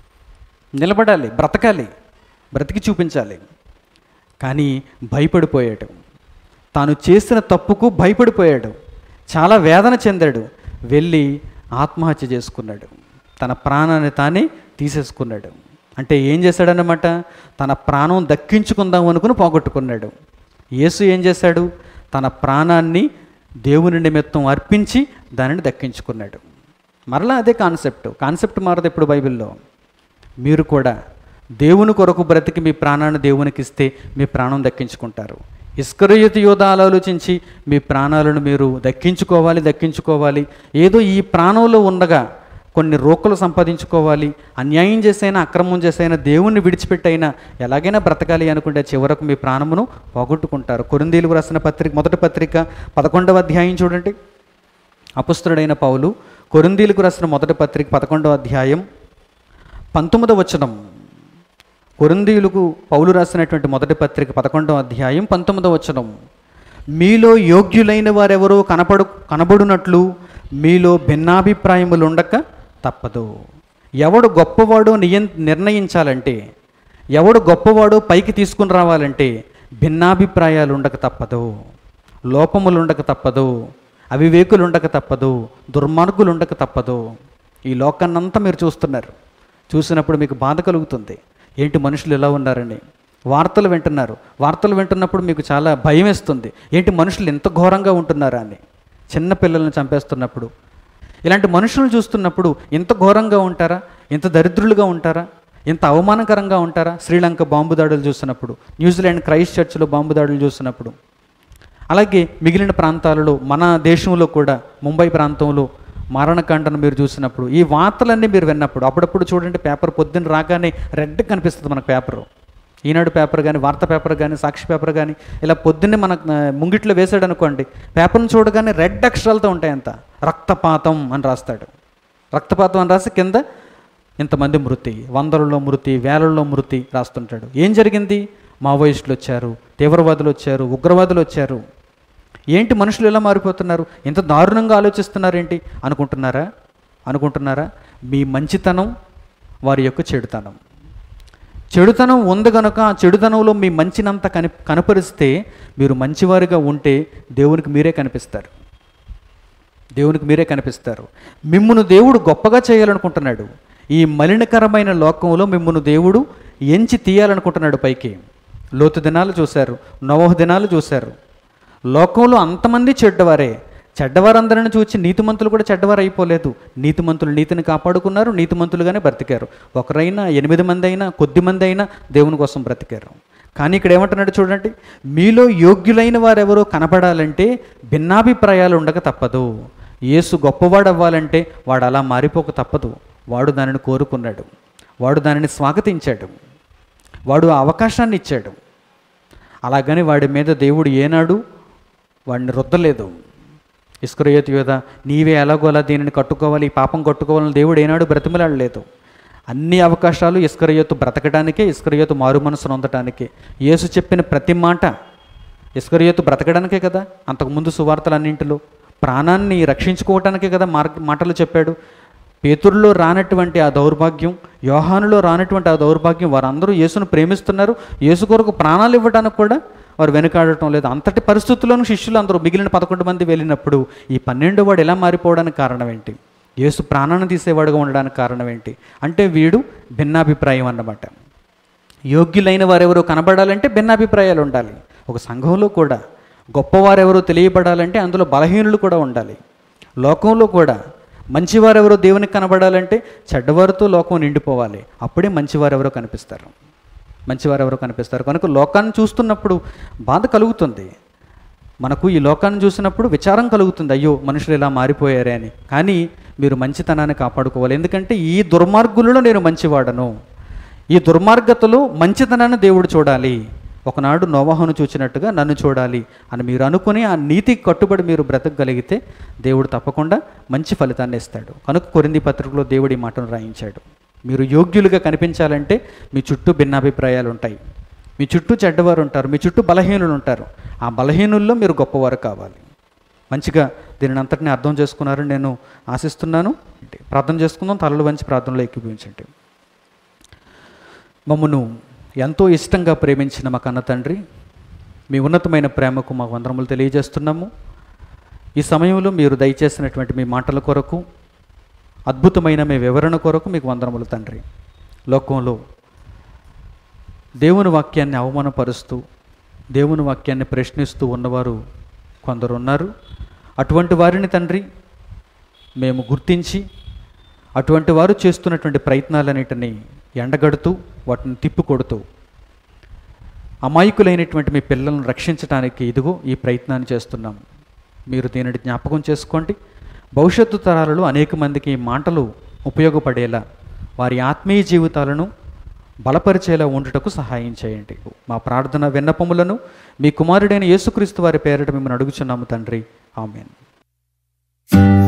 నిలబడాలి బ్రతకాలి బ్రతికి చూపించాలి కానీ భయపడిపోయాడు తాను చేసిన తప్పుకు భయపడిపోయాడు చాలా వేదన చెందాడు వెళ్ళి ఆత్మహత్య చేసుకున్నాడు తన ప్రాణాన్ని తానే తీసేసుకున్నాడు అంటే ఏం చేశాడన్నమాట తన ప్రాణం దక్కించుకుందాం అనుకుని పోగొట్టుకున్నాడు యేసు ఏం చేశాడు తన ప్రాణాన్ని దేవుని నిమిత్తం అర్పించి దానిని దక్కించుకున్నాడు మరలా అదే కాన్సెప్ట్ కాన్సెప్ట్ మారదు ఇప్పుడు బైబిల్లో మీరు కూడా దేవుని కొరకు బ్రతికి మీ ప్రాణాన్ని దేవునికి ఇస్తే మీ ప్రాణం దక్కించుకుంటారు ఇస్కరయుత యోధ ఆలోచించి మీ ప్రాణాలను మీరు దక్కించుకోవాలి దక్కించుకోవాలి ఏదో ఈ ప్రాణంలో ఉండగా కొన్ని రోకలు సంపాదించుకోవాలి అన్యాయం చేసైనా అక్రమం చేసైనా దేవుణ్ణి విడిచిపెట్టైనా ఎలాగైనా బ్రతకాలి అనుకుంటే చివరకు మీ ప్రాణమును పోగొట్టుకుంటారు కొరిందీలకు రాసిన పత్రిక మొదటి పత్రిక పదకొండవ అధ్యాయం చూడండి అపుస్తుడైన పౌలు కొరిందీలకు రాసిన మొదటి పత్రిక పదకొండవ అధ్యాయం పంతొమ్మిదవ వచనం కొరిందీయులకు పౌలు రాసినటువంటి మొదటి పత్రిక పదకొండవ అధ్యాయం పంతొమ్మిదవ వచనం మీలో యోగ్యులైన వారెవరో కనపడు కనబడునట్లు మీలో భిన్నాభిప్రాయములు ఉండక తప్పదు ఎవడు గొప్పవాడో నియం నిర్ణయించాలంటే ఎవడు గొప్పవాడో పైకి తీసుకుని రావాలంటే భిన్నాభిప్రాయాలు ఉండక తప్పదు లోపములు ఉండక తప్పదు అవివేకులు ఉండక తప్పదు దుర్మార్గులు ఉండక తప్పదు ఈ లోకాన్నంతా మీరు చూస్తున్నారు చూసినప్పుడు మీకు బాధ కలుగుతుంది ఏంటి మనుషులు ఎలా ఉన్నారని వార్తలు వింటున్నారు వార్తలు వింటున్నప్పుడు మీకు చాలా భయం వేస్తుంది ఏంటి మనుషులు ఎంత ఘోరంగా ఉంటున్నారా అని చిన్న పిల్లల్ని చంపేస్తున్నప్పుడు ఇలాంటి మనుషులను చూస్తున్నప్పుడు ఎంత ఘోరంగా ఉంటారా ఎంత దరిద్రులుగా ఉంటారా ఎంత అవమానకరంగా ఉంటారా శ్రీలంక బాంబు దాడులు చూసినప్పుడు న్యూజిలాండ్ క్రైస్ట్ చర్చ్లో బాంబు దాడులు చూసినప్పుడు అలాగే మిగిలిన ప్రాంతాలలో మన దేశంలో కూడా ముంబై ప్రాంతంలో మరణకాండను మీరు చూసినప్పుడు ఈ వార్తలన్నీ మీరు విన్నప్పుడు అప్పుడప్పుడు చూడండి పేపర్ పొద్దున్న రాగానే రెడ్ కనిపిస్తుంది మనకు పేపర్ ఈనాడు పేపర్ కానీ వార్తా పేపర్ కానీ సాక్షి పేపర్ కానీ ఇలా పొద్దున్నే మనకు ఆ, ముంగిట్లో వేసాడు అనుకోండి పేపర్ను చూడగానే రెడ్ అక్షరాలతో ఉంటాయి అంత రక్తపాతం అని రాస్తాడు రక్తపాతం అని రాసి కింద ఇంతమంది మృతి వందలలో మృతి వేలల్లో మృతి రాస్తుంటాడు ఏం జరిగింది మావోయిస్టులు వచ్చారు తీవ్రవాదులు వచ్చారు ఉగ్రవాదులు వచ్చారు ఏంటి మనుషులు ఎలా మారిపోతున్నారు ఇంత దారుణంగా ఆలోచిస్తున్నారు ఏంటి అనుకుంటున్నారా అనుకుంటున్నారా మీ మంచితనం వారి యొక్క చెడుతనం చెడుతనం ఉంది గనుక ఆ చెడుతనంలో మీ మంచినంత కని కనపరిస్తే మీరు మంచివారిగా ఉంటే దేవునికి మీరే కనిపిస్తారు దేవునికి మీరే కనిపిస్తారు మిమ్మును దేవుడు గొప్పగా చేయాలనుకుంటున్నాడు ఈ మలినకరమైన లోకంలో మిమ్మును దేవుడు ఎంచి తీయాలనుకుంటున్నాడు పైకి లోతు దినాలు చూశారు నవోహ దినాలు చూశారు లోకంలో అంతమంది చెడ్డవారే చెడ్డవారందరిని చూచి నీతిమంతులు కూడా చెడ్డవారు అయిపోలేదు నీతిమంతులు నీతిని కాపాడుకున్నారు నీతిమంతులుగానే బ్రతికారు ఒకరైనా ఎనిమిది మంది అయినా కొద్ది మంది అయినా దేవుని కోసం బ్రతికారు కానీ ఇక్కడ ఏమంటున్నాడు చూడండి మీలో యోగ్యులైన వారెవరో కనపడాలంటే భిన్నాభిప్రాయాలు ఉండక తప్పదు యేసు గొప్పవాడు అవ్వాలంటే వాడు అలా మారిపోక తప్పదు వాడు దానిని కోరుకున్నాడు వాడు దానిని స్వాగతించాడు వాడు ఆ అవకాశాన్ని ఇచ్చాడు అలాగని వాడి మీద దేవుడు ఏనాడు వాడిని రుద్దలేదు ఇస్కరయోతు యోధ నీవే ఎలాగోలా దీనిని కట్టుకోవాలి ఈ పాపం కట్టుకోవాలని దేవుడు ఏనాడు బ్రతిమలాడలేదు అన్ని అవకాశాలు ఇస్కరయోతు బ్రతకడానికే ఇస్కరయోతు మారు మనసును పొందటానికే యేసు చెప్పిన ప్రతి మాట ఇస్కరయోతు బ్రతకడానికే కదా అంతకుముందు సువార్తలన్నింటిలో ప్రాణాన్ని రక్షించుకోవటానికే కదా మార్గ మాటలు చెప్పాడు పేతురులో రానటువంటి ఆ దౌర్భాగ్యం యోహానులో రానటువంటి ఆ దౌర్భాగ్యం వారందరూ యేసును ప్రేమిస్తున్నారు యేసు కొరకు ప్రాణాలు ఇవ్వడానికి కూడా వారు వెనుకాడటం లేదు అంతటి పరిస్థితుల్లోనూ శిష్యులు అందరూ మిగిలిన పదకొండు మంది వెళ్ళినప్పుడు ఈ పన్నెండు వాడు ఎలా మారిపోవడానికి కారణం ఏంటి యేసు ప్రాణాన్ని తీసేవాడుగా ఉండడానికి కారణం ఏంటి అంటే వీడు భిన్నాభిప్రాయం అన్నమాట యోగ్యులైన వారెవరో కనబడాలంటే భిన్నాభిప్రాయాలు ఉండాలి ఒక సంఘంలో కూడా గొప్పవారెవరో తెలియబడాలంటే అందులో బలహీనులు కూడా ఉండాలి లోకంలో కూడా మంచివారెవరో దేవునికి కనబడాలంటే చెడ్డవారితో లోకం నిండిపోవాలి అప్పుడే మంచివారెవరో కనిపిస్తారు మంచివారెవరో కనిపిస్తారు కనుక లోకాన్ని చూస్తున్నప్పుడు బాధ కలుగుతుంది మనకు ఈ లోకాన్ని చూసినప్పుడు విచారం కలుగుతుంది అయ్యో మనుషులు ఇలా మారిపోయారే అని కానీ మీరు మంచితనాన్ని కాపాడుకోవాలి ఎందుకంటే ఈ దుర్మార్గులలో నేను మంచివాడను ఈ దుర్మార్గతలో మంచితనాన్ని దేవుడు చూడాలి ఒకనాడు నోవాహును చూచినట్టుగా నన్ను చూడాలి అని మీరు అనుకుని ఆ నీతికి కట్టుబడి మీరు బ్రతకగలిగితే దేవుడు తప్పకుండా మంచి ఫలితాన్ని ఇస్తాడు కనుక కొరింది పత్రికలో దేవుడి మాటను రాయించాడు మీరు యోగ్యులుగా కనిపించాలంటే మీ చుట్టూ భిన్నాభిప్రాయాలు ఉంటాయి మీ చుట్టూ చెడ్డవారు ఉంటారు మీ చుట్టూ బలహీనులు ఉంటారు ఆ బలహీనుల్లో మీరు గొప్పవారు కావాలి మంచిగా దీనిని అంతటిని అర్థం చేసుకున్నారని నేను ఆశిస్తున్నాను ప్రార్థన చేసుకుందాం తలలు వంచి ప్రార్థనలో ఎక్కిపించండి మమ్మను ఎంతో ఇష్టంగా ప్రేమించిన మా కన్న తండ్రి మీ ఉన్నతమైన ప్రేమకు మా వందరములు తెలియజేస్తున్నాము ఈ సమయంలో మీరు దయచేసినటువంటి మీ మాటల కొరకు అద్భుతమైన మీ వివరణ కొరకు మీకు వందరములు తండ్రి లోకంలో దేవుని వాక్యాన్ని అవమానపరుస్తూ దేవుని వాక్యాన్ని ప్రశ్నిస్తూ ఉన్నవారు కొందరు ఉన్నారు అటువంటి వారిని తండ్రి మేము గుర్తించి అటువంటి వారు చేస్తున్నటువంటి ప్రయత్నాలన్నిటినీ ఎండగడుతూ వాటిని తిప్పికొడుతూ అమాయకులైనటువంటి మీ పిల్లలను రక్షించడానికి ఇదిగో ఈ ప్రయత్నాన్ని చేస్తున్నాం మీరు దీనిని జ్ఞాపకం చేసుకోండి భవిష్యత్తు తరాలలో అనేక మందికి ఈ మాటలు ఉపయోగపడేలా వారి ఆత్మీయ జీవితాలను బలపరిచేలా ఉండుటకు సహాయం చేయండి మా ప్రార్థన విన్నపములను మీ కుమారుడైన యేసుక్రీస్తు వారి పేరిట మిమ్మల్ని అడుగుచున్నాము తండ్రి ఆమెన్